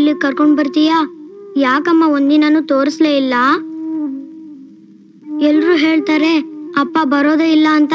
ಇಲ್ಲಿ ಕರ್ಕೊಂಡ್ ಬರ್ತೀಯಾ ಯಾಕಮ್ಮ ಒಂದಿನೂ ತೋರಿಸ್ಲೇ ಇಲ್ಲ ಎಲ್ರು ಹೇಳ್ತಾರೆ ಅಪ್ಪ ಬರೋದೇ ಇಲ್ಲ ಅಂತ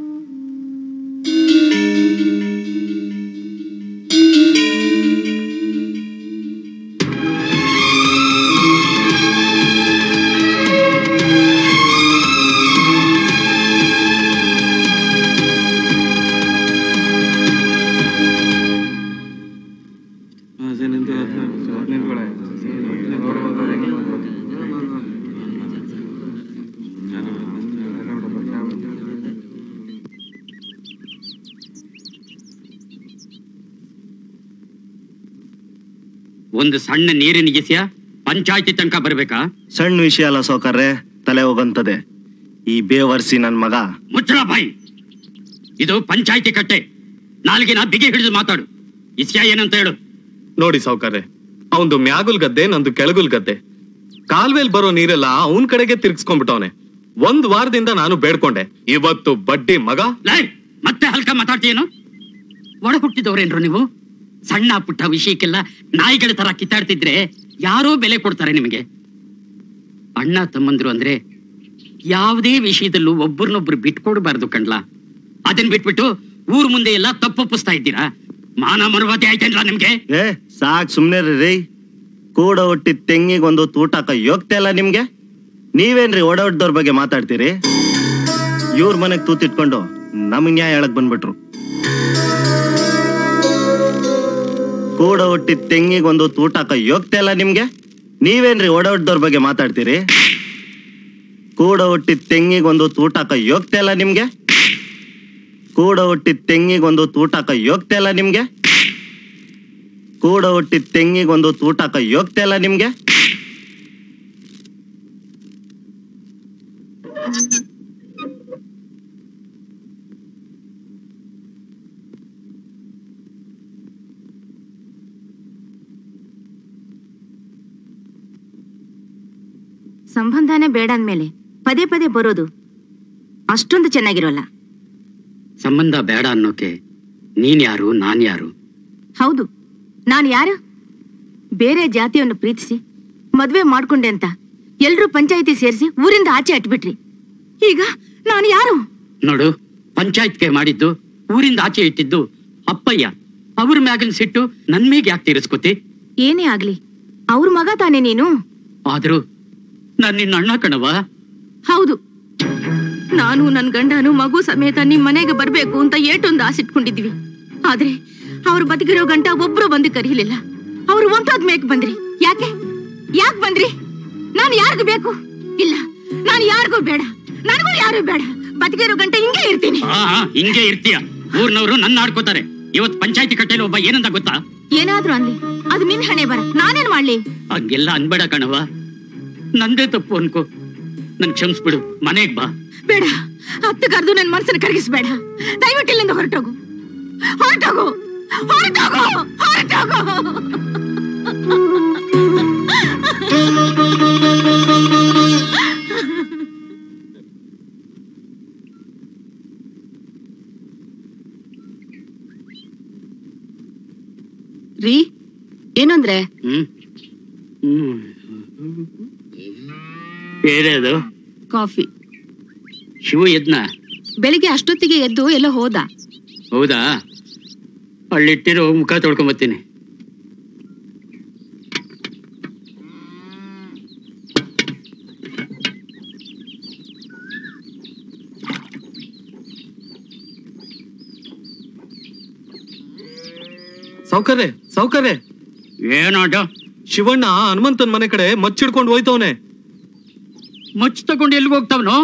ಒಂದು ಸಣ್ಣ ನೀರಿನ ಗಿಸಿಯ ಪಂಚಾಯತಿ ತನಕ ಬರ್ಬೇಕಾ ಸಣ್ಣ ವಿಷಯ ಅಲ್ಲ ಸೌಕರ್ರೆ ತಲೆ ಹೋಗಂತದೆ ಈ ಬೇವರ್ಸಿ ನನ್ ಮಗ ಮುಚ್ಚಳ ಬಾಯಿ ಇದು ಪಂಚಾಯತಿ ಕಟ್ಟೆ ನಾಲ್ಗಿನ ಬಿಗಿ ಹಿಡಿದು ಮಾತಾಡು ಇಸ್ಯಾ ಏನಂತ ಹೇಳು ನೋಡಿ ಸಾವ್ಕಾರ್ರೆ ಅವಂದು ಮ್ಯಾಗುಲ್ ಗದ್ದೆ ನಂದು ಕೆಳಗುಲ್ ಗದ್ದೆ ಕಾಲ್ವೇಲ್ ಬರೋ ನೀರೆಲ್ಲ ಅವನ್ ಕಡೆಗೆ ತಿರ್ಗಿಸ್ಕೊಂಡ್ಬಿಟ್ಟವನೆ ಒಂದ್ ವಾರದಿಂದ ನಾನು ಬೇಡ್ಕೊಂಡೆ ಇವತ್ತು ಬಡ್ಡಿ ಮಗ ಲೈ ಮತ್ತೆ ಹಲ್ಕ ಮಾತಾಡ್ತೀಯೇನು ಒಳ ಹುಟ್ಟಿದವ್ರೇನ್ರು ನೀವು ಸಣ್ಣ ಪುಟ್ಟ ವಿಷಯಕ್ಕೆಲ್ಲ ನಾಯಿಗಳ ತರ ಕಿತ್ತಾಡ್ತಿದ್ರೆ ಯಾರೋ ಬೆಲೆ ಕೊಡ್ತಾರೆ ನಿಮಗೆ ಅಣ್ಣ ತಮ್ಮಂದ್ರು ಅಂದ್ರೆ ಯಾವುದೇ ವಿಷಯದಲ್ಲೂ ಒಬ್ಬರನ್ನೊಬ್ರು ಬಿಟ್ಕೊಡ್ಬಾರ್ದು ಕಣ್ಲಾ ಅದನ್ ಬಿಟ್ಬಿಟ್ಟು ಊರ್ ಮುಂದೆ ಎಲ್ಲ ತಪ್ಪೊಪ್ಪಿಸ್ತಾ ಇದ್ದೀರಾ ಮಾನ ಮರುವತೆ ಆಯ್ತೇನ್ಲ ನಿಮ್ಗೆ ಏ ಸಾಕ್ ಸುಮ್ನೆ ರೀ ಕೂಡ ಹುಟ್ಟಿದ ತೆಂಗಿಗೊಂದು ತೂಟಾಕ ಯೋಗ್ತಾ ಇಲ್ಲ ನಿಮ್ಗೆ ನೀವೇನ್ರಿ ಓಡ ಹೊಡ್ದವ್ರ ಬಗ್ಗೆ ಮಾತಾಡ್ತೀರಿ ಇವ್ರ ಮನೆಗ್ ತೂತಿಟ್ಕೊಂಡು ನಮಗ್ ನ್ಯಾಯ ಹೇಳಕ್ ಬಂದ್ಬಿಟ್ರು ಕೂಡ ಹುಟ್ಟಿದ ತೆಂಗಿಗೊಂದು ತೂಟಾಕ ಯೋಗ್ತಾ ಇಲ್ಲ ನಿಮ್ಗೆ ನೀವೇನ್ರಿ ಓಡ ಹೊಡ್ದವ್ರ ಬಗ್ಗೆ ಮಾತಾಡ್ತೀರಿ ಕೂಡ ಹುಟ್ಟಿದ ತೆಂಗಿಗೊಂದು ತೂಟಾಕ ಯೋಗ್ತಾ ಇಲ್ಲ ನಿಮ್ಗೆ ಕೂಡ ಹುಟ್ಟಿದ ತೆಂಗಿಗೊಂದು ತೂಟಾಕ ಯೋಗ್ತಾ ಇಲ್ಲ ನಿಮ್ಗೆ ಕೂಡ ಹುಟ್ಟಿದ ತೆಂಗಿಗೊಂದು ತೂಟಾಕ ಯೋಗ್ತಾ ಇಲ್ಲ ನಿಮ್ಗೆ ಸಂಬಂಧನೇ ಬೇಡ ಅಂದ್ಮೇಲೆ ಪದೇ ಪದೇ ಬರೋದು ಅಷ್ಟೊಂದು ಚೆನ್ನಾಗಿರೋಲ್ಲ ಸಂಬಂಧ ಬೇಡ ಅನ್ನೋಕೆ ನೀನ್ ಯಾರು ನಾನ್ ಯಾರು ಹೌದು ನಾನು ಯಾರು ಬೇರೆ ಜಾತಿಯನ್ನು ಪ್ರೀತಿಸಿ ಮದ್ವೆ ಮಾಡ್ಕೊಂಡೆ ಅಂತ ಎಲ್ರೂ ಪಂಚಾಯಿತಿ ಸೇರಿಸಿ ಊರಿಂದ ಆಚೆ ಅಟ್ಬಿಟ್ರಿ ಈಗ ನಾನು ಯಾರು ನೋಡು ಪಂಚಾಯತ್ಗೆ ಮಾಡಿದ್ದು ಊರಿಂದ ಆಚೆ ಇಟ್ಟಿದ್ದು ಅಪ್ಪಯ್ಯ ಅವ್ರ ಮ್ಯಾಗನ್ ಸಿಟ್ಟು ನನ್ ಮೇಗ್ ಯಾಕೆ ತೀರಿಸ್ಕೊತಿ ಏನೇ ಆಗ್ಲಿ ಅವ್ರ ಮಗ ತಾನೇ ನೀನು ಆದ್ರೂ ನಾನ್ ನಿನ್ನ ಅಣ್ಣ ಕಣವ ಹೌದು ನಾನು ನನ್ ಗಂಡನು ಮಗು ಸಮೇತ ನಿಮ್ ಮನೆಗೆ ಬರ್ಬೇಕು ಅಂತ ಏಟೊಂದು ಆಸಿಟ್ಕೊಂಡಿದ್ವಿ ಆದ್ರೆ ಅವ್ರು ಬದುಕಿರೋ ಗಂಟ ಒಬ್ರು ಬಂದು ಕರೀಲಿಲ್ಲ ಅವ್ರು ಒಂಟೋದ್ ಮೇಕ್ ಬಂದ್ರಿ ಯಾಕೆ ಯಾಕೆ ಬಂದ್ರಿ ನಾನು ಯಾರಿಗೂ ಬೇಕು ಇಲ್ಲ ನಾನು ಯಾರಿಗೂ ಬೇಡ ನನಗೂ ಯಾರು ಬೇಡ ಬದುಕಿರೋ ಗಂಟ ಹಿಂಗೆ ಇರ್ತೀನಿ ಆ ಆ, ಹಿಂಗೆ ಇರ್ತೀಯ ಊರ್ನವ್ರು ನನ್ನ ಆಡ್ಕೋತಾರೆ ಇವತ್ ಪಂಚಾಯತಿ ಕಟ್ಟೆಲಿ ಒಬ್ಬ ಏನಂತ ಗೊತ್ತಾ ಏನಾದ್ರೂ ಅನ್ಲಿ ಅದು ನಿನ್ ಹಣೆ ಬರ ನಾನೇನ್ ಮಾಡ್ಲಿ ಹಂಗೆಲ್ಲ ಅನ್ಬೇಡ ಕಣವ ನಂದೇ ತಪ್ಪು ಅನ್ಕೋ ನನ್ ಕ್ಷಮಿಸ್ಬಿಡು ಮನೆಗ್ ಬಾ ಬೇಡ ಹತ್ತು ಕರೆದು ನನ್ ಮನಸ್ಸನ್ನ ಕರಗಿಸ್ಬೇಡ ದಯವಿಟ್ಟು ಇಲ್ಲಿಂದ ಹೊರಟೋಗು ಹೊರಟೋಗು ಹೊರಟೋಗು ಹೊರಟೋಗು ರೀ ಏನಂದ್ರೆ ಹ್ಮ್ ಹ್ಮ್ ಏನೇದು ಕಾಫಿ ಶಿವು ಎದ್ನ ಬೆಳಿಗ್ಗೆ ಅಷ್ಟೊತ್ತಿಗೆ ಎದ್ದು ಎಲ್ಲೋ ಹೋದ ಹೌದಾ ಅಲ್ಲಿಟ್ಟಿರೋ ಮುಖ ತೊಳ್ಕೊಂಬತ್ತೀನಿ ಸಾವ್ಕಾರ್ರೆ ಸಾವ್ಕಾರ್ರೆ ಏನಾಟ ಶಿವಣ್ಣ ಹನುಮಂತನ್ ಮನೆ ಕಡೆ ಮಚ್ಚಿಡ್ಕೊಂಡು ಹೋಯ್ತವನೆ ಮಚ್ಚ ತಗೊಂಡು ಎಲ್ಲಿಗೆ ಹೋಗ್ತಾವನು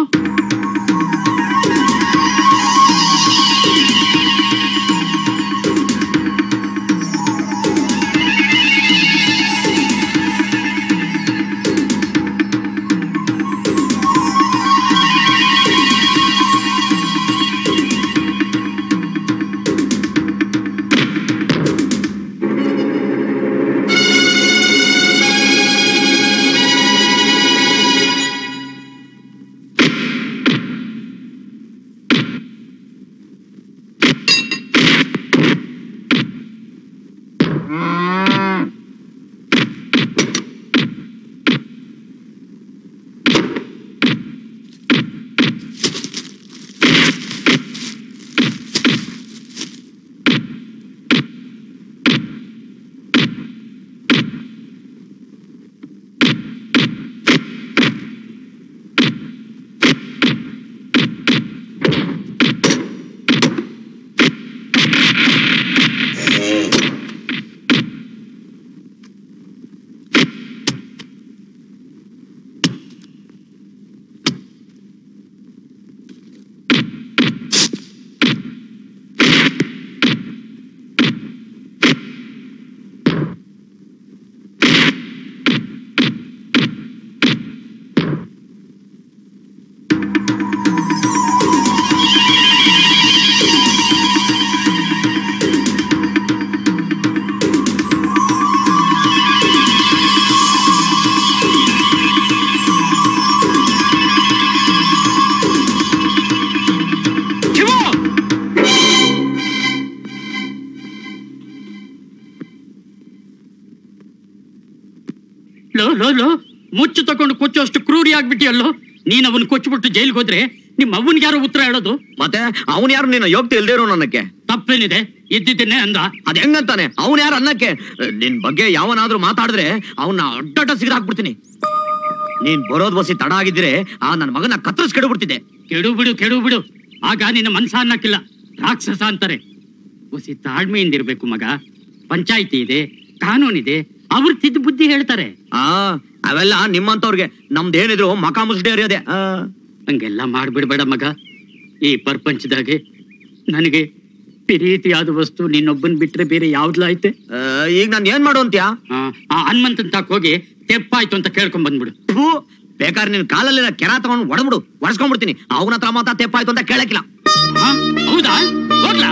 ಲೋ ಲೋ ಲೋ ಮುಚ್ಚು ತಕೊಂಡು ಕೊಚ್ಚುವಷ್ಟು ಕ್ರೂರಿ ಆಗ್ಬಿಟ್ಟಿಯಲ್ಲೋ ನೀನ್ ಅವನ್ ಕೊಚ್ಚಿಬಿಟ್ಟು ಜೈಲ್ಗೆ ಹೋದ್ರೆ ನಿಮ್ಮ ಅವನ್ಗೆ ಯಾರು ಉತ್ತರ ಹೇಳೋದು ಮತ್ತೆ ಅವನ್ ಯಾರು ನಿನ್ನ ಯೋಗ್ಯತೆ ಇಲ್ದೇ ಇರೋ ಅನ್ನಕ್ಕೆ ತಪ್ಪೇನಿದೆ ಇದ್ದಿದ್ದೇನೆ ಅಂದ ಅದ್ ಹೆಂಗಂತಾನೆ ಅವನ್ ಯಾರು ಅನ್ನಕ್ಕೆ ನಿನ್ ಬಗ್ಗೆ ಯಾವನಾದ್ರೂ ಮಾತಾಡಿದ್ರೆ ಅವನ್ನ ಅಡ್ಡಾಟ ಸಿಗದ ಹಾಕ್ಬಿಡ್ತೀನಿ ನೀನ್ ಬರೋದ್ ಬಸಿ ತಡ ಆಗಿದ್ರೆ ಆ ನನ್ನ ಮಗನ ಕತ್ತರಿಸ್ ಕೆಡಬಿಡ್ತಿದ್ದೆ ಕೆಡು ಬಿಡು ಕೆಡು ಬಿಡು ಆಗ ನಿನ್ನ ಮನ್ಸ ಅನ್ನಕ್ಕಿಲ್ಲ ರಾಕ್ಷಸ ಅಂತಾರೆ ಹೊಸಿ ತಾಳ್ಮೆಯಿಂದಿರ್ಬೇಕು ಮಗ ಪಂಚಾಯಿತಿ ಇದೆ ಕಾನೂನಿದೆ ಅವ್ರ ತಿದ್ದು ಬುದ್ಧಿ ಹೇಳ್ತಾರೆ ಆ ಅವೆಲ್ಲ ನಿಮ್ಮಂತವ್ರಿಗೆ ನಮ್ದೇನಿದ್ರು ಮಕ ಮುಸ್ಡಿ ಅರಿಯೋದೆ ಆ, ಹಂಗೆಲ್ಲ ಮಾಡ್ಬಿಡ್ಬೇಡ ಮಗ ಈ ಪ್ರಪಂಚದಾಗೆ ನನಗೆ ಪ್ರೀತಿಯಾದ ವಸ್ತು ನಿನ್ನೊಬ್ಬನ್ ಬಿಟ್ರೆ ಬೇರೆ ಯಾವ್ದ್ಲ ಐತೆ ಆ, ಈಗ ನಾನ್ ಏನ್ ಮಾಡು ಅಂತ್ಯಾ ಆ, ಆ ಹನುಮಂತನ್ ತಾಕ್ ಹೋಗಿ ತೆಪ್ಪಾಯ್ತು ಅಂತ ಕೇಳ್ಕೊಂಡ್ ಬಂದ್ಬಿಡು ಥು, ಬೇಕಾದ್ರೆ ನಿನ್ ಕಾಲಲ್ಲಿರೋ ಕೆರ ತಗೊಂಡು ಒಡಬಿಡು ಒಡ್ಸ್ಕೊಂಡ್ಬಿಡ್ತೀನಿ ಅವನ ಹತ್ರ ಮಾತಾ ತೆಪ್ಪಾಯ್ತು ಅಂತ ಕೇಳಕ್ಕಿಲ್ಲ ಆ, ಹೌದಾ ಹೋಗ್ಲಾ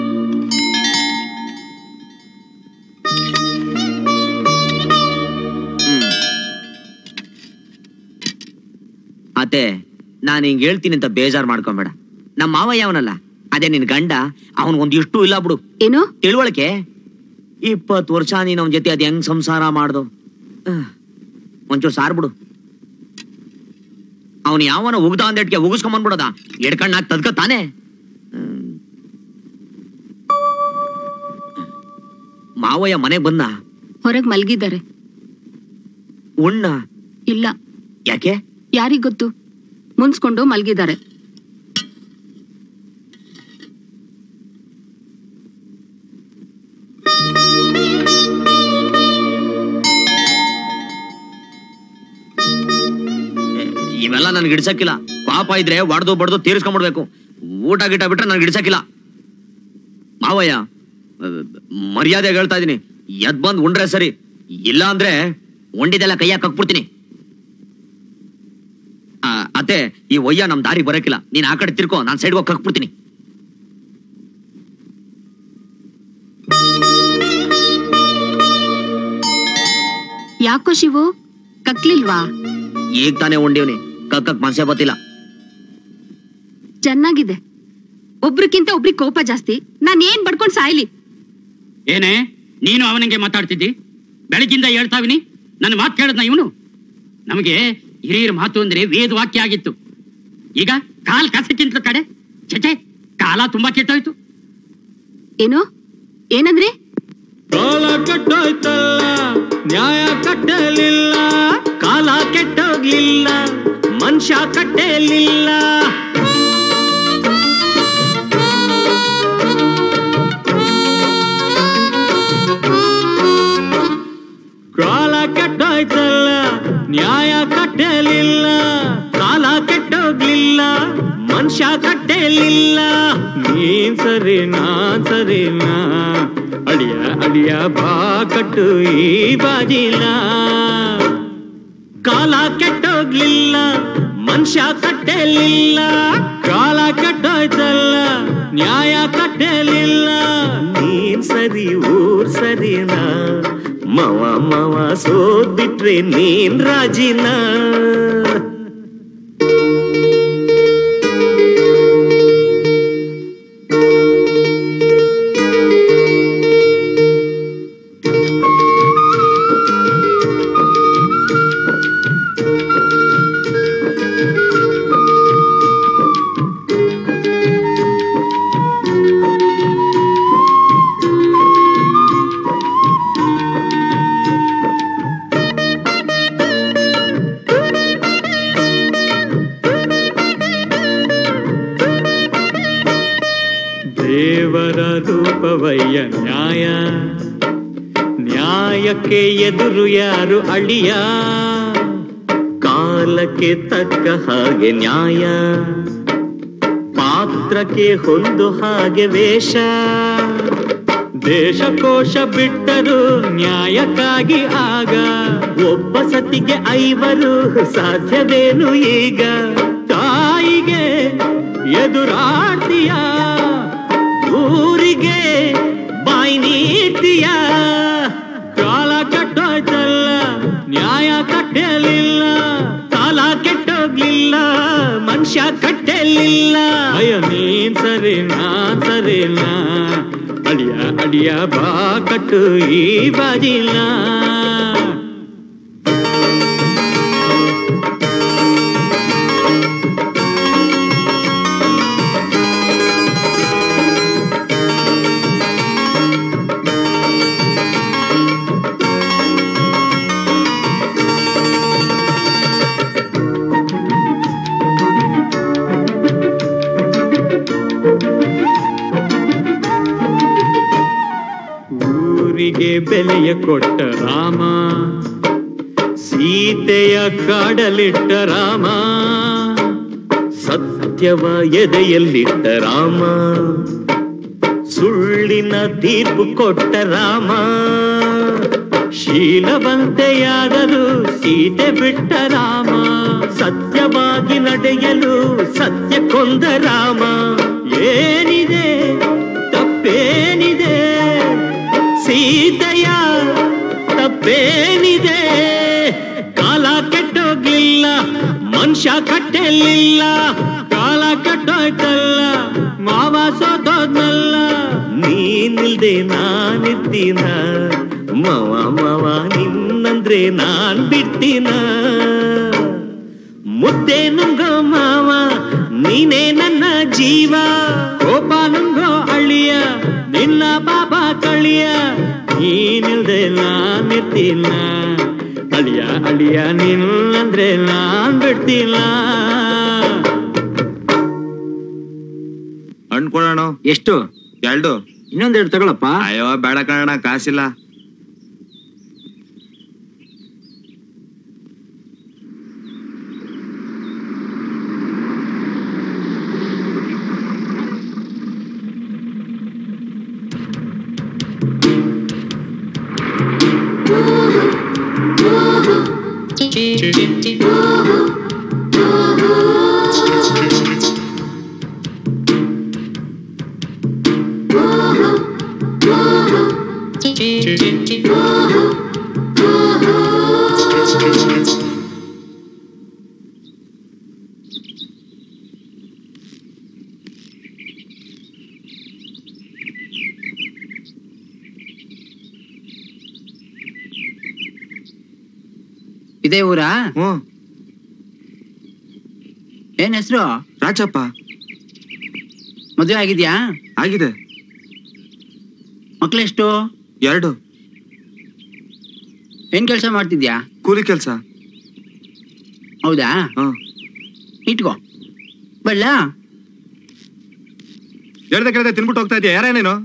ಹ್ಮ್ ಅತ್ತೆ ನಾನು ಹಿಂಗ್ ಹೇಳ್ತೀನಿ ಅಂತ ಬೇಜಾರ್ ಮಾಡ್ಕೊಂಬೇಡ ನಮ್ಮ ಮಾವ ಯಾವನಲ್ಲ ಅದೇ ನಿನ್ ಗಂಡ ಅವನ್ ಒಂದ್ ಇಷ್ಟು ಇಲ್ಲ ಬಿಡು ಏನು ತಿಳುವಳಿಕೆ ಇಪ್ಪತ್ತು ವರ್ಷ ನೀನ್ ಅವನ ಜೊತೆ ಅದ್ ಹೆಂಗ್ ಸಂಸಾರ ಮಾಡ್ದು ಆಹ್, ಒಂಚೂರು ಸಾರ್ ಬಿಡು ಅವನು ಯಾವನ ಉಗ್ದ ಅಂದೇಟ್ಗೆ ಉಗಿಸ್ಕೊಂಬಂದ್ಬಿಡದ ಎಡ್ಕಣ್ಣಾಗ ತದ್ಕ ತಾನೆ ಹ್ಮ್. ಮಾವಯ್ಯ ಮನೆಗ್ ಬಂದ ಹೊರಗ್ ಮಲ್ಗಿದ್ದಾರೆ ಉಣ್ಣ ಇಲ್ಲ ಯಾಕೆ ಯಾರಿಗ್ ಗೊತ್ತು ಮುನ್ಸ್ಕೊಂಡು ಮಲ್ಗಿದ್ದಾರೆ ಇವೆಲ್ಲ ನನ್ಗೆ ಹಿಡ್ಸಕ್ಕಿಲ್ಲ ಪಾಪ ಇದ್ರೆ ಒಡ್ದು ಬಡ್ದು ತೀರಿಸ್ಕೊಂಡ್ಬಿಡ್ಬೇಕು ಊಟ ಗಿಟ ಬಿಟ್ರೆ ನನ್ಗೆ ಹಿಡ್ಸಕ್ಕಿಲ್ಲ ಮಾವಯ್ಯ ಅಹ್, ಮರ್ಯಾದೆಗೆ ಹೇಳ್ತಾ ಇದೀನಿ ಎದ್ ಬಂದ್ ಉಂಡ್ರೆ ಸರಿ ಇಲ್ಲ ಅಂದ್ರೆ ಉಂಡಿದೆಲ್ಲ ಕೈಯಾಗ ಕಕ್ಬಿಡ್ತೀನಿ ಆ, ಅತ್ತೆ ಈ ಒಯ್ಯ ನಮ್ ದಾರಿ ಬರಕಿಲ್ಲ ನೀನ್ ಆ ಕಡೆ ತಿರ್ಕೋ ನಾನ್ ಸೈಡ್ಗೆ ಹೋಗಿ ಕಕ್ಬಿಡ್ತೀನಿ ಯಾಕೋ ಶಿವು ಕಕ್ಲಿಲ್ವಾ ಈಗ ತಾನೇ ಉಂಡಿವ್ನಿ ಕಕ್ಕಕ್ ಮನ್ಸೆ ಬತ್ತಿಲ್ಲ ಚೆನ್ನಾಗಿದೆ ಒಬ್ರಿಗಿಂತ ಒಬ್ರಿಗೆ ಕೋಪ ಜಾಸ್ತಿ ನಾನ್ ಏನ್ ಬಡ್ಕೊಂಡ್ ಸಾಯ್ಲಿ ಏನೇ ನೀನು ಅವನಿಗೆ ಮಾತಾಡ್ತಿದ್ದಿ ಬೆಳಗಿಂದ ಹೇಳ್ತಾವಿನಿ ನನ್ನ ಮಾತು ಕೇಳದ್ನ ಇವನು ನಮಗೆ ಹಿರಿಯರ ಮಾತು ಅಂದ್ರೆ ವೇದ ವಾಕ್ಯ ಆಗಿತ್ತು ಈಗ ಕಾಲ್ ಕಸಕ್ಕಿಂತ ಕಡೆ ಚಚೆ ಕಾಲ ತುಂಬಾ ಕೆಟ್ಟೋಯ್ತು ಏನು ಏನಂದ್ರಿ ಕಾಲ ಕೆಟ್ಟೋಯ್ತಲ್ಲ ನ್ಯಾಯ ಕಟ್ಟಲಿಲ್ಲ ಕಾಲ ಕೆಟ್ಟೋಗ್ಲಿಲ್ಲ ಮನುಷ್ಯ ಕಟ್ಟಲಿಲ್ಲ ಕಾಲ ಕೆಟ್ಟೋಯ್ತಲ್ಲ ನ್ಯಾಯ ಕಟ್ಟಲಿಲ್ಲ ಕಾಲ ಕೆಟ್ಟೋಗ್ಲಿಲ್ಲ ಮನುಷ್ಯ ಕಟ್ಟಲಿಲ್ಲ ನೀನ್ ಸರಿ ನಾನ್ ಸರಿನಾ ಅಳಿಯ ಅಳಿಯ ಬಾ ಕಟ್ಟು ಈ ಬಾಜಿಲ ಕಾಲ ಕೆಟ್ಟೋಗ್ಲಿಲ್ಲ ಮನುಷ್ಯ ಕಟ್ಟಲಿಲ್ಲ ಕಾಲ ಕೆಟ್ಟೋಯ್ತಲ್ಲ ನ್ಯಾಯ ಕಟ್ಟಲಿಲ್ಲ ನೀನ್ ಸರಿ ಊರ್ ಸರಿನಾ ಮವ ಮವ ಸೋದ್ ಬಿಟ್ರೆ ನೀನ್ ರಾಜಿನ ದೇವರ ರೂಪವಯ್ಯ ನ್ಯಾಯ ನ್ಯಾಯಕ್ಕೆ ಎದುರು ಯಾರು ಅಳಿಯ ಕಾಲಕ್ಕೆ ತಕ್ಕ ಹಾಗೆ ನ್ಯಾಯ ಪಾತ್ರಕ್ಕೆ ಹೊಂದು ಹಾಗೆ ವೇಷ ದೇಶಕೋಶ ಬಿಟ್ಟರು ನ್ಯಾಯಕ್ಕಾಗಿ ಆಗ ಒಬ್ಬ ಸತಿಗೆ ಐವರು ಸಾಧ್ಯವೇನು ಈಗ ತಾಯಿಗೆ ಎದುರಾಡ್ತೀಯ ಊರಿಗೆ ಬಾಯಿ ನೀಡ್ತೀಯ ಕಾಲ ಕಟ್ಟೋಯ್ತಲ್ಲ ನ್ಯಾಯ ಕಟ್ಟಲಿಲ್ಲ ಕಾಲ ಕೆಟ್ಟೋಗ್ಲಿಲ್ಲ ಮನುಷ್ಯ ಕಟ್ಟಲಿಲ್ಲ ಅಯ್ಯ ನೀನ್ ಸರಿ ನಾನ್ ಸರಿಲ್ಲ ಅಡಿಯ ಅಡಿಯ ಬಾ ಕಟ್ಟು ಈ ಬಾಜಿಲ್ಲ ಬೆಲೆಯ ಕೊಟ್ಟ ರಾಮ ಸೀತೆಯ ಕಾಡಲಿಟ್ಟ ರಾಮ ಸತ್ಯವ ಎದೆಯಲ್ಲಿಟ್ಟ ರಾಮ ಸುಳ್ಳಿನ ತೀರ್ಪು ಕೊಟ್ಟ ರಾಮ ಶೀಲವಂತೆಯಾಗಲು ಸೀತೆ ಬಿಟ್ಟ ರಾಮ ಸತ್ಯವಾಗಿ ನಡೆಯಲು ಸತ್ಯ ಕೊಂದ ರಾಮ ಏನಿದೆ ತಪ್ಪೇನಿದೆ ಸೀತೆಯ ತಪ್ಪೇನಿದೆ ಕಾಲ ಕೆಟ್ಟೋಗ್ಲಿಲ್ಲ ಮನುಷ್ಯ ಕಟ್ಟಲಿಲ್ಲ ಕಾಲ ಕಟ್ಟೋಯ್ತಲ್ಲ ಮಾವ ಸೋತೋದ್ನಲ್ಲ ನೀನಿಲ್ದೆ ನಾನಿದ್ದೀನ ಮವ ಮವ ನಿನ್ನಂದ್ರೆ ನಾನ್ ಬಿಡ್ತೀನ ಮುದ್ದೆ ನುಂಗೋ ಮಾವ ನೀನೇ ನನ್ನ ಜೀವ ಕೋಪ ನುಂಗೋ ಅಳಿಯ ನಿನ್ನ ಪಾಪ ಕಳಿಯ ನೀನಿಲ್ದೆ ನಾನಿರ್ತೀನ ಅಳಿಯ ಅಳಿಯ ನಿನ್ನಂದ್ರೆ ನಾನ್ ಬಿಡ್ತೀನ ಹಣ್ಣು ಕೊಡೋಣ ಎಷ್ಟು ಎರಡು ಇನ್ನೊಂದೆರಡು ತಗೊಳಪ್ಪ ಅಯ್ಯೋ ಬೇಡ ಕಣ ಕಾಸಿಲ್ಲ ಇದೇ ಊರಾ ಹ್ಮ್ ಏನ್ ಹೆಸರು ರಾಜಪ್ಪ ಮದುವೆ ಆಗಿದ್ಯಾ ಆಗಿದೆ ಮಕ್ಳೆಷ್ಟು ಎರಡು ಏನ್ ಕೆಲಸ ಮಾಡ್ತಿದ್ಯಾ ಕೂಲಿ ಕೆಲ್ಸ ಹೌದಾ ಹ್ಮ್ ಇಟ್ಕೋ ಬಳ್ಳ ಹೇಳ್ದೆ ಕೇಳ್ದೆ ತಿನ್ಬಿಟ್ಟು ಹೋಗ್ತಾ ಇದೆಯಾ ಯಾರೇ ನೀನು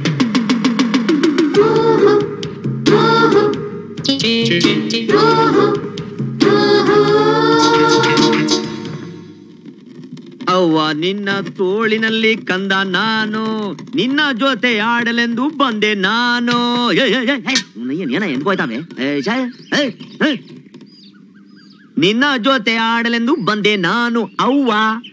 ಅವ್ವ ನಿನ್ನ ತೋಳಿನಲ್ಲಿ ಕಂದ ನಾನು ನಿನ್ನ ಜೊತೆ ಆಡಲೆಂದು ಬಂದೆ ನಾನು ಏ, ಏ, ಏ, ಏ, ಏನ್ ಏನ ಎನ್ಕೋಯ್ತಾವೆ ಏ, ಛೆ, ಏ, ಏ. ನಿನ್ನ ಜೊತೆ ಆಡಲೆಂದು ಬಂದೆ ನಾನು ಅವ್ವ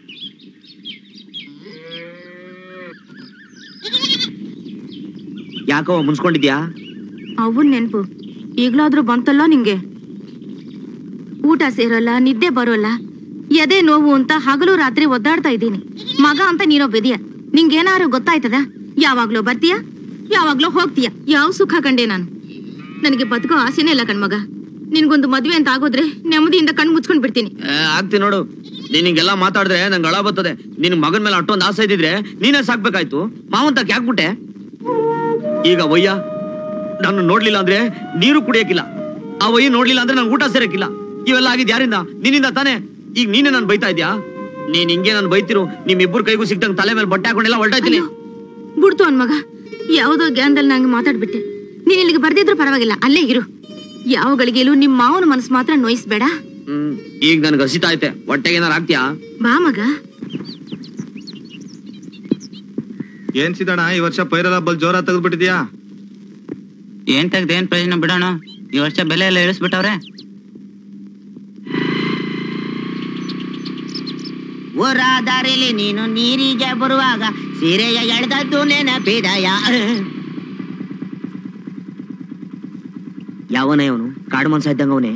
ಯಾಕೋ ಮುನ್ಸ್ಕೊಂಡಿದ್ಯಾ ಅವನ್ ನೆನ್ಪು ಈಗ್ಲಾದ್ರೂ ಬಂತಲ್ಲ ನಿಂಗೆ ಊಟ ಸೇರೋಲ್ಲ ನಿದ್ದೆ ಬರೋಲ್ಲ ಎದೆ ನೋವು ಅಂತ ಹಗಲು ರಾತ್ರಿ ಒದ್ದಾಡ್ತಾ ಇದ್ದೀನಿ ಮಗ ಅಂತ ನೀನೋ ಬೆದಿಯ ನಿಂಗೇನಾರು ಗೊತ್ತಾಯ್ತದ ಯಾವಾಗ್ಲೋ ಬರ್ತೀಯ ಯಾವಾಗ್ಲೋ ಹೋಗ್ತೀಯ ಯಾವ ಸುಖ ಕಂಡೆ ನಾನು ನನಗೆ ಬದುಕೋ ಆಸೆನೇ ಇಲ್ಲ ಕಣ್ಮಗ ನಿನ್ಗೊಂದು ಮದ್ವೆ ಅಂತ ಆಗೋದ್ರೆ ನೆಮ್ಮದಿಯಿಂದ ಕಣ್ ಮುಚ್ಕೊಂಡ್ ಬಿಡ್ತೀನಿ ಏ, ಆಗ್ತಿ ನೋಡು ನೀನ್ ಹಿಂಗೆಲ್ಲ ಮಾತಾಡಿದ್ರೆ ನಂಗೆ ಅಳ ಬರ್ತದೆ ನಿನ್ ಮಗನ್ ಮೇಲೆ ಅಷ್ಟೊಂದು ಆಸೆ ಇದ್ದಿದ್ರೆ ನೀನೇ ಸಾಕ್ಬೇಕಾಯ್ತು ಮಾವಂತ ಯಾಕ್ಬಿಟ್ಟೆ ಈಗ ವಯ್ಯ ನಾನು ನೋಡ್ಲಿಲ್ಲ ಅಂದ್ರೆ ನೀರು ಕುಡಿಯಕ್ಕಿಲ್ಲ ಆ ವಯ್ಯ ನೋಡ್ಲಿಲ್ಲ ಅಂದ್ರೆ ನಂಗೆ ಊಟ ಸೇರಕ್ಕಿಲ್ಲ ಇವೆಲ್ಲ ಆಗಿದ್ ಯಾರಿಂದ ನಿನ್ನಿಂದ ತಾನೇ ಈಗ ನೀನೇ ನಾನು ಬೈತಾ ಇದ್ಯಾ ನೀನ್ ಹಿಂಗೆ ನಾನು ಬೈತಿರು ನಿಮ್ಮಿಬ್ಬರು ಕೈಗೂ ಸಿಕ್ತಂಗ್ ತಲೆ ಮೇಲೆ ಬಟ್ಟೆ ಹಾಕೊಂಡೆಲ್ಲ ಹೊರಟಾಯ್ತೀನಿ ಅಯ್ಯೋ, ಬಿಡ್ತು ಅನ್ ಮಗ ಯಾವುದೋ ಗ್ಯಾನ್ದಲ್ಲಿ ನಂಗೆ ಮಾತಾಡ್ಬಿಟ್ಟೆ ನೀನ್ ಇಲ್ಲಿಗೆ ಬರ್ದಿದ್ರು ಪರವಾಗಿಲ್ಲ ಅಲ್ಲೇ ಇರು ಯಾವ ಗಳಿಗೆಲೂ ನಿಮ್ ಮಾವನ ಮನಸ್ಸು ಮಾತ್ರ ನೋಯಿಸ್ಬೇಡ ಹ್ಮ್ ಈಗ ನನ್ಗೆ ಹಸಿತಾ ಐತೆ ಹೊಟ್ಟೆಗೆ ಏನಾರು ಆಗ್ತೀಯಾ ಬಾ ಮಗ ಏನ್ ಸಿದಣ ಈ ವರ್ಷ ಪೈರಲ್ಲ ಬಲ್ ಜೋರ ತೆಗೆದ್ಬಿಟ್ಟಿದ್ಯಾ ಏನ್ ತೆಗ್ದು ಏನ್ ಪ್ರಯೋಜನ ಬಿಡೋಣ ಈ ವರ್ಷ ಬೆಲೆ ಎಲ್ಲ ಇಳಿಸ್ಬಿಟ್ಟವ್ರೆ ಊರಾದಾರಿಲಿ ನೀನು ನೀರಿಗೆ ಬರುವಾಗ ಸೀರೆಯ ಎಳೆದದ್ದು ನೆನಪಿದಯ ಯಾವನೇ ಅವನು ಕಾಡು ಮನ್ಸ ಇದ್ದಂಗ ಅವನೇ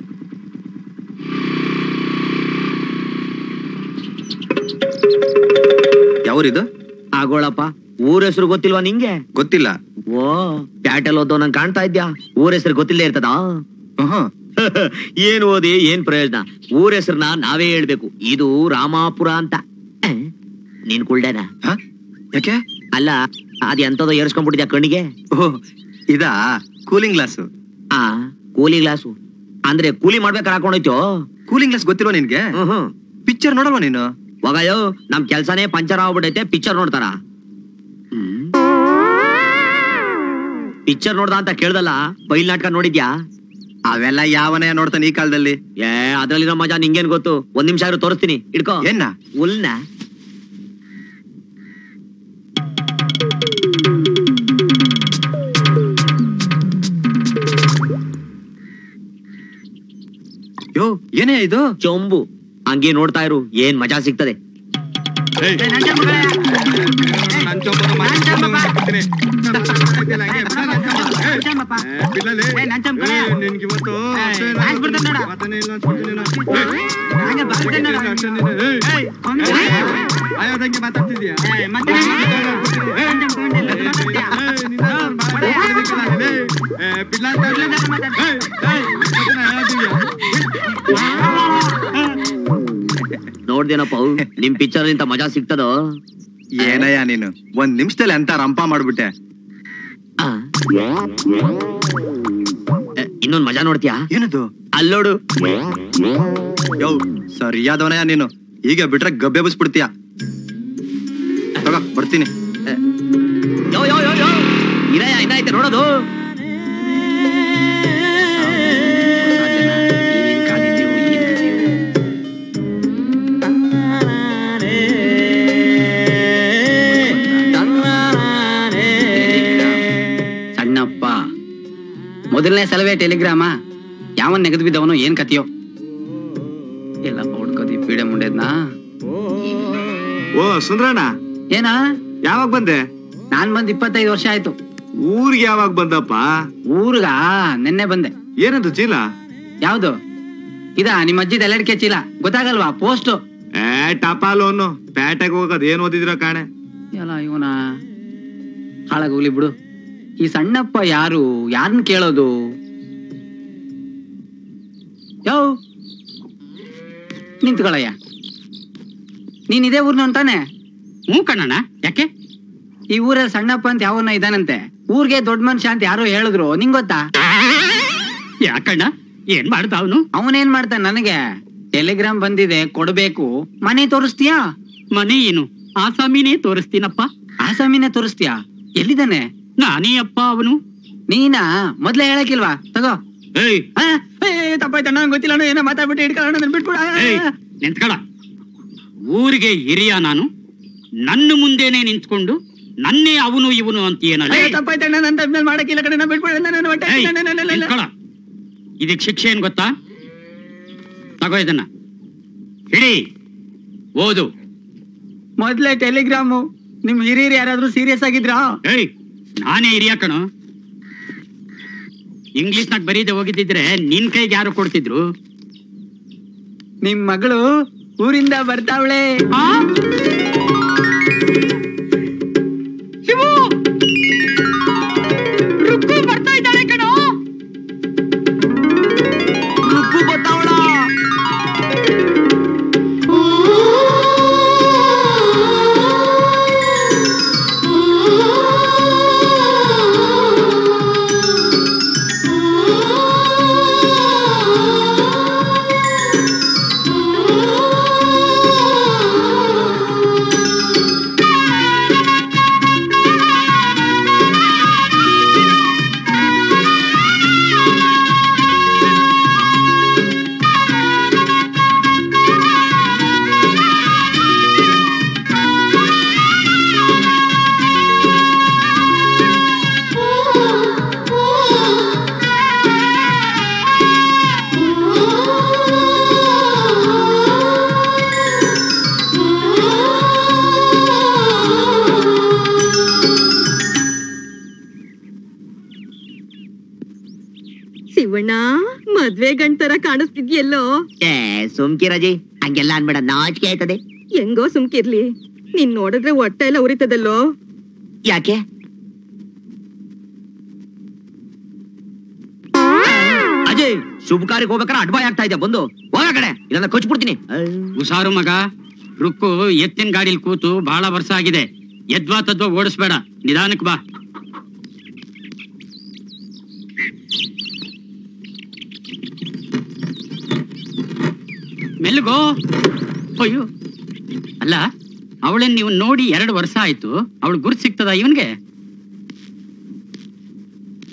ಯಾವೂರಿದು ಆಗೋಳಪ್ಪ ಊರ ಹೆಸರು ಗೊತ್ತಿಲ್ವಾ ನಿಂಗೆ ಗೊತ್ತಿಲ್ಲ ಓ ಪ್ಯಾಟೆಲ್ ಓದೋ ನಂಗೆ ಕಾಣ್ತಾ ಇದ್ಯಾ ಊರ ಹೆಸರು ಗೊತ್ತಿಲ್ಲದೆ ಇರ್ತದಾ ಹ್ಮ್ ಏನ್ ಓದಿ ಏನ್ ಪ್ರಯೋಜನ ಊರ ಹೆಸರನ್ನ ನಾವೇ ಹೇಳ್ಬೇಕು ಇದು ರಾಮಾಪುರ ಅಂತ ಆ, ನೀನ್ ಕುಳ್ಳೆನ ಹ? ಯಾಕೆ ಅಲ್ಲ ಅದ್ ಎಂತದೋ ಏರ್ಸ್ಕೊಂಡ್ಬಿಟ್ಟಿದ್ಯಾ ಕಣ್ಣಿಗೆ ಓ ಇದಾ ಕೂಲಿಂಗ್ ಗ್ಲಾಸ್ ಆ ಕೂಲಿ ಗ್ಲಾಸು ಅಂದ್ರೆ ಕೂಲಿ ಮಾಡ್ಬೇಕಾರೆ ಹಾಕೊಂಡೋಯ್ತು ಕೂಲಿಂಗ್ ಗ್ಲಾಸ್ ಗೊತ್ತಿಲ್ವಾ ನಿನ್ಗೆ ಹ್ಮ್ ಹ್ಮ್ ಪಿಕ್ಚರ್ ನೋಡಲ್ವಾ ನೀನು ಹೋಗಯ್ಯೋ ನಮ್ ಕೆಲ್ಸನೇ ಪಂಚರ್ ಆಗ್ಬಿಟ್ಟೈತೆ ಪಿಕ್ಚರ್ ನೋಡ್ತಾರ ಪಿಕ್ಚರ್ ನೋಡ್ದ ಅಂತ ಕೇಳ್ದಲ್ಲ ಬೈಲ್ ನಾಟಕ ನೋಡಿದ್ಯಾ ಅವೆಲ್ಲ ಯಾವನೇ ನೋಡ್ತಾನೆ ಈ ಕಾಲದಲ್ಲಿ ಏ ಅದ್ರಲ್ಲಿರೋ ಮಜಾ ನಿಂಗೇನ್ ಗೊತ್ತು ಒಂದ್ ನಿಮಿಷ ಆದ್ರೂ ತೋರಿಸ್ತೀನಿ ಇಡ್ಕೋ ಏನ್ನ ಉಲ್ನ ಯೋ ಏನೇ ಇದು ಚೊಂಬು ಹಂಗೆ ನೋಡ್ತಾ ಇರು ಏನ್ ಮಜಾ ಸಿಗ್ತದೆ ನನ್ ಚೊಂಬನ ಮಾತಾಡ್ತೀನಿ. ಇದೆಲ್ಲ ಹಂಗೆ ಬಿಡಲ್ಲ ಅಂತ ಮಾಡು. ಏ, ಏ, ಬಿಡಲ್ಲ. ಏ, ನಿನ್ಗೆ ಇವತ್ತು ಅಷ್ಟೇ ಇಲ್ಲ. ಮಾತನೇ ಇಲ್ಲ ಅನ್ಸ್ಬಿಡ್ತೀನಿ ನಾನು. ಏ, ಅಷ್ಟೇ ನೀನು. ಏ, ಏ, ಆಯೋದಂಗೆ ಮಾತಾಡ್ತಿದ್ಯಾ ಏ, ಏ, ನಿನ್ನ ಮಾತಾಡ್ತಿದ್ದಿಲ್ಲ ನೀನು. ಏ, ಬಿಡ್ಲ ಅಂತ ಹೇಳ್ದೆ. ಏ, ಏ, ಇವತ್ತಿನ ಹೇಳ್ತಿದ್ಯಾ? ನೋಡ್ದೇನಪ್ಪ ಅವು? ನಿಮ್ ಪಿಕ್ಚರ್ ಇಂತ ಮಜಾ ಸಿಗ್ತದೋ ಏನಯ್ಯ ನೀನು ಒಂದ್ ನಿಮಿಷದಲ್ಲಿ ಅಂತ ರಂಪ ಮಾಡ್ಬಿಟ್ಟೆ ಆ. ಏ, ಇನ್ನೊಂದ್ ಮಜಾ ನೋಡ್ತೀಯಾ ಏನದು ಅಲ್ಲೋಡು ಯೋ ಸರಿಯಾದವನಯ್ಯ ನೀನು ಈಗ ಬಿಟ್ರೆ ಗಬ್ಬೆ ಬಸ್ಬಿಡ್ತೀಯ ತಗೋ ಬರ್ತೀನಿ ಯೋ ಯೋ ಯೋ ಯೋ ಇರಯ್ಯ ಇನ್ನೈತೆ ನೋಡೋದು ಸಣ್ಣಪ್ಪ ಮೊದಲನೇ ಸಲವೇ ಟೆಲಿಗ್ರಾಮ ಯಾವನ್ ನೆಗೆದು ಬಿದ್ದವನು ಏನ್ ಕತಿಯೋ ಎಲ್ಲ ಹುಡ್ಕೋದಿ ಪೀಡೆ ಮುಂಡೆದ್ನಾ ಓ ಸುಂದ್ರಣ್ಣ ಏನಾ ಯಾವಾಗ ಬಂದೆ ನಾನ್ ಬಂದ್ ಇಪ್ಪತ್ತೈದು ವರ್ಷ ಆಯ್ತು ಊರಿಗೆ ಯಾವಾಗ ಬಂದಪ್ಪ ಊರ್ಗ ನಿನ್ನೆ ಬಂದೆ ಏನದು ಚೀಲ ಯಾವ್ದು ಇದಾ ನಿಮ್ಮ ಅಜ್ಜಿದ ಎಲ್ಲಡಿಕೆ ಚೀಲ ಗೊತ್ತಾಗಲ್ವಾ ಪೋಸ್ಟ್ ಏ ಟಪಾಲೋನು ಪೇಟೆಗೆ ಹೋಗೋದ್ ಏನ್ ಓದಿದಿರ ಕಾಣೆ ಎಲ್ಲ ಇವನ ಹಾಳಾಗೋಗ್ಲಿ ಬಿಡು ಈ ಸಣ್ಣಪ್ಪ ಯಾರು ಯಾರನ್ನ ಕೇಳೋದು ಯಾವ ನಿಂತ್ಕೊಳ್ಳಯ್ಯ ನೀನ್ ಇದೇ ಊರ್ನ ಅಂತಾನೆ ಹ್ಞೂ ಕಣ್ಣಣ್ಣ ಯಾಕೆ ಈ ಊರಲ್ಲಿ ಸಣ್ಣಪ್ಪ ಅಂತ ಯಾವನ್ನ ಇದಾನಂತೆ ಊರ್ಗೆ ದೊಡ್ಡ ಮನುಷ್ಯ ಅಂತ ಯಾರೋ ಹೇಳಿದ್ರು ನಿಂಗ್ ಗೊತ್ತಾ ಯಾಕಣ್ಣ ಏನ್ ಮಾಡ್ದ ಅವನು ಅವನೇನ್ ಮಾಡ್ತಾನೆ ನನಗೆ ಟೆಲಿಗ್ರಾಮ್ ಬಂದಿದೆ ಕೊಡ್ಬೇಕು ಮನೆ ತೋರಿಸ್ತೀಯಾ ಮನೆ ಏನು ಆಸಾಮಿನೇ ತೋರಿಸ್ತೀನಪ್ಪ ಆಸಾಮಿನೇ ತೋರಿಸ್ತೀಯಾ ಎಲ್ಲಿದ್ದಾನೆ ನಾನೇ ಅಪ್ಪ ಅವನು ನೀನಾ ಮೊದ್ಲೇ ಹೇಳಕ್ಕಿಲ್ವಾ ತಗೋ ಏಯ್ ಆ, ಏ, ತಪ್ಪಾಯ್ತಣ್ಣ ನಂಗ್ ಗೊತ್ತಿಲ್ಲ ಅಣ್ಣ, ಏನೋ ಮಾತಾಡ್ಬಿಟ್ಟು ಇಟ್ಕೊಳ್ಳೋಣ ಅದನ್ನ ಬಿಟ್ಬಿಡು. ಆ, ಏಯ್ ನಿಂತ್ಕೊಳ ಊರಿಗೆ ಹಿರಿಯ ನಾನು ನನ್ನ ಮುಂದೆನೆ ನಿಂತ್ಕೊಂಡು ನನ್ನೇ ಅವನು ಇವನು ಅಂತ ಏನಲ್ಲ ಅಯ್ಯೋ, ತಪ್ಪಾಯ್ತಣ್ಣ ನನ್ ತಪ್ಪ ಮಾಡಕ್ಕಿಲ್ಲ ಕಡೆ ನಾನು ಬಿಟ್ಬಿಡು ನನ್ನ ಹೊಟ್ಟೆ ಏಯ್, ಹಸಿಲ್ಲ, ನನ್ನ- ನನ್ನ- ನನ್ನ- ನಿಂತ್ಕೊಳ. ಇದಕ್ ಶಿಕ್ಷೆ ಏನ್ ಗೊತ್ತಾ ತಗೋ ಇದನ್ನ ಹಿಡಿ ಓದು ಮೊದ್ಲೇ ಟೆಲಿಗ್ರಾಮು ನಿಮ್ ಹಿರಿಯರು ಯಾರಾದ್ರೂ ಸೀರಿಯಸ್ ಆಗಿದ್ರಾ ಏಯ್ ನಾನೇ ಹಿರಿಯ ಕಣು ಇಂಗ್ಲಿಷ್ನಾಗ ಬರೀದೆ ಹೋಗಿದ್ದಿದ್ರೆ ನಿನ್ ಕೈಗೆ ಯಾರು ಕೊಡ್ತಿದ್ರು ನಿಮ್ ಮಗಳು ಊರಿಂದ ಬರ್ತಾವಳೆ ಶಿವು ರುಕ್ಕು ಬರ್ತಾ ಇದ್ದಾಳೆ ಕಣೋ ರುಕ್ಕು ಬರ್ತಾವಳ ಶಿವಣ್ಣ ಮದ್ವೆ ಗಂಡ್ ತರ ಕಾಣಿಸ್ತಿದ್ಯಲ್ಲೋ ಏ ಸುಮ್ಕಿರಜಿ ಹಂಗೆಲ್ಲ ಅನ್ಬೇಡ ನಾಚಿಕೆ ಆಯ್ತದೆ ಹೆಂಗೋ ಸುಮ್ಕಿರ್ಲಿ ನೀನ್ ನೋಡಿದ್ರೆ ಹೊಟ್ಟೆ ಎಲ್ಲ ಉರಿತದಲ್ಲೋ ಯಾಕೆ ಅಜಯ್ ಶುಭ ಕಾರ್ಯಕ್ಕೆ ಹೋಗ್ಬೇಕಾರೆ ಅಡ್ಬಾಯ್ ಆಗ್ತಾ ಇದ್ಯಾ ಬಂದು ಹೋಗ ಕಡೆ ಇದನ್ನ ಕೊಚ್ಬಿಡ್ತೀನಿ ಹುಷಾರು ಮಗ ರುಕ್ಕು ಎತ್ತಿನ ಗಾಡಿಲಿ ಕೂತು ಬಹಳ ವರ್ಷ ಆಗಿದೆ ಎದ್ವಾ ತದ್ವಾ ಓಡಿಸ್ಬೇಡ ನಿಧಾನಕ್ ಬಾ ಮೆಲ್ಗೋ ಅಯ್ಯೋ ಅಲ್ಲ ಅವಳನ್ನ ನೀವು ನೋಡಿ ಎರಡು ವರ್ಷ ಆಯ್ತು ಅವಳು ಗುರ್ತು ಸಿಗ್ತದ ಇವನ್ಗೆ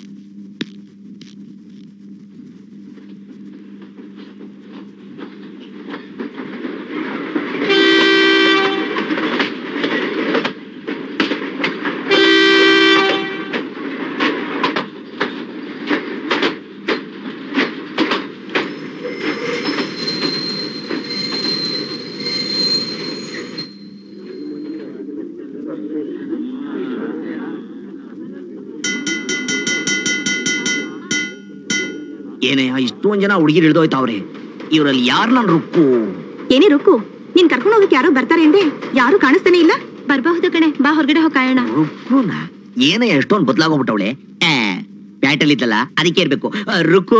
ಏನೇ ಇಷ್ಟೊಂದ್ ಜನ ಹುಡುಗಿರು ಇಳ್ದೋಯ್ತಾವ್ರೆ ಇವ್ರಲ್ಲಿ ಯಾರು ನನ್ ರುಕ್ಕು ಏನೇ ರುಕ್ಕು ನೀನ್ ಕರ್ಕೊಂಡು ಹೋಗಕ್ ಯಾರೋ ಬರ್ತಾರೆ ಅಂದೆ ಯಾರು ಕಾಣಿಸ್ತಾನೆ ಇಲ್ಲ ಬರ್ಬಹುದು ಕಣೆ ಬಾ ಹೊರಗಡೆ ಹೋಗ್ ಕಾಯೋಣ ರುಕ್ಕುನ ಏನೇ ಎಷ್ಟೊಂದು ಬದಲಾಗೋಗ್ಬಿಟ್ಟವಳೆ ಪ್ಯಾಟಲ್ ಇದ್ದಲ್ಲ ಅದಕ್ಕೆ ಇರ್ಬೇಕು ಆ, ರುಕ್ಕು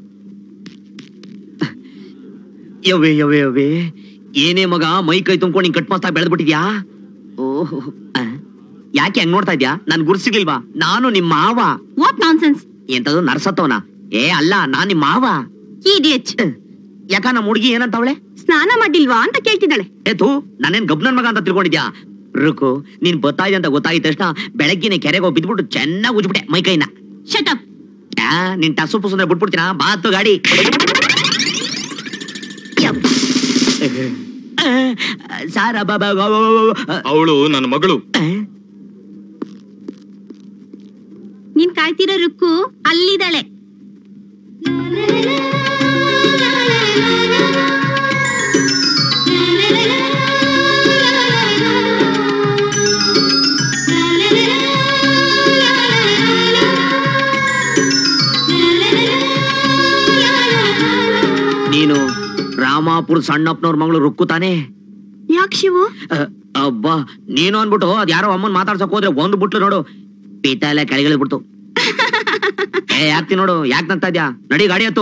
ಯವ್ವೆ ಯವ್ವೆ ಯವ್ವೆ ಏನೇ ಮಗ ಮೈ ಕೈ ತುಂಬ್ಕೊಂಡು ಹಿಂಗ್ ಕಟ್ ಮಸ್ತಾಗಿ ಬೆಳೆದ್ಬಿಟ್ಟಿದ್ಯಾ ಓಹ್ ಯಾಕೆ ಹಂಗ್ ನೋಡ್ತಾ ಇದ್ಯಾ ನನ್ ಗುರ್ಸಿರ್ಲಿಲ್ವಾ ನಾನು ನಿಮ್ ಮಾವ ವಾಟ್ ನಾನ್ಸೆನ್ಸ್ ಎಂತದು ನರ್ಸತ್ತವನ ಏ ಅಲ್ಲ ನಾನ್ ನಿಮ್ ಮಾವ ಇಡಿಯಟ್ ಯಾಕ ನಮ್ಮ ಹುಡುಗಿ ಏನಂತವಳೆ ಸ್ನಾನ ಮಾಡಿಲ್ವಾ ಅಂತ ಕೇಳ್ತಿದ್ದಾಳೆ ಏತು ನಾನೇನ್ ಗಬ್ನನ್ ಮಗ ಅಂತ ತಿಳ್ಕೊಂಡಿದ್ಯಾ ರುಕು ನೀನ್ ಬರ್ತಾ ಇದೆ ಅಂತ ಗೊತ್ತಾಗಿದ ತಕ್ಷಣ ಬೆಳಗ್ಗಿನ ಕೆರೆಗೆ ಹೋಗಿ ಬಿದ್ಬಿಟ್ಟು ಚೆನ್ನಾಗಿ ಉಜ್ಬಿಟ್ಟೆ ಮೈ ಕೈನ ಶಟ್ ಅಪ್ ಆ, ನಿನ್ ಟಸು ಪುಸು ಅಂದ್ರೆ ಬಿಟ್ಬಿಡ್ತೀನ ಬಾತು ಗಾಡಿ ಸಾರ ಬಾಬಾ ಅವಳು ನನ್ನ ಮಗಳು ನೀನ್ ಕಾಯ್ತಿರೋ ರುಕ್ಕು ಅಲ್ಲಿದ್ದಾಳೆ ನೀನು ರಾಮಾಪುರ ಸಣ್ಣಪ್ಪನವ್ರ ಮಗಳು ರುಕ್ಕು ತಾನೇ ಯಾಕೆ ಶಿವು ಅ, ಅಬ್ಬಾ ನೀನು ಅನ್ಬಿಟ್ಟು ಅದ್ ಯಾರೋ ಅಮ್ಮನ್ ಮಾತಾಡ್ಸಕ್ ಹೋದ್ರೆ ಒಂದ್ ಬಿಟ್ಲು ನೋಡು ಪೀತ ಎಲ್ಲ ಕೆಳಗಿಳಿದ್ಬಿಡ್ತು ಏ ಯಾಕ್ತಿ ನೋಡು ಯಾಕೆ ನಂತ ಇದ್ಯಾ ನಡಿ ಗಾಡಿ ಹತ್ತು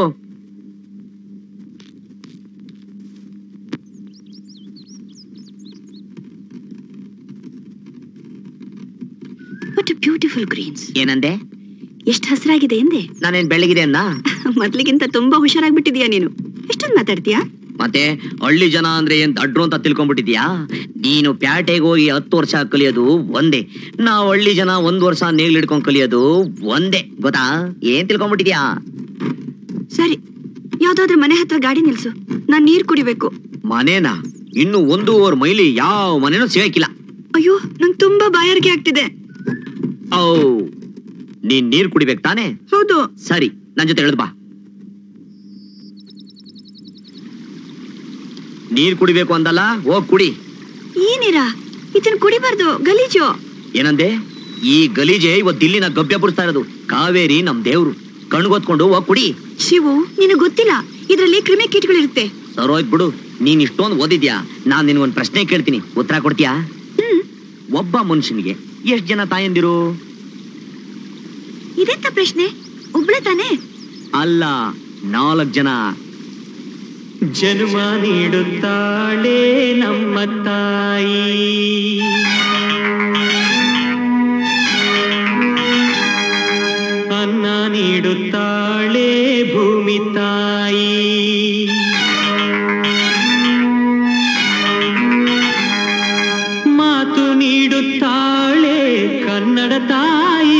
ವಾಟ್ ಬ್ಯೂಟಿಫುಲ್ ಗ್ರೀನ್ಸ್ ಏನಂದೆ ಎಷ್ಟು ಹಸಿರಾಗಿದೆ ಎಂದೆ ನಾನೇನ್ ಬೆಳಗಿದೆ ಅನ್ನ ಮೊದ್ಲಿಗಿಂತ ತುಂಬಾ ಹುಷಾರಾಗ್ಬಿಟ್ಟಿದ್ಯಾ ನೀನು ಎಷ್ಟೊಂದು ಮಾತಾಡ್ತೀಯಾ ಮತ್ತೆ ಹಳ್ಳಿ ಜನ ಅಂದ್ರೆ ಏನ್ ದಡ್ರು ಅಂತ ತಿಳ್ಕೊಂಡ್ಬಿಟ್ಟಿದ್ಯಾ ನೀನು ಪ್ಯಾಟೆಗೆ ಹೋಗಿ ಹತ್ತು ವರ್ಷ ಕಲಿಯೋದು ಒಂದೇ ನಾವು ಹಳ್ಳಿ ಜನ ಒಂದ್ ವರ್ಷ ನೇಗ್ಲ್ ಹಿಡ್ಕೊಂಡ್ ಕಲಿಯೋದು ಒಂದೇ ಗೊತ್ತಾ ಏನ್ ತಿಳ್ಕೊಂಡ್ಬಿಟ್ಟಿದ್ಯಾ ಸರಿ ಯಾವ್ದಾದ್ರೂ ಮನೆ ಹತ್ರ ಗಾಡಿ ನಿಲ್ಸು ನಾನ್ ನೀರ್ ಕುಡಿಬೇಕು ಮನೇನ ಇನ್ನು ಒಂದೂವರೆ ಮೈಲಿ ಯಾವ ಮನೇನೂ ಸಿಗಕ್ಕಿಲ್ಲ ಅಯ್ಯೋ ನಂಗ್ ತುಂಬಾ ಬಾಯಾರಿಕೆ ಆಗ್ತಿದೆ ಓ ನೀನ್ ನೀರ್ ಕುಡಿಬೇಕು ತಾನೇ ಹೌದು ಸರಿ ನನ್ ಜೊತೆ ಎಳ್ದ್ ಬಾ ನೀರ್ ಕುಡಿಬೇಕು ಅಂದಲ್ಲ ಹೋಗ್ ಕುಡಿ ಈ ನೀರಾ ಇದನ್ ಕುಡಿಬಾರ್ದು ಗಲೀಜು ಏನಂದೆ ಈ ಗಲೀಜೆ ಇವತ್ತು ಇಲ್ಲಿನ ಗಬ್ಬೆ ಬುರ್ಸ್ತಾ ಇರೋದು ಕಾವೇರಿ ನಮ್ ದೇವ್ರು ಕಣ್ಗೊತ್ಕೊಂಡು ಹೋಗ್ ಕುಡಿ ಶಿವು ನಿನಗ್ ಗೊತ್ತಿಲ್ಲ ಇದ್ರಲ್ಲಿ ಕ್ರಿಮಿ ಕೀಟಗಳಿರುತ್ತೆ ಸರೋಯ್ತ್ ಬಿಡು ನೀನ್ ಇಷ್ಟೊಂದು ಓದಿದ್ಯಾ ನಾನ್ ನಿನ್ಗೊಂದ್ ಪ್ರಶ್ನೆ ಕೇಳ್ತೀನಿ ಉತ್ತರ ಕೊಡ್ತೀಯಾ ಒಬ್ಬ ಮನುಷ್ಯನಿಗೆ ಎಷ್ಟ್ ಜನ ತಾಯಂದಿರು ಇದೆಂತ ಪ್ರಶ್ನೆ ಒಬ್ಳೆ ತಾನೇ ಅಲ್ಲ ನಾಲ್ಕ್ ಜನ ಜನ್ಮ ನೀಡುತ್ತಾಳೆ ನಮ್ಮ ತಾಯಿ ಅನ್ನ ನೀಡುತ್ತಾಳೆ ಭೂಮಿ ತಾಯಿ ಮಾತು ನೀಡುತ್ತಾಳೆ ಕನ್ನಡ ತಾಯಿ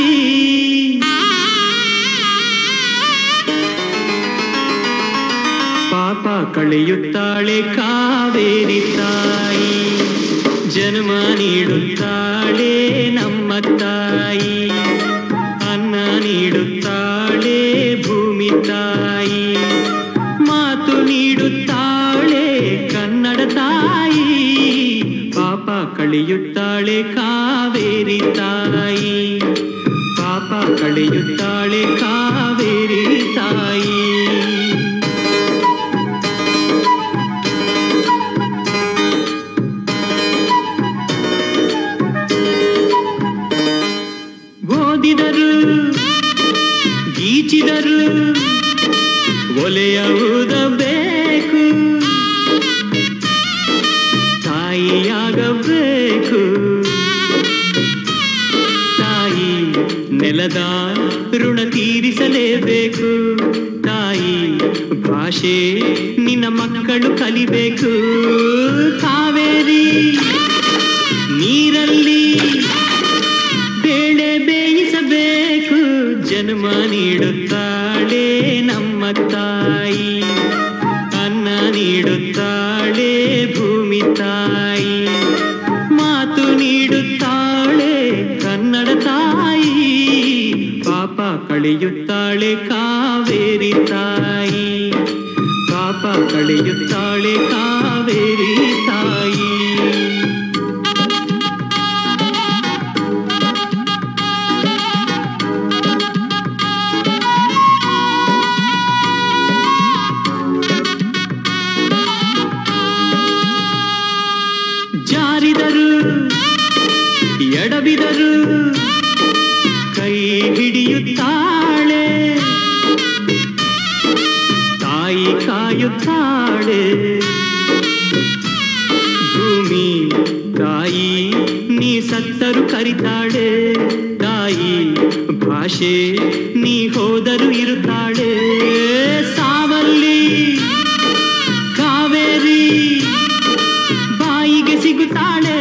ಪಾಪ ಕಳೆಯುತ್ತಾಳೆ ಕಾವೇರಿ ತಾಯಿ ಜನ್ಮ ನೀಡುತ್ತಾಳೆ ನಮ್ಮ ತಾಯಿ ಅನ್ನ ನೀಡುತ್ತಾಳೆ ಭೂಮಿ ತಾಯಿ ಮಾತು ನೀಡುತ್ತಾಳೆ ಕನ್ನಡ ತಾಯಿ ಪಾಪ ಕಳೆಯುತ್ತಾಳೆ ಕಾವೇರಿ ತಾಯಿ ಪಾಪ ಕಳೆಯುತ್ತಾಳೆ ಕಾವೇರಿ ತಾಯಿ ಓದಿದರು ಗೀಚಿದರು ಒಲೆಯ ಊದಬೇಕು ತಾಯಿಯಾಗಬೇಕು ತಾಯಿ ನೆಲದ ಋಣ ತೀರಿಸಲೇಬೇಕು ತಾಯಿ ಭಾಷೆ ನಿನ್ನ ಮಕ್ಕಳು ಕಲಿಬೇಕು ಕಾವೇರಿ ನೀರಲ್ಲಿ ಬೇಳೆ ಬೇಯಿಸಬೇಕು ಜನ್ಮ ನೀಡುತ್ತಾಳೆ ನಮ್ಮ ತಾಯಿ ಅನ್ನ ನೀಡುತ್ತಾಳೆ ಭೂಮಿ ತಾಯಿ ಮಾತು ನೀಡುತ್ತಾಳೆ ಕನ್ನಡ ತಾಯಿ ಪಾಪ ಕಳೆಯುತ್ತಾಳೆ ಕಾವೇರಿ ತಾಯಿ ಪಾಪ ಕಳೆಯುತ್ತಾಳೆ ಕಾವೇರಿ ತಾಯಿ ಎಡಬಿದರು ಕೈ ಹಿಡಿಯುತ್ತಾಳೆ ತಾಯಿ ಕಾಯುತ್ತಾಳೆ ಭೂಮಿ ತಾಯಿ ನೀ ಸತ್ತರು ಕರಿತಾಳೆ ತಾಯಿ ಭಾಷೆ ನೀ ಹೋದರು ಇರುತ್ತಾಳೆ ಸಾವಲ್ಲಿ ಕಾವೇರಿ ಬಾಯಿಗೆ ಸಿಗುತ್ತಾಳೆ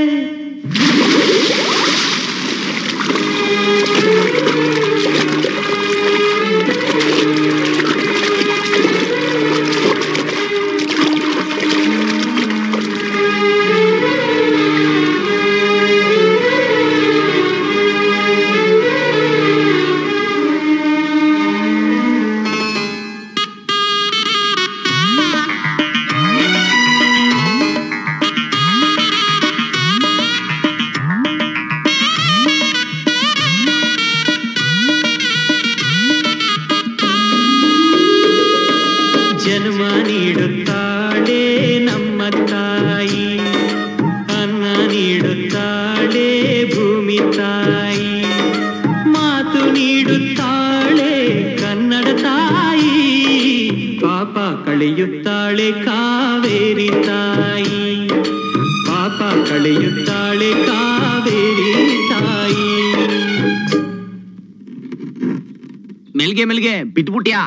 ಜನ್ಮ ನೀಡುತ್ತಾಳೆ ನಮ್ಮ ತಾಯಿ ಅನ್ನ ನೀಡುತ್ತಾಳೆ ಭೂಮಿ ತಾಯಿ ಮಾತು ನೀಡುತ್ತಾಳೆ ಕನ್ನಡ ತಾಯಿ ಪಾಪ ಕಳೆಯುತ್ತಾಳೆ ಕಾವೇರಿ ತಾಯಿ ಪಾಪ ಕಳೆಯುತ್ತಾಳೆ ಕಾವೇರಿ ತಾಯಿ ಮೆಲ್ಗೆ ಮೆಲ್ಗೆ ಬಿದ್ಬಿಟ್ಯಾ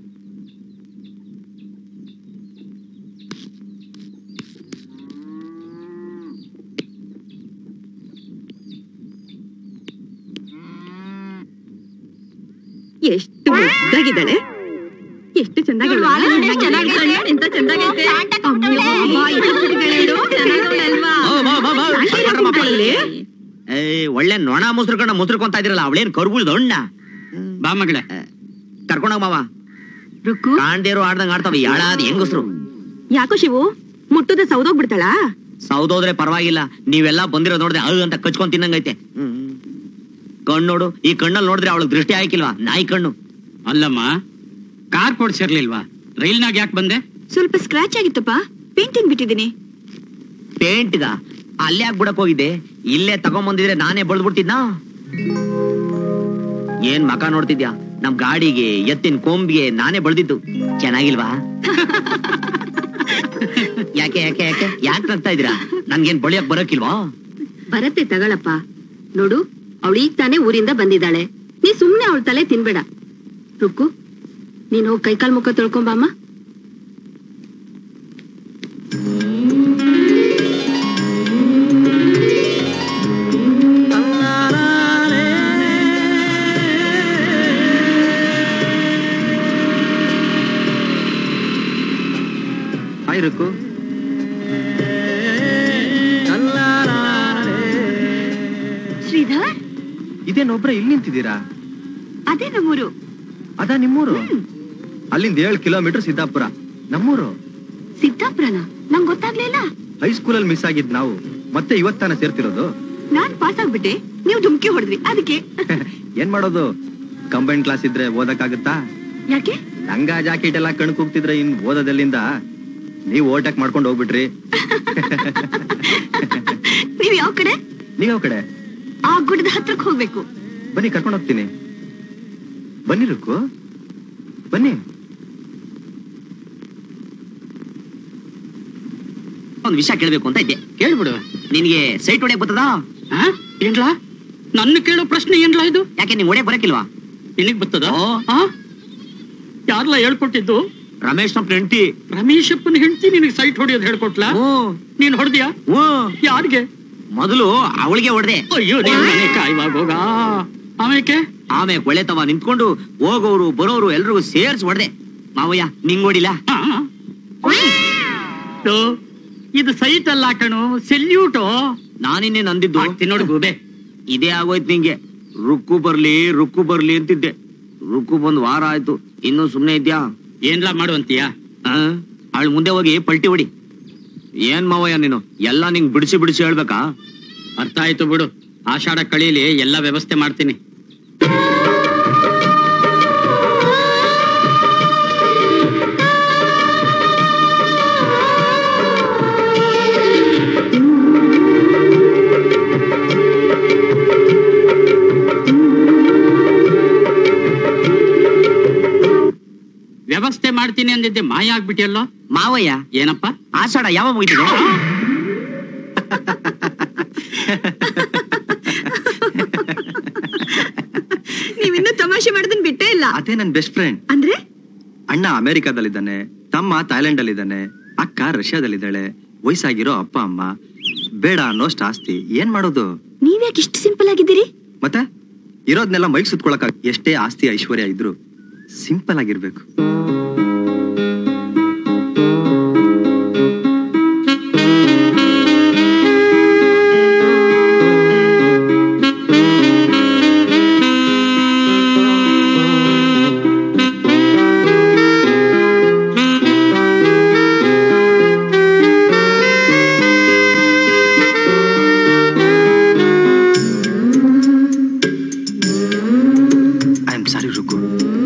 ಎಷ್ಟು ಮುದ್ದಾಗಿದ್ದಾಳೆ ಎಷ್ಟು ಚೆನ್ನಾಗಿ ಎಂತ ಚೆನ್ನಾಗೈತೆ ಅಮ್ಮಯ್ಯೋ, ಅಮ್ಮ, ಎಷ್ಟು ಹುಡುಗಿಗಳು ಇವ್ಳು. ಚೆನ್ನಾಗವ್ಳೆ ಅಲ್ವಾ? ಸಾಕಿರೋ ಮಕ್ಕಳಲ್ಲಿ? ಏ ಒಳ್ಳೆ ನೊಣ ಮೊಸರು ಕಣ್ಣ ಮೊಸರು ಕೊಂತ ಇದ್ರಲ್ಲ ಅವಳೇನ್ ಕರ್ಗುಳ್ ದೊಣ್ಣ ಬಾ ಮಗಳೇ ಕರ್ಕೊಂಡೋಗ ಮಾವ ಕಾಣ್ದೇರು ಆಡ್ದಂಗ್ ಆಡ್ತಾವ ಯಾಳಾದ ಹೆಂಗಸ್ರು ಯಾಕೋ ಶಿವು ಮುಟ್ಟದ ಸೌದೋಗ್ಬಿಡ್ತಾಳಾ ಸೌದೋದ್ರೆ ಪರವಾಗಿಲ್ಲ ನೀವೆಲ್ಲ ಬಂದಿರೋ ನೋಡಿದ್ರೆ ಅಳು ಅಂತ ಕಚ್ಕೊಂಡ್ ತಿನ್ನಂಗೈತೆ ಕಣ್ಣು ನೋಡು ಈ ಕಣ್ಣಲ್ಲಿ ನೋಡಿದ್ರೆ ಅವಳಿಗೆ ದೃಷ್ಟಿ ಆಯ್ಕಿಲ್ವಾ ನಾಯಿ ಕಣ್ಣು ಅಲ್ಲಮ್ಮ ಕಾರ್ ಕೊಡ್ಸಿರ್ಲಿಲ್ವಾ ರೈಲ್ನಾಗ ಯಾಕೆ ಬಂದೆ ಸ್ವಲ್ಪ ಸ್ಕ್ರಾಚ್ ಆಗಿತ್ತಪ್ಪ ಪೇಂಟಿಂಗ್ ಬಿಟ್ಟಿದ್ದೀನಿ ಪೇಂಟ್ಗ ಅಲ್ಲೇ ಬಿಡಕ್ ಹೋಗಿದ್ದೆ ಇಲ್ಲೇ ತಗೊಂಬಂದಿದ್ರೆ ನಾನೇ ಬಳ್ದ್ಬಿಟ್ಟಿದ್ನಾ ಏನ್ ಮಕ ನೋಡ್ತಿದ್ಯಾ ನಮ್ ಗಾಡಿಗೆ ಎತ್ತಿನ ಕೊಂಬಿಗೆ ನಾನೇ ಬಳ್ದಿದ್ದು ಚೆನ್ನಾಗಿಲ್ವಾ ಯಾಕೆ ಯಾಕೆ ಯಾಕೆ ಯಾಕೆ ನಗ್ತಾ ಇದೀರಾ ನನ್ಗೇನ್ ಬಳಿಯಕ್ ಬರಕಿಲ್ವಾ ಬರತ್ತೆ ತಗಳಪ್ಪ ನೋಡು ಅವಳು ಈಗ ತಾನೇ ಊರಿಂದ ಬಂದಿದ್ದಾಳೆ ನೀ ಸುಮ್ನೆ ಅವಳ ತಲೆ ತಿನ್ಬೇಡ ರುಕ್ಕು ನೀನ್ ಹೋಗಿ ಕೈಕಾಲ್ ಮುಖ ತೊಳ್ಕೊಂಬಮ್ಮ ಹಾಯ್ ರುಕ್ಕು ಶ್ರೀಧರ್ ಇದೇನೊಬ್ರೆ ಇಲ್ಲಿ ನಿಂತಿದ್ದೀರಾ ಅದೇ ನಮ್ಮೂರು ಅದ ನಿಮ್ಮೂರು ಅಲ್ಲಿಂದ ಏಳು ಕಿಲೋಮೀಟರ್ ಸಿದ್ದಾಪುರ ನಮ್ಮೂರು ಸಿದ್ದಾಪುರನ ನಂಗ್ ಗೊತ್ತಾಗ್ಲಿಲ್ಲ ಹೈಸ್ಕೂಲಲ್ಲಿ ಮಿಸ್ ಆಗಿದ್ ನಾವು ಮತ್ತೆ ಇವತ್ತಾನ ಸೇರ್ತಿರೋದು ನಾನ್ ಪಾಸ್ ಆಗ್ಬಿಟ್ಟೆ ನೀವು ಡುಮ್ಕಿ ಹೊಡೆದ್ರಿ ಅದಕ್ಕೆ ಏನ್ ಮಾಡೋದು ಕಂಬೈನ್ ಕ್ಲಾಸ್ ಇದ್ರೆ ಓದಕ್ಕಾಗತ್ತಾ ಯಾಕೆ ನಂಗ ಜಾಕೆಟ್ ಎಲ್ಲ ಕಣ್ ಕೂಗ್ತಿದ್ರೆ ಇನ್ ಓದೋದಲ್ಲಿಂದ ನೀವ್ ಓಟಕ್ ಮಾಡ್ಕೊಂಡು ಹೋಗ್ಬಿಟ್ರಿ ನೀವ್ ಯಾವ ಕಡೆ ನೀವ್ ಯಾವ ಕಡೆ ಆ ಗುಡ್ಡದ ಹತ್ರಕ್ ಹೋಗ್ಬೇಕು ಬನ್ನಿ ಕರ್ಕೊಂಡು ಹೋಗ್ತೀನಿ ಬನ್ನಿ ರುಕ್ಕು ಬನ್ನಿ ಒಂದ್ ವಿಷಯ ಕೇಳ್ಬೇಕು ಅಂತ ಇದ್ದೆ ಕೇಳ್ಬಿಡು ನಿನ್ಗೆ ಸೈಟ್ ಹೊಡೆಯಕ್ ಬರ್ತದಾ ಆ? ಏನ್ಲಾ ನನ್ನ ಕೇಳೋ ಪ್ರಶ್ನೆ ಏನ್ಲಾ ಇದು ಯಾಕೆ ನೀವ್ ಹೊಡೆಯಕ್ ಬರಕಿಲ್ವಾ ನಿನಗ್ ಬರ್ತದ ಓ. ಯಾರ್ಲಾ ಹೇಳ್ಕೊಟ್ಟಿದ್ದು ರಮೇಶ್ ನಮ್ ಹೆಂಡತಿ ರಮೇಶಪ್ಪನ ಹೆಂಡತಿ ನಿನಗೆ ಸೈಟ್ ಹೊಡಿಯೋದು ಹೇಳ್ಕೊಟ್ಲಾ ನೀನ್ ಹೊಡೆದ್ಯಾ ಯಾರಿಗೆ ಮೊದಲು ಅವಳಿಗೆ ಹೊಡೆದೆ ಅಯ್ಯೋ ನೀನ್ ಮನೆ ಕಾಯುವಾಗ ಹೋಗ ಆಮೇಲೆ ಆಮೇಲೆ ಒಳ್ಳೆತವ ನಿಂತ್ಕೊಂಡು ಹೋಗೋರು ಬರೋರು ಎಲ್ರಿಗೂ ಸೇರ್ಸ್ ಹೊಡೆದೆ ಮಾವಯ್ಯ ನಿಂಗ್ ಹೊಡಿಲ್ಲ ಇದು ಸೈಟ್ ಅಲ್ಲ ಕಣು ಸೆಲ್ಯೂಟು ನಾನಿನ್ನೇನ್ ಅಂದಿದ್ದು ನೋಡು ಗೂಬೆ ಇದೇ ಆಗೋಯ್ತು ನಿಂಗೆ ರುಕ್ಕು ಬರ್ಲಿ ರುಕ್ಕು ಬರ್ಲಿ ಅಂತಿದ್ದೆ ರುಕ್ಕು ಬಂದ್ ವಾರ ಆಯ್ತು ಇನ್ನೂ ಸುಮ್ನೆ ಇದ್ಯಾ ಏನ್ಲಾ ಮಾಡುವಂತೀಯ ಅವಳ ಮುಂದೆ ಹೋಗಿ ಪಲ್ಟಿ ಹೊಡಿ ಏನ್ ಮಾವಯ್ಯ ನೀನು ಎಲ್ಲ ನಿಂಗ್ ಬಿಡಿಸಿ ಬಿಡಿಸಿ ಹೇಳ್ಬೇಕಾ ಅರ್ಥ ಆಯ್ತು ಬಿಡು ಆಷಾಢ ಕಳೀಲಿ ಎಲ್ಲ ವ್ಯವಸ್ಥೆ ಮಾಡ್ತೀನಿ ಬಂದಿದ್ದೆ ಮಾಯ ಆಗ್ಬಿಟ್ಟಿಯಲ್ಲೋ ಮಾವಯ್ಯ ಏನಪ್ಪ ಆಷಾಢ ಯಾವ ಮುಗಿದಿದೆ ನೀವಿನ್ನೂ ತಮಾಷೆ ಮಾಡೋದನ್ನ ಬಿಟ್ಟೇ ಇಲ್ಲ ಅದೇ ನನ್ ಬೆಸ್ಟ್ ಫ್ರೆಂಡ್ ಅಂದ್ರೆ ಅಣ್ಣ ಅಮೆರಿಕಾದಲ್ಲಿದ್ದಾನೆ ತಮ್ಮ ಥೈಲ್ಯಾಂಡ್ ಅಲ್ಲಿದ್ದಾನೆ ಅಕ್ಕ ರಷ್ಯಾದಲ್ಲಿದ್ದಾಳೆ ವಯಸ್ಸಾಗಿರೋ ಅಪ್ಪ ಅಮ್ಮ ಬೇಡ ಅನ್ನೋಷ್ಟು ಆಸ್ತಿ ಏನ್ ಮಾಡೋದು ನೀವ್ಯಾಕೆ ಇಷ್ಟು ಸಿಂಪಲ್ ಆಗಿದ್ದೀರಿ ಮತ್ತೆ ಇರೋದ್ನೆಲ್ಲ ಮೈಕ್ ಸುತ್ಕೊಳಕ ಎಷ್ಟೇ ಆಸ್ತಿ ಐಶ್ವರ್ಯ ಇದ್ರು ಸಿಂಪಲ್ ಆಗಿರ್ಬೇಕು ಐ ಆಮ್ ಸಾರಿ ರುಕು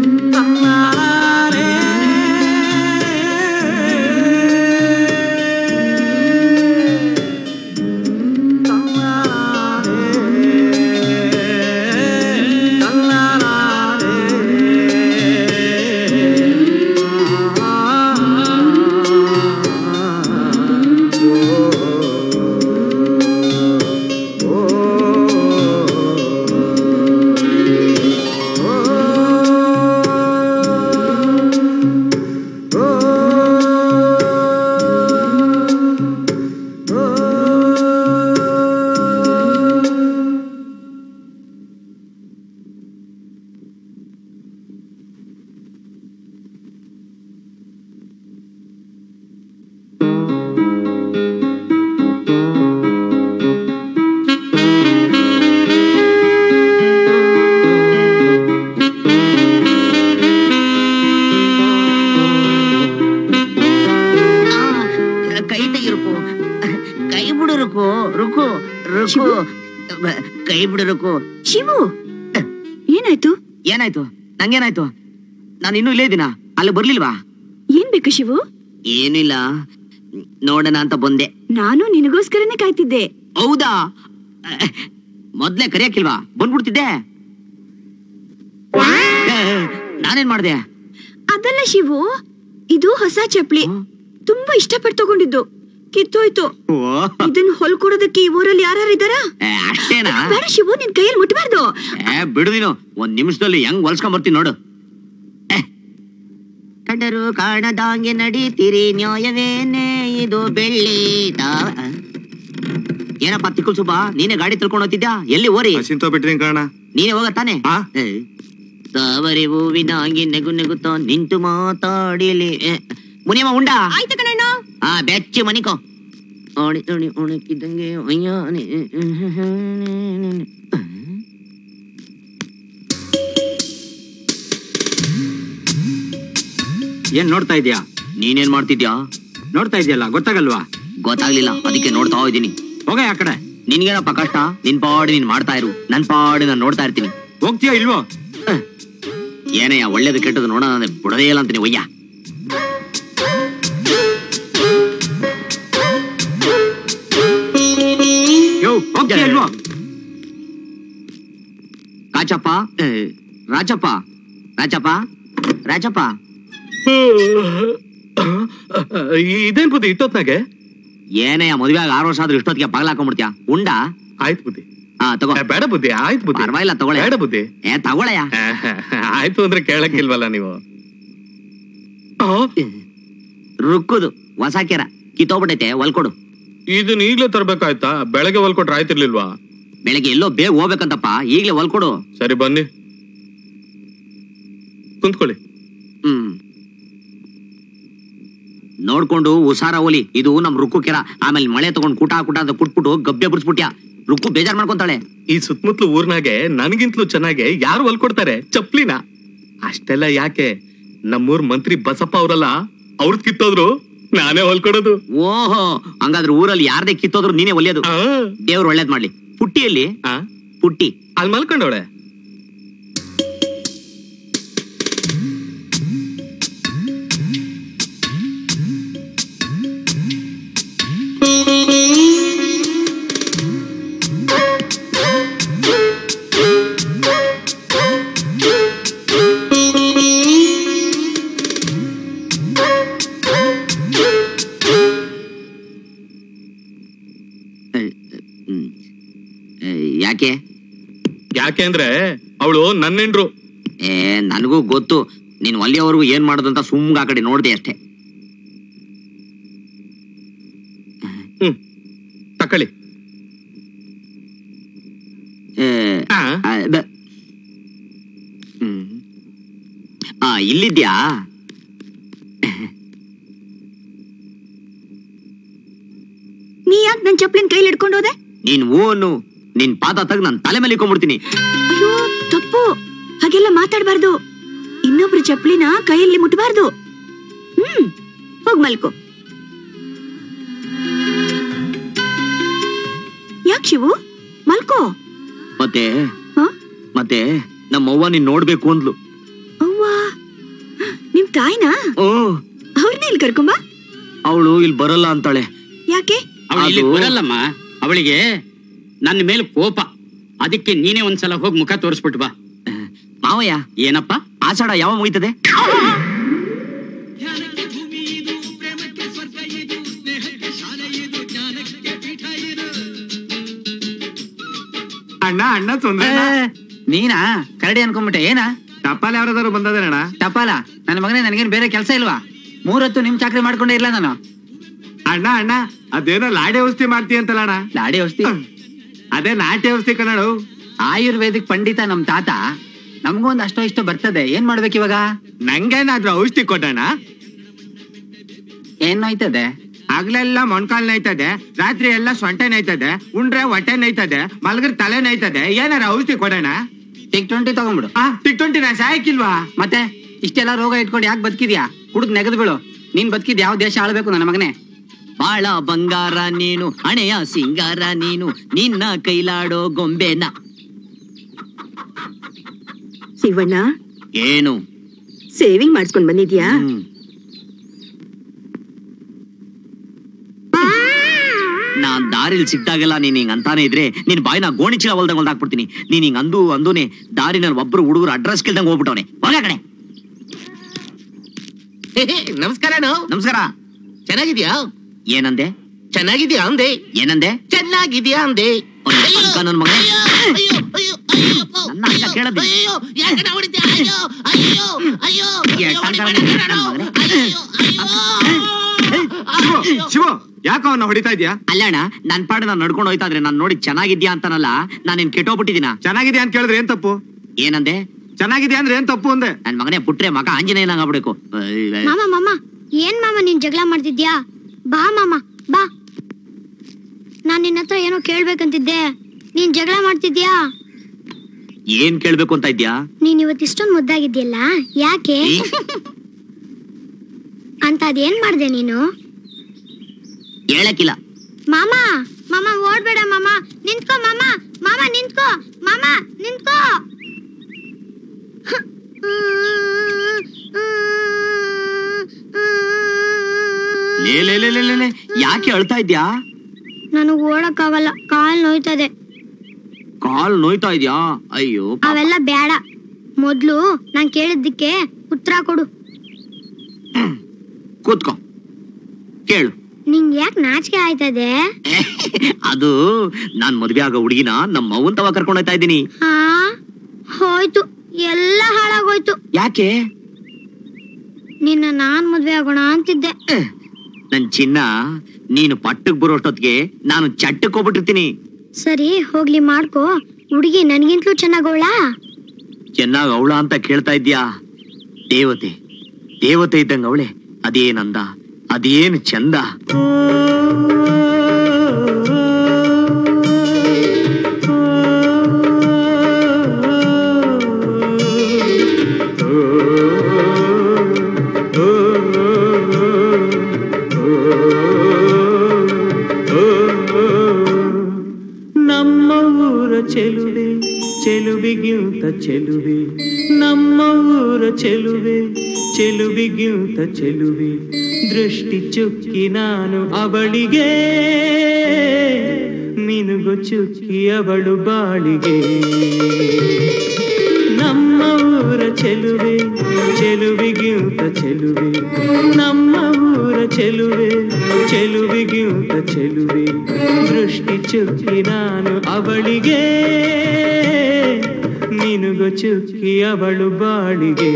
ಕೈ ತೆಗಿರುಕು ಕೈ ಬಿಡು ರುಕು ರುಕು ರುಕು ಕೈ ಬಿಡು ರುಕು ಶಿವು ಏನಾಯ್ತು ಏನಾಯ್ತು ನಂಗೇನಾಯ್ತು ನಾನು ಇನ್ನೂ ಇಲ್ಲೇ ಇದ್ದೀನ ಅಲ್ಲಿ ಬರ್ಲಿಲ್ವಾ ಏನ್ ಬೇಕು ಶಿವು ಏನೂ ಇಲ್ಲ ನೋಡೋಣ ಅಂತ ಬಂದೆ ನಾನು ನಿನಗೋಸ್ಕರನೇ ಕಾಯ್ತಿದ್ದೆ ಹೌದಾ ಮೊದ್ಲೇ ಕರಿಯಕ್ಕಿಲ್ವಾ ಬಂದ್ಬಿಡ್ತಿದ್ದೆ ಏ, ನಾನೇನ್ ಮಾಡ್ದೆ ಅದಲ್ಲ ಶಿವು ಇದು ಹೊಸ ಚಪ್ಲಿ ತುಂಬಾ ಇಷ್ಟಪಟ್ಟು ತಗೊಂಡಿದ್ದು ಕಿತ್ತೋಯ್ತು ಇದನ್ನ ಹೊಲ್ಕೊಡೋದಕ್ಕೆ ಈ ಊರಲ್ಲಿ ಯಾರು ಇದ್ದಾರಾ ಏ, ಅಷ್ಟೇನಾ ಬೇಡ ಶಿವು ನಿನ್ ಕೈಯಲ್ಲಿ ಮುಟ್ಬಾರ್ದು ಏ ಬಿಡು ನೀನು ಒಂದ್ ನಿಮಿಷದಲ್ಲಿ ಹೆಂಗ್ ಹೊಲ್ಸ್ಕೊಂಡ್ ಬರ್ತೀನಿ ನೋಡು ಕಂಡರು ಕಾಣದಾಂಗೆ ನಡೀತೀರಿ ನ್ಯಾಯವೇನೆ ಇದು ಬೆಳ್ಳಿ ತಾ- ಏನಪ್ಪ ತಿಕ್ಕಲ್ ಸುಬ್ಬ ನೀನೇ ಗಾಡಿ ತಿಳ್ಕೊಂಡು ಹೋಗ್ತಿದ್ಯಾ ಎಲ್ಲಿ ಓರಿ ಹಸಿಂತ ಬಿಟ್ರಿ ಕಾರಣ ನೀನೇ ಹೋಗ ತಾನೆ ತಾವರೆ ಹೂವಿನ ಹಂಗೆ ನೆಗು ನೆಗುತ್ತಾ ನಿಂತು ಮಾತಾಡಿಲಿ ಏ, ಮುನಿಯಮ್ಮ ಉಂಡ ಆಯ್ತು ಕಣಣ್ಣ ಆ ಬೆಚ್ಚಿ ಮನಿಕೋ ಓಣಿ ಓಣಿ ಒಣಕಿದ್ದಂಗೆ ಅಯ್ಯಾನೆ ಏನ್ ನೋಡ್ತಾ ಇದ್ಯಾ ನೀನೇನ್ ಮಾಡ್ತಿದ್ಯಾ ನೋಡ್ತಾ ಇದೆಯಲ್ಲ ಗೊತ್ತಾಗಲ್ವಾ ಗೊತ್ತಾಗ್ಲಿಲ್ಲ ಅದಕ್ಕೆ ನೋಡ್ತಾ ಇದ್ದೀನಿ ಹೋಗ ಆ ಕಡೆ ನಿನ್ಗೇನಪ್ಪ ಕಷ್ಟ ನಿನ್ ಪಾಡಿ ನೀನ್ ಮಾಡ್ತಾ ಇರು ನನ್ ಪಾಡಿ ನಾನು ನೋಡ್ತಾ ಇರ್ತೀನಿ ಹೋಗ್ತೀಯಾ ಇಲ್ವೋ ಏನಯ್ಯ ಒಳ್ಳೇದು ಕೆಟ್ಟದು ನೋಡೋಣ ಅಂದ್ರೆ ಬಿಡದೇ ಇಲ್ಲ ಅಂತೀನಿ ಒಯ್ಯ ಯೋ ಹೋಗ್ತೀಯಾ ಇಲ್ವೋ ಕಾಚಪ್ಪ ಏ, ರಾಜಪ್ಪ ರಾಜಪ್ಪ ರಾಜಪ್ಪ ಇದೇನ್ ಬುದ್ಧಿ ಇಟ್ಟೊತ್ನಾಗೆ ಏನಯ್ಯ ಮದುವೆ ಆಗಿ ಆರು ವರ್ಷ ಆದ್ರೂ ಇಷ್ಟೊತ್ತಿಗೆ ಬಾಗ್ಲ ಹಾಕೊಂಡ್ಬಿಡ್ತೀಯ ಉಂಡ ಆಯ್ತು ಬುದ್ಧಿ ಹಾ ತಗೋ ಏ, ಬೇಡ ಬುದ್ಧಿ ಆಯ್ತು ಬುದ್ಧಿ ಪರವಾಗಿಲ್ಲ ತಗೊಳ್ಳೆ ಬೇಡ ಬುದ್ಧಿ ಏ ತಗೊಳಯ್ಯ ಆಯ್ತು ಅಂದ್ರೆ ಕೇಳಕ್ಕಿಲ್ವಲ್ಲ ನೀವು ಆ, ರುಕ್ಕುದು ಹೊಸ ಕೆರ ಕಿತ್ತೋಗ್ಬಿಟ್ಟೈತೆ ಹೊಲ್ಕೊಡು ಇದನ್ನ ಈಗ್ಲೇ ತರ್ಬೇಕಾಯ್ತಾ ಬೆಳಗ್ಗೆ ಹೊಲ್ಕೊಟ್ರೆ ಆಯ್ತಿರ್ಲಿಲ್ವಾ ಬೆಳಗ್ಗೆ ಎಲ್ಲೋ ಬೇಗ ಹೋಗ್ಬೇಕಂತಪ್ಪ ಈಗ್ಲೇ ಹೊಲ್ಕೊಡು ಸರಿ ಬನ್ನಿ ಕುಂತ್ಕೊಳ್ಳಿ ಹ್ಮ್ ನೋಡ್ಕೊಂಡು ಹುಷಾರ ಹೋಲಿ ಇದು ನಮ್ ರುಕ್ಕು ಕೆರ ಆಮೇಲೆ ಮಳೆ ತಗೊಂಡ್ ಕೂಟ ಕೂಟ ಅಂತ ಕುಟ್ಬಿಟ್ಟು ಗಬ್ಬೆ ಬಿಡಿಸ್ಬಿಟ್ಯಾ ರುಕ್ಕು ಬೇಜಾರ್ ಮಾಡ್ಕೊಂತಾಳೆ ಈ ಸುತ್ತಮುತ್ತಲು ಊರ್ನಾಗೆ ನನ್ಗಿಂತಲೂ ಚೆನ್ನಾಗೆ ಯಾರು ಹೊಲ್ಕೊಡ್ತಾರೆ ಚಪ್ಲಿನ ಅಷ್ಟೆಲ್ಲ ಯಾಕೆ ನಮ್ಮೂರ್ ಮಂತ್ರಿ ಬಸಪ್ಪ ಅವರಲ್ಲ ಅವ್ರದ್ ಕಿತ್ತೋದ್ರು ನಾನೇ ಹೊಲ್ಕೊಡೋದು ಓಹೋ ಹಂಗಾದ್ರೆ ಊರಲ್ಲಿ ಯಾರ್ದೇ ಕಿತ್ತೋದ್ರು ನೀನೇ ಒಲಿಯೋದು ಆ, ದೇವ್ರು ಒಳ್ಳೇದ್ ಮಾಡ್ಲಿ ಪುಟ್ಟಿಯಲ್ಲಿ ಆ, ಪುಟ್ಟಿ ಅಲ್ಲಿ ಮಲ್ಕೊಂಡವಳೆ ಯಾಕೆ ಯಾಕೆ ಅಂದ್ರೆ ಅವಳು ನನ್ನೆಂಡ್ರು ಏ ನನಗೂ ಗೊತ್ತು ನೀನ್ ಅಲ್ಲಿಯವರೆಗೂ ಏನ್ ಮಾಡೋದು ಅಂತ ಸುಮ್ಗ ಆ ಕಡೆ ನೋಡ್ದೆ ಅಷ್ಟೇ ಹ್ಮ್ ತಕೊಳ್ಳಿ ಏ, ಆ, ಬ- ಹ್ಮ್. ಆ ಇಲ್ಲಿದ್ಯಾ ನೀ ಯಾಕೆ ನನ್ ಚಪ್ಲಿನ ಕೈಲಿ ಹಿಡ್ಕೊಂಡು ಹೋದೆ ನೀನ್ ಓನು ನಿನ್ ಪಾದ ತಗ್ ನನ್ ತಲೆ ಮೇಲೆ ಇಕ್ಕೊಂಡ್ಬಿಡ್ತೀನಿ ಅಯ್ಯೋ ತಪ್ಪು ಹಾಗೆಲ್ಲ ಮಾತಾಡ್ಬಾರ್ದು ಇನ್ನೊಬ್ರು ಚಪ್ಲಿನ ಕೈಯಲ್ಲಿ ಮುಟ್ಬಾರ್ದು ಹ್ಮ್ ಹೋಗ್ ಮಲ್ಕೋ ಯಾಕ್ ಶಿವು ಮಲ್ಕೋ ಮತ್ತೆ ಹ? ಮತ್ತೆ ನಮ್ಮ ಅವ್ವ ನೀನ್ ನೋಡ್ಬೇಕು ಅಂದ್ಲು ಅವ್ವ ನಿಮ್ ತಾಯ್ನಾ ಓ ಅವ್ರನ್ನ ಇಲ್ಲಿ ಕರ್ಕೊಂಬ ಅವಳು ಇಲ್ಲಿ ಬರಲ್ಲ ಅಂತಾಳೆ ಯಾಕೆ ಅವಳು ಇಲ್ಲಿ ಅದು- ಬರಲ್ಲಮ್ಮ ಅವಳಿಗೆ ನನ್ನ ಮೇಲೆ ಕೋಪ ಅದಕ್ಕೆ ನೀನೇ ಒಂದ್ಸಲ ಹೋಗಿ ಮುಖ ತೋರಿಸ್ಬಿಟ್ಟು ಬಾ ಮಾವಯ್ಯ ಏನಪ್ಪ ಆಷಾಢ ಯಾವ ಮುಗಿತದೆ ಅಣ್ಣ ಅಣ್ಣ ತೊಂದ್ರೆ ನೀನಾ ಕರಡಿ ಅನ್ಕೊಂಬಿಟ್ಟೆ ಏನ ಟಪಾಲ್ ಯಾವ್ದಾದ್ರು ಬಂದದೇನಣ್ಣ ಟಪಾಲ ನನ್ನ ಮಗನೇ ನನಗೇನು ಬೇರೆ ಕೆಲಸ ಇಲ್ವಾ ಮೂರತ್ತು ನಿಮ್ ಚಾಕ್ರಿ ಮಾಡ್ಕೊಂಡೇ ಇಲ್ಲ ನಾನು ಅಣ್ಣ ಅಣ್ಣ ಅದೇನೋ ಲಾಡಿ ಔಷಧಿ ಮಾಡ್ತೀಯ ಅಂತಲ್ಲ ಅಣ್ಣ ಲಾಡಿ ಔಷಧಿ ಅದೇ ನಾಟಿ ಔಷಧಿ ಕಣಡು ಆಯುರ್ವೇದಿಕ್ ಪಂಡಿತ ನಮ್ ತಾತ ನಮಗೂ ಒಂದ್ ಅಷ್ಟೋ ಇಷ್ಟೋ ಬರ್ತದೆ ಏನ್ ಮಾಡ್ಬೇಕು ಇವಾಗ ನಂಗೇನಾದ್ರೂ ಔಷಧಿ ಕೊಟ್ಟಣ ಏನ್ ನೋಯ್ತದೆ ಹಗಲೆಲ್ಲ ಮೊಣ್ಕಾಲ್ ನೈತದೆ ರಾತ್ರಿ ಎಲ್ಲ ಸೊಂಟೆ ನೈತದೆ ಉಂಡ್ರೆ ಹೊಟ್ಟೆ ನೈತದೆ ಮಲಗ್ರ ತಲೆ ನೈತದೆ ಏನಾರ ಔಷಧಿ ಕೊಡೋಣ ಟಿಕ್ ಟ್ವೆಂಟಿ ತಗೊಂಡ್ಬಿಡು ಆ ಟಿಕ್ ಟ್ವೆಂಟಿ ನಾ ಸಾಯಕಿಲ್ವಾ ಮತ್ತೆ ಇಷ್ಟೆಲ್ಲ ರೋಗ ಇಟ್ಕೊಂಡು ಯಾಕೆ ಬದುಕಿದ್ಯಾ ಕುಡ್ದು ನೆಗೆದು ಬಿಡು ನೀನ್ ಬದುಕಿದ್ ಯಾವ ದೇಶ ಆಳ್ಬೇಕು ನನ್ನ ಮಗನೇ ಬಾಳ ಬಂಗಾರ ನೀನು ಹಣೆಯ ಸಿಂಗಾರ ನೀನು ನಿನ್ನ ಕೈಲಾಡೋ ಗೊಂಬೆನ ಶಿವಣ್ಣ ಏನು ಸೇವಿಂಗ್ ಮಾಡಿಸ್ಕೊಂಡ್ ಬಂದಿದ್ಯಾ ಹ್ಮ್. ನಾನ್ ದಾರಿಲ್ ಸಿಕ್ತಾಗೆಲ್ಲ ನೀನ್ ಹಿಂಗ್ ಅಂತಾನೆ ಇದ್ರೆ ನಿನ್ ಬಾಯಿನ ಗೋಣಿ ಚೀಲ ಹೊಲ್ದಂಗ್ ಹೊಲ್ದಾಕ್ಬಿಡ್ತೀನಿ ನೀನ್ ಹಿಂಗ್ ಅಂದು ಅಂದೂನೆ ದಾರಿನಲ್ಲಿ ಒಬ್ರು ಹುಡುಗರು ಅಡ್ರೆಸ್ ಕೇಳ್ದಂಗ್ ಹೋಗ್ಬಿಟ್ಟವನೆ ಹೋಗ ಕಡೆ ನಮಸ್ಕಾರ ನಮಸ್ಕಾರ ಚೆನ್ನಾಗಿದ್ಯಾ ಏನಂದೆ ಚೆನ್ನಾಗಿದ್ಯಾ ಅಂದೆ ಏನಂದೆ ಚೆನ್ನಾಗಿದ್ಯಾ ಅಂದೆ ಅವ್ನ್ ಅಕ್ಕ ನನ್ ಮಗ ಅಯ್ಯೋ, ಅಯ್ಯೋ, ಅಯ್ಯೋ, ಅಯ್ಯಪ್ಪ. ನನ್ನ ಅಕ್ಕ ಕೇಳದ್ದೆ. ಅಯ್ಯೋ, ಯಾಕಣ್ಣ ಹೊಡಿತೀಯ? ಅಯ್ಯೋ, ಅಯ್ಯೋ, ಅಯ್ಯೋ, ಈ ಅಯ್ಯೋ, ಟಂಕರ ಹೊಡಿಬೇಡ ನನ್ನ ಕಣೋ. ಮಗನೇ. ಅಯ್ಯೋ, ಅಯ್ಯೋ. ಶಿವು ಯಾಕ ಅವನ್ನ ಹೊಡಿತಾ ಇದ್ಯಾ ಅಲ್ಲಣ್ಣ ನನ್ ಪಾಡ ನಾನ್ ನಡ್ಕೊಂಡು ಹೋಯ್ತಾ ಇದ್ರೆ ನಾನ್ ನೋಡಿ ಚೆನ್ನಾಗಿದ್ಯಾ ಅಂತಾನಲ್ಲ ನಾನೇನ್ ಕೆಟ್ಟೋಗ್ಬಿಟ್ಟಿದ್ದೀನ ಚೆನ್ನಾಗಿದ್ಯಾ ಅಂತ ಕೇಳಿದ್ರೆ ಏನ್ ತಪ್ಪು ಏನಂದೆ ಚೆನ್ನಾಗಿದ್ಯಾ ಅಂದ್ರೆ ಏನ್ ತಪ್ಪು ಅಂದೆ ನನ್ ಮಗನೇ ಪುಟ್ರೆ ಮಗ ಆಂಜನೇಯನ ಆಗ್ಬಿಡ್ಬೇಕು ಮಾಮ ಮಾಮ ಏನ್ ಮಾಮ ನೀನ್ ಜಗಳ ಮಾಡ್ತಿದ್ಯಾ ಬಾ ಮಾಮ ಬಾ ನಾನ್ ನಿನ್ನ ಹತ್ರ ಏನೋ ಕೇಳ್ಬೇಕಂತಿದ್ದೆ ನೀನ್ ಜಗಳ ಮಾಡ್ತಿದ್ಯಾ ಏನ್ ಕೇಳ್ಬೇಕು ಅಂತ ಇದ್ಯಾ ನೀನ್ ಇವತ್ತು ಇಷ್ಟೊಂದು ಮುದ್ದಾಗಿದ್ಯಲ್ಲ ಯಾಕೆ ಅಂತ ಅದೇನ್ ಮಾಡ್ದೆ ನೀನು ಹೇಳಕ್ಕಿಲ್ಲ ಮಾಮ ಮಾಮ ಓಡ್ಬೇಡ ಮಾಮ ನಿಂತ್ಕೋ ಮಾಮ ಮಾಮ ನಿಂತ್ಕೋ ಮಾಮ ನಿಂತ್ಕೋ ಲೇ ಲೇ ಲೇ ಲೇ, ಲೇ, ಲೇ ಯಾಕೆ ಅಳ್ತಾ ಇದ್ಯಾ ನನಗ್ ಓಡಕ್ಕಾಗಲ್ಲ ಕಾಲ್ ನೋಯ್ತದೆ ಕಾಲ್ ನೋಯ್ತಾ ಇದ್ಯಾ ಅಯ್ಯೋ ಪಾಪ. ಅವೆಲ್ಲ ಬೇಡ ಮೊದ್ಲು ನಾನ್ ಕೇಳಿದ್ದಕ್ಕೆ ಉತ್ತರ ಕೊಡು ಕೂತ್ಕೋ ಕೇಳು ನಿಂಗ್ ಯಾಕೆ ನಾಚಿಕೆ ಆಯ್ತದೆ ಅದು ನಾನ್ ಮದ್ವೆ ಆಗೋ ಹುಡುಗಿನ ನಮ್ಮ ಅವ್ವನ್ ತವ ಕರ್ಕೊಂಡ್ ಹೋಯ್ತಾ ಇದ್ದೀನಿ ಹಾ ಹೋಯ್ತು ಎಲ್ಲ ಹಾಳಾಗೋಯ್ತು ಯಾಕೆ ನಿನ್ನ ನಾನ್ ಮದ್ವೆ ಆಗೋಣ ಅಂತಿದ್ದೆ ನನ್ ಚಿನ್ನ ನೀನು ಪಟ್ಟಕ್ ಬರೋಷ್ಟೊತ್ತಿಗೆ ನಾನು ಚಟ್ಟಕ್ ಹೋಗ್ಬಿಟ್ಟಿರ್ತೀನಿ ಸರಿ ಹೋಗ್ಲಿ ಮಾಡ್ಕೋ ಹುಡುಗಿ ನನ್ಗಿಂತಲೂ ಚೆನ್ನಾಗೋಳ ಚೆನ್ನಾಗ್ ಅವಳ ಅಂತ ಕೇಳ್ತಾ ಇದ್ಯಾ ದೇವತೆ ದೇವತೆ ಇದ್ದಂಗ ಅವಳೆ ಅದೇನಂದ ಅದೇನು ಚಂದ ನಮ್ಮ ಊರ ಚೆಲುವೆ ಚೆಲುವಿಗಿಂತ ಚೆಲುವೆ ನಮ್ಮ ಊರ ಚೆಲುವೆ ಚೆಲುವಿಗಿಂತ ಚೆಲುವೆ ದೃಷ್ಟಿ ಚುಕ್ಕಿ ನಾನು ಅವಳಿಗೆ ನಿನಗು ಚುಕ್ಕಿ ಅವಳು ಬಾಳಿಗೆ ನಮ್ಮ ಊರ ಚೆಲುವೆ ಚೆಲುವಿಗಿಂತ ಚೆಲುವೆ ನಮ್ಮ ಊರ ಚೆಲುವೆ ಚೆಲುವಿಗಿಂತ ಚೆಲುವೆ ದೃಷ್ಟಿ ಚುಕ್ಕಿ ನಾನು ಅವಳಿಗೆ ನಿನಗು ಚುಕ್ಕಿ ಅವಳು ಬಾಳಿಗೆ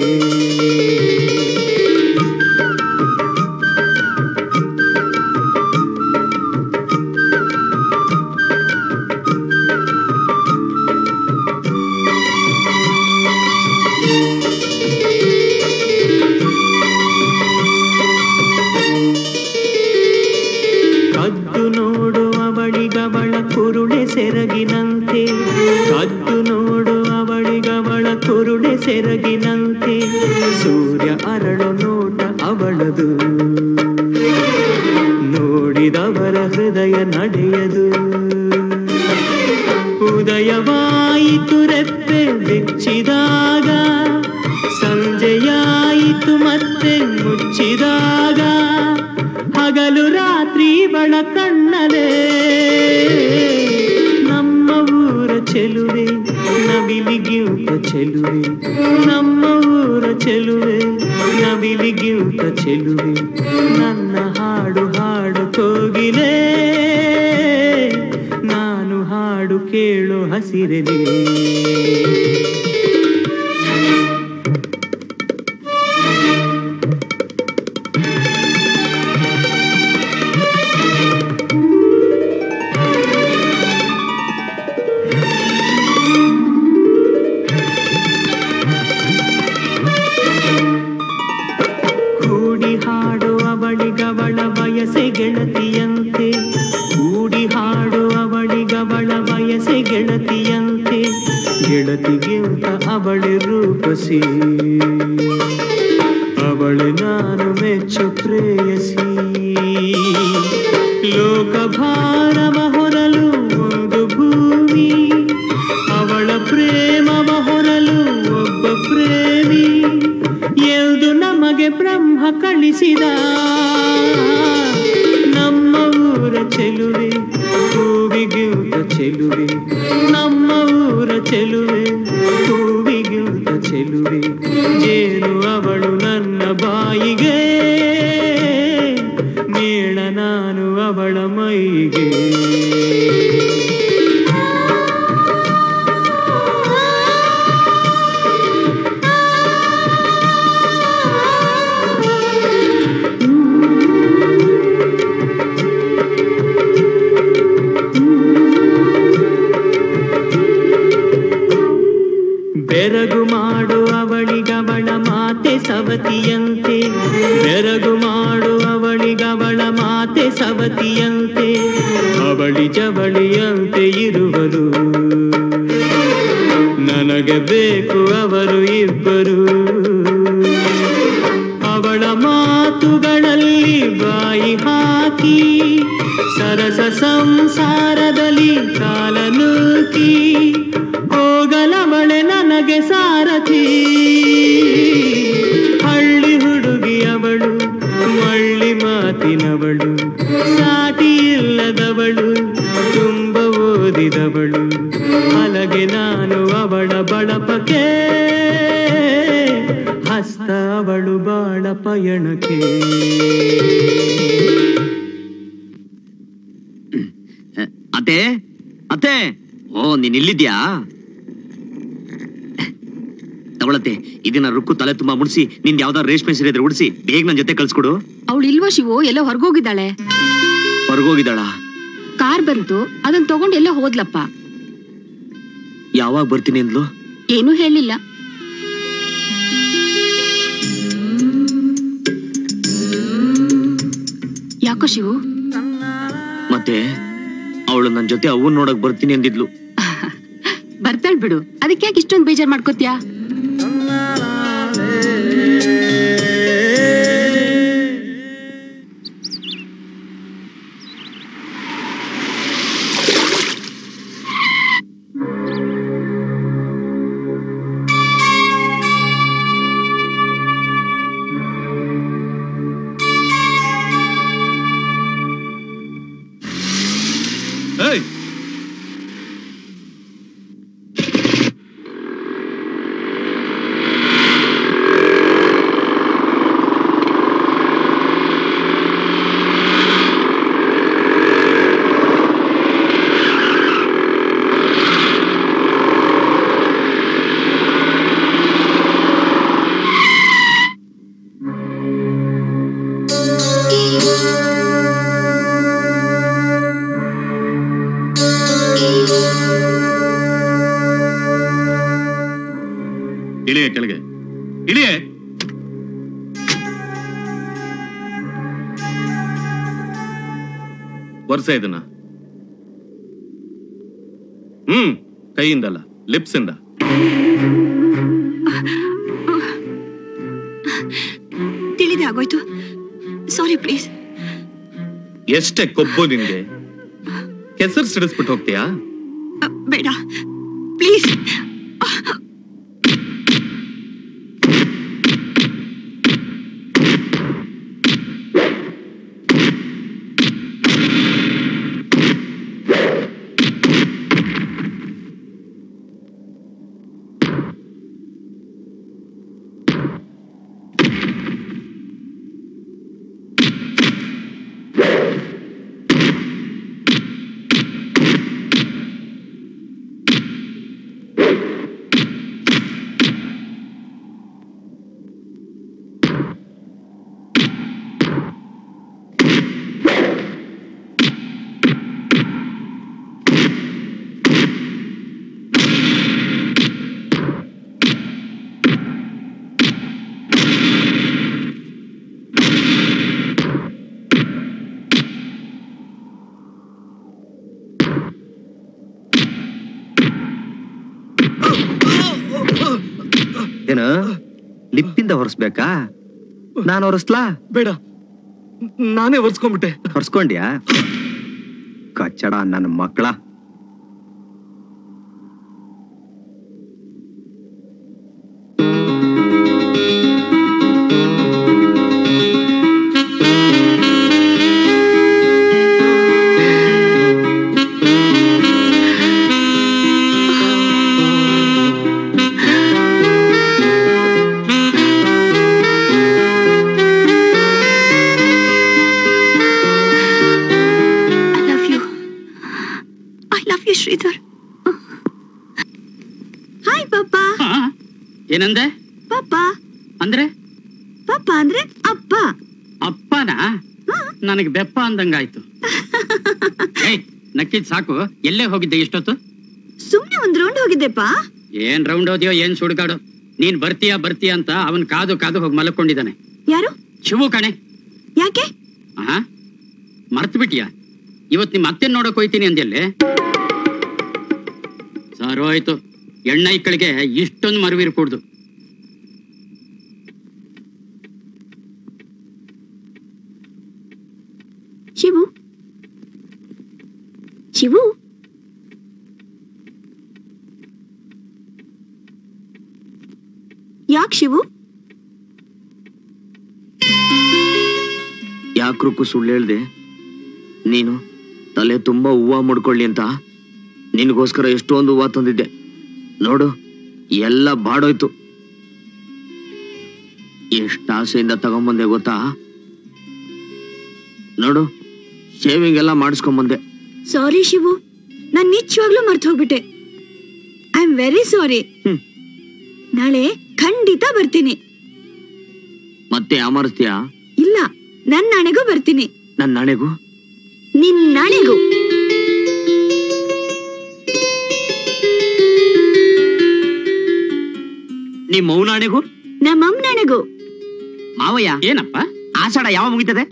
ಕದ್ದು ನೋಡುವವಳಿಗವಳ ಕುರುಳೆ ಸೆರಗಿನಂತೆ ಕದ್ದು ನೋಡುವವಳಿಗವಳ ಕುರುಳೆ ಸೆರಗಿನಂತೆ ಸೂರ್ಯ ಅರಳು ನೋಟ ಅವಳದು ನೋಡಿದವರ ಹೃದಯ ನಡೆಯದು ಉದಯವಾಯಿತು ರೆಪ್ಪೆ ಬಿಚ್ಚಿದಾಗ ಸಂಜೆಯಾಯಿತು ಮತ್ತೆ ಮುಚ್ಚಿದಾಗ ಹಗಲು ರಾತ್ರಿ ಕಣ್ಣದೆ ನಮ್ಮ ಊರ ಚೆಲುವೆ ನವಿಲಿಗಿಂತ ಚೆಲುವೆ ನಮ್ಮ ಊರ ಚೆಲುವೆ ನವಿಲಿಗಿಂತ ಚೆಲುವೆ ನನ್ನ ಹಾಡು ಹಾಡು ಕೋಗಿಲೆ ನಾನು ಹಾಡು ಕೇಳು ಹಸಿರಲಿ ಕೂಡಿ ಹಾಡುವವಳಿಗವಳ ಬಯಸೆ ಗೆಳತಿಯಂತೆ ಕೂಡಿ ಹಾಡುವವಳಿಗವಳ ಬಯಸೆ ಗೆಳತಿಯಂತೆ ಗೆಳತಿಗಿಂತ ಅವಳೆ ರೂಪಸಿ ಅವಳು ನಾನು ಮೆಚ್ಚು ಪ್ರೇಯಸಿ ಲೋಕಭಾರವ ಹೊರಲು ಒಂದು ಭೂಮಿ ಅವಳ ಪ್ರೇಮವ ಹೊರಲು ಒಬ್ಬ ಪ್ರೇಮಿ ಎಂದು ನಮಗೆ ಬ್ರಹ್ಮ ಕಳಿಸಿದ ನಮ್ಮ ಊರ ಚೆಲುವೆ ಹೂವಿಗಿಂತ ಚೆಲುವೆ ನಮ್ಮ ಊರ ಚೆಲುವೆ ಹೂವಿಗಿಂತ ಚೆಲುವೆ ಜೇನು ಅವಳು ನನ್ನ ಬಾಯಿಗೆ ಮೇಳ ನಾನು ಅವಳ ಮೈಗೆ ಬೆರಗು ಮಾಡುವವಳಿಗವಳ ಮಾತೆ ಸವತಿಯಂತೆ ಬೆರಗು ಮಾಡುವವಳಿಗವಳ ಮಾತೆ ಸವತಿಯಂತೆ ಅವಳಿ ಜವಳಿಯಂತೆ ಇರುವರು ನನಗೆ ಬೇಕು ಅವರು ಇಬ್ಬರು ಅವಳ ಮಾತುಗಳಲ್ಲಿ ಬಾಯಿ ಹಾಕಿ ಸರಸ ಸಂಸಾರದಲ್ಲಿ ಕಾಲ ನೂಕಿ ಹೋಗಲವಳೆ ನನಗೆ ಸಾರಥಿ ಹಳ್ಳಿ ಹುಡುಗಿ ಅವಳು ಮಳ್ಳಿ ಮಾತಿನವಳು ಸಾಟಿ ಇಲ್ಲದವಳು ತುಂಬ ಓದಿದವಳು ಹಲಗೆ ನಾನು ಅವಳ ಬಳಪಕ್ಕೆ ಹಸ್ತ ಅವಳು ಬಾಳ ಪಯಣಕ್ಕೆ ಅತ್ತೆ ಅತ್ತೆ ಓ ನೀನ್ ಇಲ್ಲಿದ್ಯಾ ತಗೊಳತ್ತೆ ಇದನ್ನ ರುಕ್ಕು ತಲೆ ತುಂಬಾ ಮುಡ್ಸಿ ನಿನ್ ಯಾವ್ದಾರು ರೇಷ್ಮೆ ಸೀರೆ ಇದ್ರೆ ಉಡ್ಸಿ ಬೇಗ ನನ್ ಜೊತೆ ಕಳ್ಸ್ಕೊಡು ಅವಳು ಇಲ್ವಾ ಶಿವು ಎಲ್ಲೋ ಹೊರಗೋಗಿದ್ದಾಳೆ ಹೊರಗೋಗಿದ್ದಾಳ ಕಾರ್ ಬಂತು ಅದನ್ನ ತಗೊಂಡು ಎಲ್ಲೋ ಹೋದ್ಲಪ್ಪ ಯಾವಾಗ ಬರ್ತೀನಿ ಅಂದ್ಲು ಏನೂ ಹೇಳಿಲ್ಲ ಯಾಕೋ ಶಿವು ಮತ್ತೆ ಅವಳು ನನ್ ಜೊತೆ ಅವನ್ ನೋಡಕ್ ಬರ್ತೀನಿ ಅಂದಿದ್ಲು ಬರ್ತಾಳ್ ಬಿಡು ಅದಕ್ಕೆ ಯಾಕೆ ಇಷ್ಟೊಂದು ಬೇಜಾರ್ ಮಾಡ್ಕೋತ್ಯಾ ಏಯ್! 「 ಇಳಿಯೇ ವರ್ಷ ಇದನ್ನ ಹ್ಮ್ ಕೈಯಿಂದಲ್ಲ ಲಿಪ್ಸ್ ಇಂದ ತಿಳಿದೆ ಆಗೋಯ್ತು ಸಾರಿ ಪ್ಲೀಸ್ ಎಷ್ಟೇ ಕೊಬ್ಬು ನಿನ್ಗೆ ಕೆಸರು ಸಿಡಿಸ್ಬಿಟ್ಟು ಹೋಗ್ತೀಯಾ ಬೇಡ ಪ್ಲೀಸ್ ಏನ ಲಿಪ್ಪಿಂದ ಹೊರಸ್ಬೇಕಾ ನಾನು ಹೊರಸ್ಲಾ ಬೇಡ ನಾನೇ ಒರ್ಸ್ಕೊಂಡ್ಬಿಟ್ಟೆ ಹೊರ್ಸ್ಕೊಂಡ್ಯಾ ಕಚ್ಚಡ ನನ್ನ ಮಕ್ಕಳ I love you I love you Sridhar hi ಪಾಪ ಏನಂದೆ ಪಾಪ ಅಂದ್ರೆ ಪಾಪ ಅಂದ್ರೆ ಅಪ್ಪ ಅಪ್ಪನ ನನಗೆ ಬೆಪ್ಪ ಅಂದಂಗಾಯ್ತು ಏಯ್ ನಕ್ಕಿದ್ ಸಾಕು ಎಲ್ಲೇ ಹೋಗಿದ್ದೆ ಇಷ್ಟೊತ್ತು ಸುಮ್ನೆ ಒಂದ್ ರೌಂಡ್ ಹೋಗಿದ್ದೆಪ್ಪ ಏನ್ ರೌಂಡ್ ಹೋದ್ಯೋ ಏನ್ ಸುಡ್ಗಾಡು ನೀನ್ ಬರ್ತೀಯಾ ಬರ್ತೀಯಾ ಅಂತ ಅವನ್ ಕಾದು ಕಾದು ಹೋಗಿ ಮಲ್ಕೊಂಡಿದ್ದಾನೆ ಯಾರು ಶಿವು ಕಣೆ ಯಾಕೆ ಆಹಾ ಮರ್ತ್ ಬಿಟ್ಟಿಯಾ ಇವತ್ ನಿಮ್ ಅತ್ತೆ ನೋಡಕ್ ಹೋಯ್ತೀನಿ ಅಂದೆಲ್ಲೇ ಸಾರು ಆಯ್ತು ಎಣ್ಣೈಕಳಿಗೆ ಇಷ್ಟೊಂದು ಮರುವಿರ್ ಕೂಡ್ದು ಶಿವು ಶಿವು ಯಾಕ್ ಶಿವು ಯಾಕ್ರಕ್ಕೂ ಸುಳ್ಳು ಹೇಳ್ದೆ ನೀನು ತಲೆ ತುಂಬಾ ಹೂವ ಮುಡ್ಕೊಳ್ಳಿ ಅಂತ ನಿನಗೋಸ್ಕರ ಎಷ್ಟೊಂದು ಹೂವ ತಂದಿದ್ದೆ ನೋಡು ಎಲ್ಲ ಬಾಡೋಯ್ತು ಎಷ್ಟು ಆಸೆಯಿಂದ ತಗೊಂಬಂದೆ ಗೊತ್ತಾ ನೋಡು ಶೇವಿಂಗ್ ಎಲ್ಲ ಮಾಡಿಸ್ಕೊಂಬಂದೆ ಸಾರಿ ಶಿವು ನಾನ್ ನಿಜವಾಗ್ಲೂ ಮರ್ತು ಹೋಗ್ಬಿಟ್ಟೆ ಐ ಆಮ್ ವೆರಿ ಸಾರಿ ನಾಳೆ ಖಂಡಿತ ಬರ್ತೀನಿ ಮತ್ತೆ ಯಾಮಾರಿಸ್ತೀಯಾ ಇಲ್ಲ ನನ್ ನಾಳೆಗೂ ಬರ್ತೀನಿ ನನ್ನ ನಾಳೆಗೂ ನಿನ್ ನಾಳೆಗೂ ನಿಮ್ಮ ಮೌನಾಣೆಗೂ ನಮ್ಮಮ್ಮ ನಾಳೆಗೂ ಮಾವಯ್ಯ ಏನಪ್ಪ ಆಷಾಢ ಯಾವ ಮುಗಿತದೆ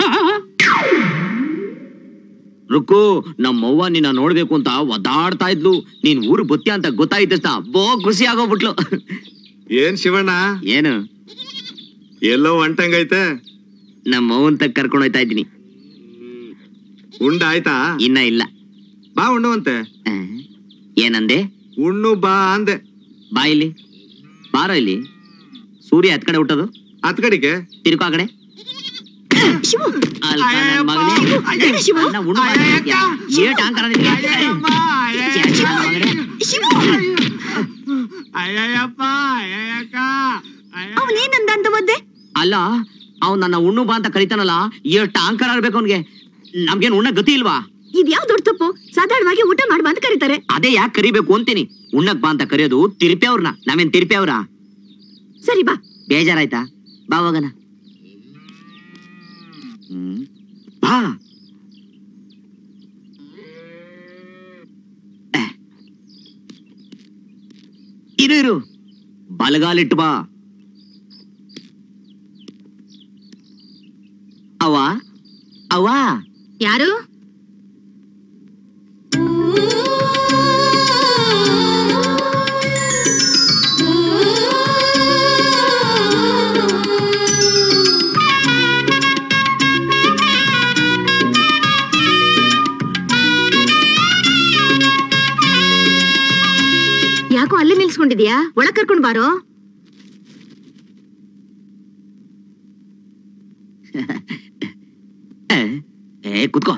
ರುಕ್ಕು ನಮ್ಮವ್ವ ನಿನ್ನ ನೋಡ್ಬೇಕು ಅಂತ ಒದ್ದಾಡ್ತಾ ಇದ್ಲು ನೀನ್ ಊರು ಬತ್ತೀಯ ಅಂತ ಗೊತ್ತಾಯ್ತು ತಕ್ಷಣ ಬೋ ಖುಷಿ ಆಗೋಗ್ಬಿಟ್ಲು ಏನ್ ಶಿವಣ್ಣ ಏನು ಎಲ್ಲೋ ಹೊಂಟಂಗೈತೆ ನಮ್ಮವ್ವನ್ ತಕ್ಕ ಕರ್ಕೊಂಡು ಹೋಯ್ತಾ ಇದ್ದೀನಿ ಉಂಡ ಆಯ್ತಾ ಇನ್ನ ಇಲ್ಲ ಬಾ ಉಣ್ಣುವಂತೆ ಏನಂದೆ ಉಣ್ಣು ಬಾ ಅಂದೆ ಬಾ ಇಲ್ಲಿ ಬಾರೋ ಇಲ್ಲಿ ಸೂರ್ಯ ಹತ್ ಕಡೆ ಹುಟ್ಟೋದು ಹತ್ ಕಡೆಗೆ ತಿರ್ಕೋ ಆ ಕಡೆ ಶಿವು ಅಲ್ಪ ನನ್ ಮಗನೇ. ಬೇಡ ಶಿವು ಅಣ್ಣ, ಉಣ್ಣು ಬಾ ಅಂತಿದ್ಯಾ? ಏಟ್ ಅಹಂಕಾರ ನಿನ್ಗೆ? ಚಾಚಿ ನನ್ ಮಗನೇ. ಶಿವು ಅವನೇನಂದ ಅಂತ ಒದ್ದೆ ಅಲ್ಲ ಅವ್ನ್ ನನ್ನ ಉಣ್ಣು ಬಾ ಅಂತ ಕರಿತಾನಲ್ಲ ಎಷ್ಟು ಅಹಂಕಾರ ಇರ್ಬೇಕು ಅವ್ನಿಗೆ ನಮ್ಗೇನ್ ಉಣ್ಣ ಗತಿ ಇಲ್ವಾ ಇದ್ಯಾವ್ ದೊಡ್ಡ ತಪ್ಪು ಸಾಧಾರಣವಾಗಿ ಊಟ ಮಾಡ್ಬಾ ಅಂತ ಕರೀತಾರೆ ಅದೇ ಯಾಕೆ ಕರಿಬೇಕು ಅಂತೀನಿ ಉಣ್ಣಕ್ ಬಾ ಅಂತ ಕರೆಯೋದು ತಿರುಪಿ ಅವ್ರನ್ನ ನಾವೇನ್ ತಿರುಪಿ ಅವ್ರ ಸರಿ ಬಾ ಬೇಜಾರಾಯ್ತಾ ಬಾ ಹೋಗಣ ಹ್ಮ್. ಬಾ ಅಹ್. ಇರು ಇರು ಬಲಗಾಲಿಟ್ಟು ಬಾ ಅವ್ವ ಯಾರು ಯಾಕೋ ಅಲ್ಲೇ ನಿಲ್ಸ್ಕೊಂಡಿದ್ಯಾ ಒಳಗ್ ಕರ್ಕೊಂಡ್ ಬಾರೋ ಏ ಕುತ್ಕೋ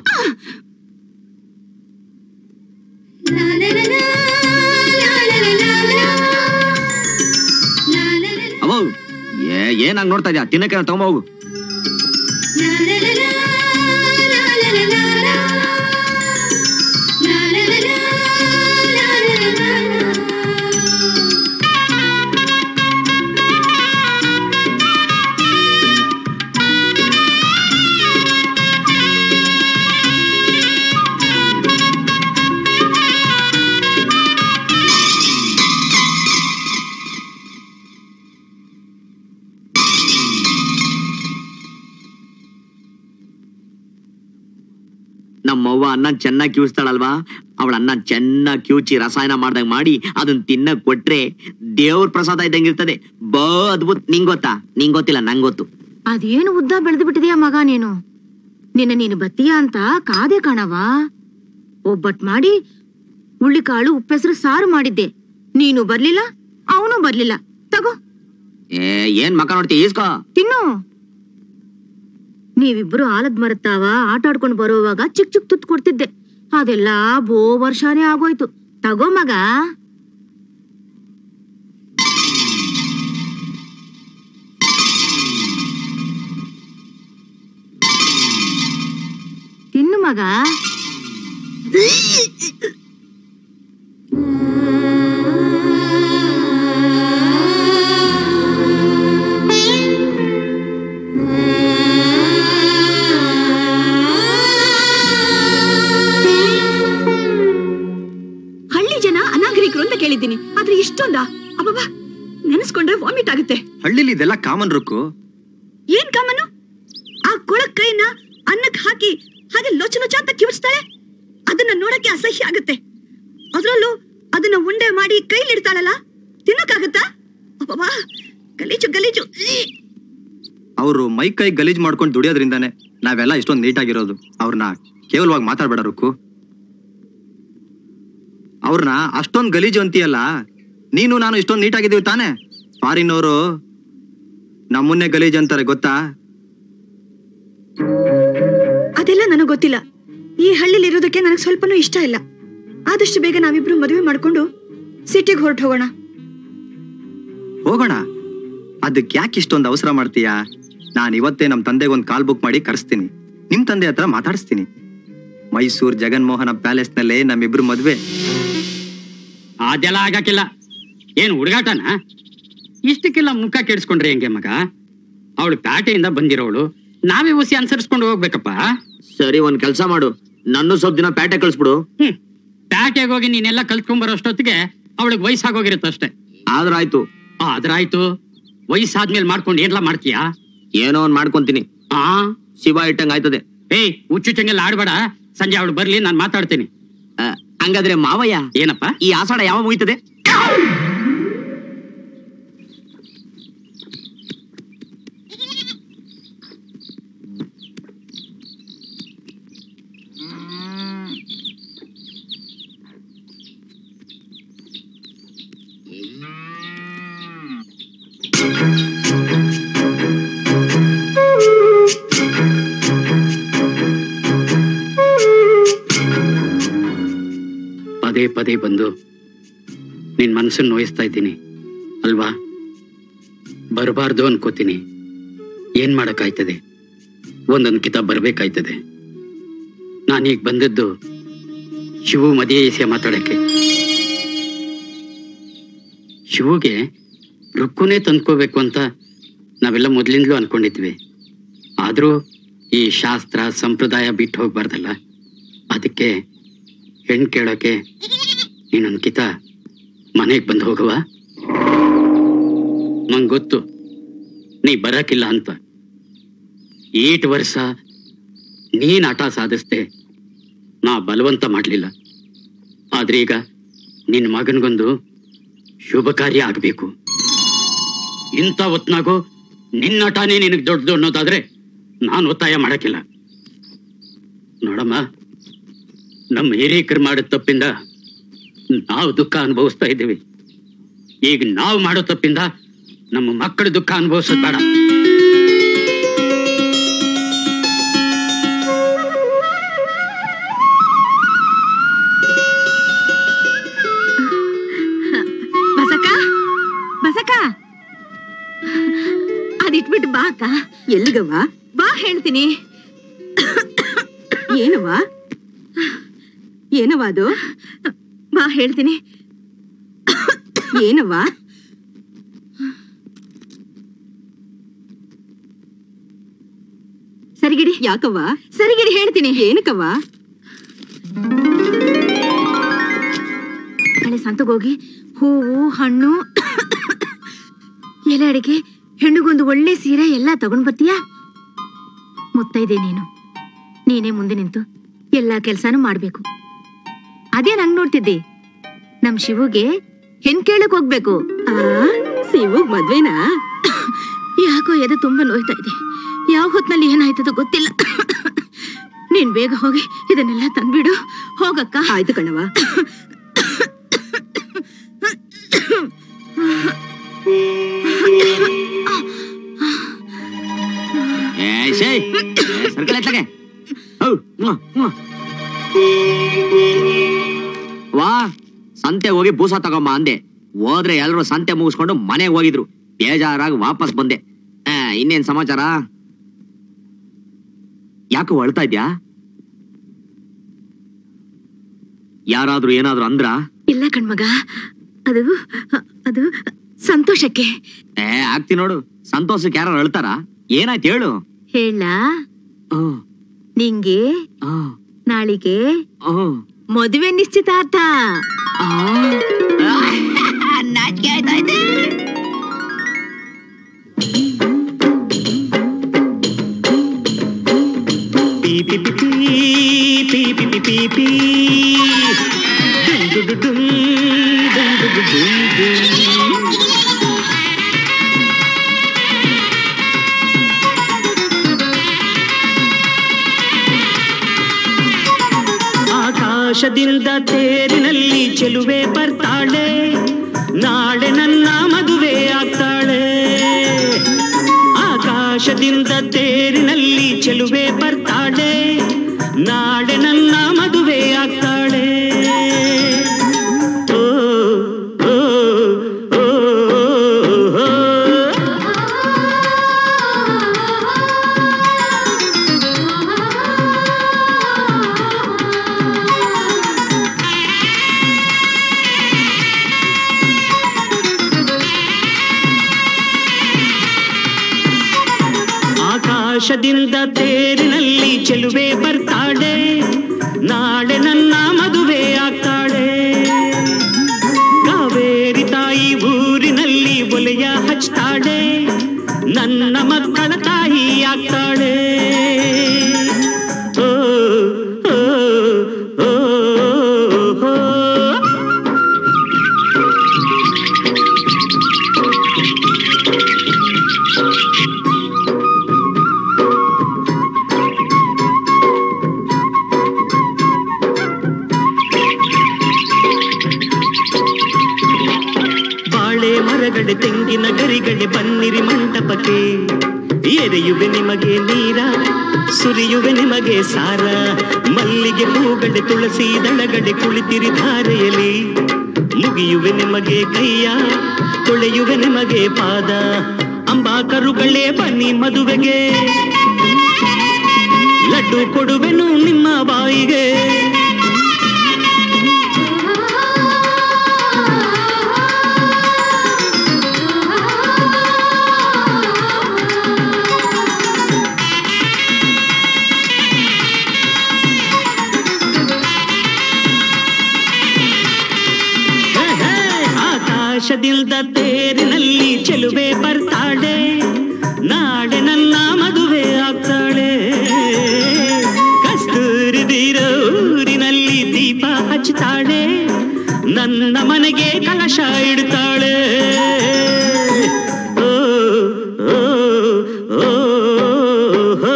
ಅವೋ ಏ ಏನಾಗ್ ನೋಡ್ತಾ ಇದ್ಯಾ ತಿನ್ನಕ್ಕೆ ತಗೊಂಬ ಹೋಗು ನಮ್ಮವ್ವ ಅನ್ನ ಚೆನ್ನಾಗಿ ಕಿವಿಸ್ತಾಳಲ್ವಾ ಅವಳ ಅನ್ನ ಚೆನ್ನಾಗಿ ಕಿವುಚಿ ರಸಾಯನ ಮಾಡ್ದಂಗ್ ಮಾಡಿ ಅದನ್ನ ತಿನ್ನಕ್ ಕೊಟ್ರೆ ದೇವ್ರ ಪ್ರಸಾದ ಇದ್ದಂಗಿರ್ತದೆ ಬಾ ಅದ್ಭುತ ನಿಂಗ್ ಗೊತ್ತಾ ನಿಂಗ್ ಗೊತ್ತಿಲ್ಲ ನಂಗ್ ಗೊತ್ತು ಅದೇನು ಉದ್ದ ಬೆಳೆದು ಬಿಟ್ಟಿದ್ಯಾ ಮಗ ನೀನು ನಿನ್ನ ನೀನು ಬತ್ತೀಯ ಅಂತ ಕಾದೆ ಕಾಣವಾ ಒಬ್ಬಟ್ ಮಾಡಿ ಹುಳ್ಳಿಕಾಳು ಉಪ್ಪೆಸರು ಸಾರು ಮಾಡಿದ್ದೆ ನೀನು ಬರ್ಲಿಲ್ಲ ಅವನು ಬರ್ಲಿಲ್ಲ ತಗೋ ಏ ಏನ್ ಮಕ್ಕ ನೋಡ್ತೀಯ ಈಸ್ಕೋ ತಿನ್ನು ನೀವಿಬ್ರು ಆಲದ್ ಮರತಾವ ಆಟ ಆಡ್ಕೊಂಡು ಬರೋವಾಗ ಚಿಕ್ ಚಿಕ್ ತುತ್ತು ಕೊಡ್ತಿದ್ದೆ ಅದೆಲ್ಲ ಬೋ ವರ್ಷಾನೇ ಆಗೋಯ್ತು ತಗೋ ಮಗ ತಿನ್ನು ಮಗ ಹಳ್ಳಿ ಜನ ಅನಾಗರಿಕರು ಅಂತ ಕೇಳಿದ್ದೀನಿ ಆದ್ರೆ ಇಷ್ಟೊಂದ ಅಬ್ಬಬ್ಬಾ ನೆನೆಸ್ಕೊಂಡ್ರೆ ವಾಮಿಟ್ ಆಗುತ್ತೆ ಹಳ್ಳಿಲಿ ಇದೆಲ್ಲ ಕಾಮನ್ ರುಕ್ಕು ಏನ್ ಕಾಮನು ಆ ಕೊಳಕ್ ಕೈನ ಅನ್ನಕ್ ಹಾಕಿ ಹಾಗೆ ಲೊಚ ಲೊಚ ಅಂತ ಕಿವಿಸ್ತಾಳೆ ಅದನ್ನ ನೋಡಕ್ಕೆ ಅಸಹ್ಯ ಆಗುತ್ತೆ ಅದ್ರಲ್ಲೂ ಅದನ್ನ ಉಂಡೆ ಮಾಡಿ ಕೈಲಿಡ್ತಾಳಲ್ಲ ತಿನ್ನಕ್ಕಾಗತ್ತಾ ಅಬ್ಬಬ್ಬಾ ಗಲೀಜು ಗಲೀಜು ಈ! ಅವರು ಮೈ ಕೈ ಗಲೀಜ್ ಮಾಡ್ಕೊಂಡು ದುಡಿಯೋದ್ರಿಂದಾನೆ ನಾವೆಲ್ಲ ಇಷ್ಟೊಂದು ನೀಟಾಗಿರೋದು ಅವ್ರನ್ನ ಕೇವಲವಾಗಿ ಮಾತಾಡ್ಬೇಡ ರುಕ್ಕು ಅವ್ರನ್ನ ಅಷ್ಟೊಂದು ಗಲೀಜು ಅಂತೀಯಲ್ಲ ನೀನು ನಾನು ಇಷ್ಟೊಂದು ನೀಟಾಗಿದ್ದೀವಿ ತಾನೇ ಫಾರಿನವರು ನಮ್ಮನ್ನೇ ಗಲೀಜ್ ಅಂತಾರೆ ಗೊತ್ತಾ ಅದೆಲ್ಲ ನನಗ್ ಗೊತ್ತಿಲ್ಲ ಈ ಹಳ್ಳಿಲಿ ಇರೋದಕ್ಕೆ ನನಗೆ ಸ್ವಲ್ಪನೂ ಇಷ್ಟ ಇಲ್ಲ ಆದಷ್ಟು ಬೇಗ ನಾವಿಬ್ರು ಮದುವೆ ಮಾಡ್ಕೊಂಡು ಸಿಟಿಗೆ ಹೊರಟು ಹೋಗೋಣ ಹೋಗೋಣ ಅದಕ್ಕೆ ಯಾಕೆ ಇಷ್ಟೊಂದು ಅವಸರ ಮಾಡ್ತೀಯಾ ನಾನು ಇವತ್ತೇ ನಮ್ಮ ತಂದೆಗೆ ಒಂದು ಕಾಲ್ ಬುಕ್ ಮಾಡಿ ಕರೆಸ್ತೀನಿ ನಿಮ್ ತಂದೆ ಹತ್ರ ಮಾತಾಡಿಸ್ತೀನಿ ಮೈಸೂರ್ ಜಗನ್ಮೋಹನ ಪ್ಯಾಲೇಸ್ನಲ್ಲೇ ನಮ್ಮಿಬ್ರು ಮದ್ವೆ ಅದೆಲ್ಲ ಆಗಕ್ಕಿಲ್ಲ ಏನು ಹುಡುಗಾಟನ ಇಷ್ಟಕ್ಕೆಲ್ಲ ಮುಖ ಕೆಡಿಸ್ಕೊಂಡ್ರೆ ಹೆಂಗೆ ಮಗ ಅವಳು ಪ್ಯಾಟೆಯಿಂದ ಬಂದಿರೋಳು ನಾವೇ ಹುಸಿ ಅನುಸರಿಸ್ಕೊಂಡು ಹೋಗ್ಬೇಕಪ್ಪ ಸರಿ ಒಂದ್ ಕೆಲ್ಸ ಮಾಡು ನನ್ನ ಸ್ವಲ್ಪ ದಿನ ಪ್ಯಾಟೆ ಕಳಿಸ್ಬಿಡು ಹ್ಮ್ ಪ್ಯಾಟೆಗೆ ಹೋಗಿ ನೀನೆಲ್ಲ ಕಲ್ತ್ಕೊಂಡ್ ಬರೋಷ್ಟೊತ್ತಿಗೆ ಅವಳಿಗೆ ವಯಸ್ಸಾಗೋಗಿರುತ್ತೆ ಅಷ್ಟೇ ಆದ್ರಾಯ್ತು ಆದ್ರಾಯ್ತು ವಯಸ್ಸಾದ್ಮೇಲೆ ಮಾಡ್ಕೊಂಡು ಏನ್ಲ ಮಾಡ್ತೀಯಾ ಏನೋ ಒಂದ್ ಮಾಡ್ಕೊಂತೀನಿ ಆ ಶಿವ ಇಟ್ಟಂಗ್ ಆಯ್ತದೆ ಏಯ್ ಹುಚ್ಚು ಚಂಗೆಲ್ಲ ಆಡ್ಬೇಡ ಸಂಜೆ ಅವಳು ಬರ್ಲಿ ನಾನು ಮಾತಾಡ್ತೀನಿ ಆ, ಹಂಗಾದ್ರೆ ಮಾವಯ್ಯ ಏನಪ್ಪ ಈ ಆಷಾಢ ಯಾವ ಮುಗಿತದೆ ಪದೇ ಪದೇ ಬಂದು ನಿನ್ ಮನಸ್ಸನ್ನು ನೋಯಿಸ್ತಾ ಇದ್ದೀನಿ ಅಲ್ವಾ ಬರಬಾರ್ದು ಅನ್ಕೋತೀನಿ ಏನ್ ಮಾಡಕ್ಕಾಯ್ತದೆ ಒಂದೊಂದು ಕಿತಾಬ್ ಬರ್ಬೇಕಾಯ್ತದೆ ನಾನೀಗ ಬಂದದ್ದು ಶಿವು ಮದುವೆ ವಿಷಯ ಮಾತಾಡಕ್ಕೆ ಶಿವುಗೆ ರುಕ್ಕುನೇ ತಂದ್ಕೋಬೇಕು ಅಂತ ನಾವೆಲ್ಲ ಮೊದ್ಲಿಂದಲೂ ಅನ್ಕೊಂಡಿದ್ವಿ ಆದ್ರೂ ಈ ಶಾಸ್ತ್ರ ಸಂಪ್ರದಾಯ ಬಿಟ್ಟು ಹೋಗ್ಬಾರ್ದಲ್ಲ ಅದಕ್ಕೆ ಹೆಣ್ ಕೇಳೋಕೆ ನೀನೊಂದ್ಕಿತ ಮನೆಗೆ ಬಂದು ಹೋಗುವ ನಂಗೆ ಗೊತ್ತು ನೀ ಬರಕಿಲ್ಲ ಅಂತ ಏಟ್ ವರ್ಷ ನೀನ್ ಆಟ ಸಾಧಿಸ್ದೆ ನಾ ಬಲವಂತ ಮಾಡ್ಲಿಲ್ಲ ಆದ್ರೆ ಈಗ ನಿನ್ ಮಗನ್ಗೊಂದು ಶುಭ ಕಾರ್ಯ ಆಗ್ಬೇಕು ಇಂಥ ಹೊತ್ನಾಗೂ ನಿನ್ನಟಾನೇ ನಿನಗೆ ದೊಡ್ಡದು ಅನ್ನೋದಾದ್ರೆ ನಾನು ಒತ್ತಾಯ ಮಾಡಕ್ಕಿಲ್ಲ ನೋಡಮ್ಮ ನಮ್ಮ ಹಿರಿಯಕರು ಮಾಡಿದ ತಪ್ಪಿಂದ ನಾವು ದುಃಖ ಅನುಭವಿಸ್ತಾ ಇದ್ದೀವಿ ಈಗ ನಾವು ಮಾಡೋ ತಪ್ಪಿಂದ ನಮ್ಮ ಮಕ್ಕಳು ದುಃಖ ಅನುಭವಿಸೋದು ಬೇಡ ಬಸಕ ಬಸಕ ಅದಿಟ್ಬಿಟ್ಟು ಬಾ ಅಕ್ಕ ಎಲ್ಲಿಗವ್ವ ಬಾ ಹೇಳ್ತೀನಿ ಏನವ್ವ ಏನವ್ವ ಅದು ಬಾ ಹೇಳ್ತೀನಿ ಏನವ್ವ ಸರಿಗಿಡಿ ಯಾಕವ್ವ ಸರಿಗಿಡಿ ಹೇಳ್ತೀನಿ ಏನಕ್ಕವ್ವ ಹಳೆ ಸಂತಗೋಗಿ ಹೂವು ಹಣ್ಣು ಎಲೆ ಅಡಿಕೆ ಹೆಣ್ಣಿಗೊಂದು ಒಳ್ಳೆ ಸೀರೆ ಎಲ್ಲ ತಗೊಂಡ್ ಬರ್ತೀಯಾ ಮುತ್ತೈದೆ ನೀನು ನೀನೇ ಮುಂದೆ ನಿಂತು ಎಲ್ಲಾ ಕೆಲ್ಸಾನು ಮಾಡ್ಬೇಕು ಅದೇ ನಂಗ್ ನೋಡ್ತಿದ್ದಿ ನಮ್ ಶಿವುಗೆ ಹೆಣ್ ಕೇಳಕ್ ಹೋಗ್ಬೇಕು ಆ ಶಿವುಗ್ ಮದ್ವೆನಾ ಯಾಕೋ ಎದೆ ತುಂಬಾ ನೋಯ್ತಾ ಇದೆ ಯಾವ ಹೊತ್ನಲ್ಲಿ ಏನಾಯ್ತದೋ ಗೊತ್ತಿಲ್ಲ ನೀನ್ ಬೇಗ ಹೋಗಿ ಇದನ್ನೆಲ್ಲ ತಂದ್ಬಿಡು ಹೋಗಕ್ಕ ಆಯ್ತು ಕಣವ ಏ ಶೇ ಸರ್ಕಲ್ ಎತ್ತಗೆ ಹೌ ಮ್ವಾ, ಮ್ವಾ. ವಾ ಸಂತೆ ಹೋಗಿ ಬೂಸ ತಗೊಂಬ ಅಂದೆ ಹೋದ್ರೆ ಎಲ್ರು ಸಂತೆ ಮುಗಿಸ್ಕೊಂಡು ಮನೆಗೆ ಹೋಗಿದ್ರು ಬೇಜಾರಾಗಿ ವಾಪಸ್ ಬಂದೆ ಆ, ಇನ್ನೇನ್ ಸಮಾಚಾರ ಯಾಕೆ ಅಳ್ತಾ ಇದ್ಯಾ ಯಾರಾದ್ರೂ ಏನಾದ್ರೂ ಅಂದ್ರ ಇಲ್ಲ ಕಣ್ಮಗ ಅದು ಅದು ಸಂತೋಷಕ್ಕೆ ಏ ಆಗ್ತಿ ನೋಡು ಸಂತೋಷಕ್ಕೆ ಯಾರು ಅಳ್ತಾರ ಏನಾಯ್ತು ಹೇಳು ಹೇಳ ನಿಂಗೆ ನಾಳಿಗೆ ಮದುವೆ ನಿಶ್ಚಿತಾರ್ಥ ನಾಚಿಕೆ ಆಯ್ತಾ ಇದೆ P P P pea P P P pea pea ಡುಂ do do ಡುಂ, ಡುಂ do do ಡುಂ ಡುಂ. ಆಕಾಶದಿಂದ ತೇರಿನಲ್ಲಿ ಚೆಲುವೆ ಬರ್ತಾಳೆ ನಾಳೆ ನನ್ನ ಮದುವೆ ಆಗ್ತಾಳೆ ಆಕಾಶದಿಂದ ತೇರಿನಲ್ಲಿ ಚೆಲುವೆ ಬರ್ತಾಳೆ ನಾಳೆ ನನ್ನ ಮದುವೆ ಆಗ್ತಾಳೆ ಓ, ಓ, ಓ, ಓ, ಓ. ಆಕಾಶದಿಂದ ತೇರಿನಲ್ಲಿ ಚೆಲುವೆ ಬರ್ತಾಳೆ ನಾಳೆ ನನ್ನ ಮದುವೆ ಆಗ್ತಾಳೆ ಕಾವೇರಿ ತಾಯಿ ಊರಿನಲ್ಲಿ ಒಲೆಯ ಹಚ್ತಾಳೆ ನನ್ನ ಮಕ್ಕಳ ತಾಯಿ ಆಗ್ತಾಳೆ ಓ, ಓ, ಓ, ಓ. ಬಾಳೆ ಮರಗಡೆ ತೆಂಗಿನ ಗರಿಗಡೆ ಬನ್ನಿರಿ ಮಂಟಪಕ್ಕೆ ಎರೆಯುವೆ ನಿಮಗೆ ನೀರ ಸುರಿಯುವೆ ನಿಮಗೆ ಸಾರ ಮಲ್ಲಿಗೆ ಹೂಗಡೆ ತುಳಸಿ ದಳಗಡೆ ಕುಳಿತಿರಿ ಧಾರೆಯಲ್ಲಿ ಮುಗಿಯುವೆ ನಿಮಗೆ ಕೈಯ ತೊಳೆಯುವೆ ನಿಮಗೆ ಪಾದ ಅಂಬಾಕರುಗಳೇ ಬನ್ನಿ ಮದುವೆಗೆ ಲಡ್ಡು ಕೊಡುವೆನು ನಿಮ್ಮ ಬಾಯಿಗೆ ಹೇ, ಹೇ, ಆಕಾಶದಿಂದ ತೇರಿನಲ್ಲಿ ಚೆಲುವೆ ಬರ್ತಾಳೆ ನಾಳೆ ನನ್ನ ಮದುವೆ ಆಗ್ತಾಳೆ ತುಂಬಿರೋ ಊರಿನಲ್ಲಿ ದೀಪ ಹಚ್ಚುತ್ತಾಳೆ ನನ್ನ ಮನೆಗೆ ಕಲಶ ಇಡ್ತಾಳೆ ಓ, ಓ, ಓ, ಓ.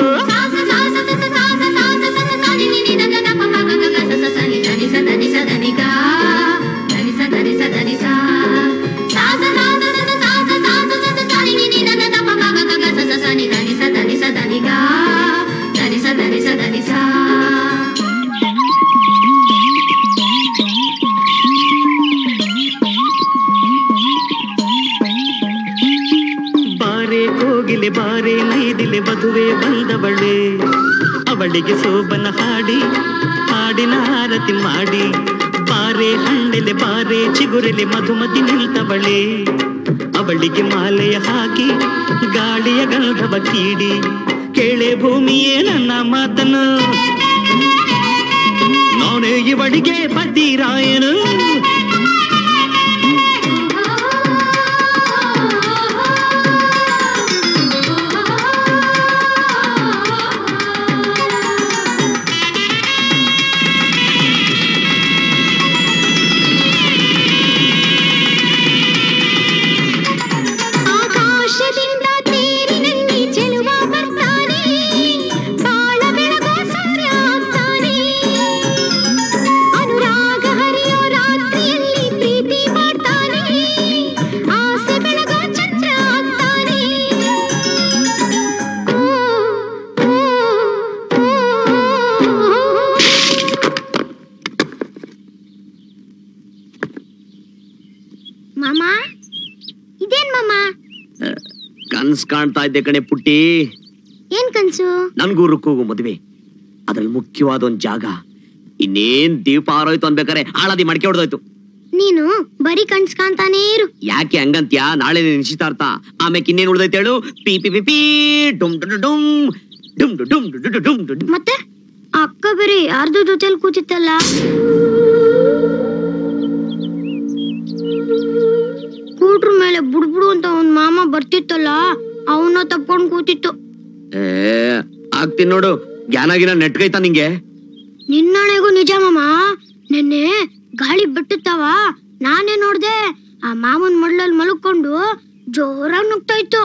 ಬಾರೆ ಕೋಗಿಲೆ ಬಾರೆ ನೈದಿಲೆ ಮದುವೆ ಬಂದವಳೆ ಅವಳಿಗೆ ಸೋಬನ ಹಾಡಿ ಹಾಡಿನ ಆರತಿ ಮಾಡಿ ಬಾರೆ ಹಣ್ಣೆಲೆ ಬಾರೆ ಚಿಗುರೆಲೆ ಮಧುಮತಿ ನಿಲ್ತವಳೆ ಅವಳಿಗೆ ಮಾಲೆಯ ಹಾಕಿ ಗಾಳಿಯ ಗಂಧವ ಕೀಡಿ ಕೇಳೆ ಭೂಮಿಯೇ ನನ್ನ ಮಾತನು ನಾನೇ ಇವಳಿಗೆ ಬದ್ದಿರಾಯನು ಆಕಾಶದಿಂದ ತೇರಿನಲ್ಲಿ ಚೆಲುವ ಬರ್ತಾನೆ ಬಾಳ ಬೆಳಗೋ ಸೂರ್ಯ ಆಗ್ತಾನೆ ಅನುರಾಗ ಹರಿಯೋ ರಾತ್ರಿಯಲ್ಲಿ ಪ್ರೀತಿ ಮಾಡ್ತಾನೆ ಆಸೆ ಬೆಳಗೋ ಚಂದ್ರ ಆಗ್ತಾನೆ ಓ, ಓ, ಓ. ಮಾಮ ಇದೇನ್ ಮಾಮ ಕನ್ಸ್ ಕಾಣ್ತಾ ಇದ್ದೆ ಕಣೆ ಪುಟ್ಟಿ ಏನ್ ಕನ್ಸು ನನ್ಗೂ ರುಕ್ಕೋಗು ಮದುವೆ ಅದ್ರಲ್ಲಿ ಮುಖ್ಯವಾದ ಒಂದ್ ಜಾಗ ಇನ್ನೇನ್ ದೀಪ ಆರೋಯ್ತು ಅನ್ಬೇಕಾರೆ ಆಳದಿ ಮಡಿಕೆ ಹೊಡೆದೋಯ್ತು ನೀನು ಬರೀ ಕನ್ಸ್ ಕಾಣ್ತಾನೇ ಇರು ಯಾಕೆ ಹಂಗಂತ್ಯ ನಾಳೆ ನಿನ್ ನಿಶ್ಚಿತಾರ್ಥ ಆಮೇಲೆ ಇನ್ನೇನ್ ಉಳ್ದೈತೆ ಹೇಳು P P P P ಡುಮ್ do do ಡುಮ್ ಡುಮ್ do ಡುಮ್ do do do ಡುಮ್ do do. ಮತ್ತೆ ಆ ಅಕ್ಕ ಬೇರೆ ಯಾರ್ದೋ ಜೊತೆಲಿ ಕೂತಿತ್ತಲ್ಲ ಕೂಟ್ರ ಮೇಲೆ ಬುಡ್ಬುಡು ಅಂತ ಒಂದ್ ಮಾಮ ಬರ್ತಿತ್ತಲ್ಲ ಅವನ ತಪ್ಕೊಂಡ್ ಕೂತಿತ್ತು ಏ ಆಗ್ತೀನಿ ನೋಡು ಜ್ಞಾನ ಗಿನ ನೆಟ್ಗೈತಾ ನಿಂಗೆ ನಿನ್ನಣೆಗೂ ನಿಜ ಮಾಮ ನೆನ್ನೆ ಗಾಳಿ ಬಿಟ್ಟುತ್ತವ ನಾನೇ ನೋಡ್ದೆ ಆ ಮಾಮನ್ ಮಡ್ಲಲ್ಲಿ ಮಲ್ಕೊಂಡು ಜೋರಾಗಿ ನುಗ್ತಾ ಇತ್ತು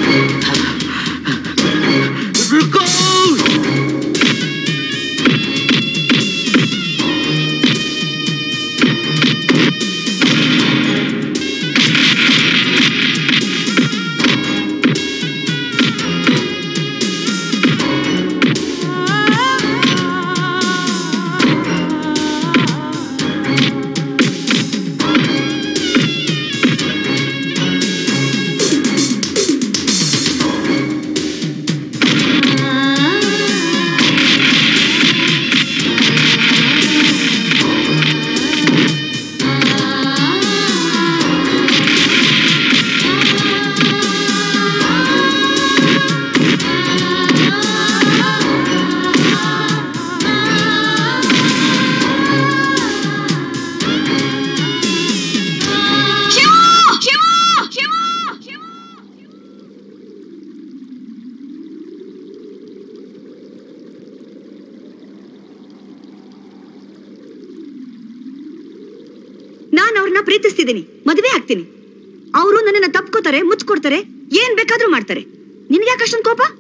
ನಾನ್ ಅವ್ರನ್ನ ಪ್ರೀತಿಸ್ತಿದ್ದೀನಿ ಮದುವೆ ಆಗ್ತೀನಿ ಅವರು ನನ್ನನ್ನ ತಪ್ಕೋತಾರೆ ಮುಚ್ಕೊಡ್ತಾರೆ ಏನ್ ಬೇಕಾದ್ರೂ ಮಾಡ್ತಾರೆ ನಿನ್ಗೆ ಯಾಕೆ ಅಷ್ಟೊಂದು ಕೋಪ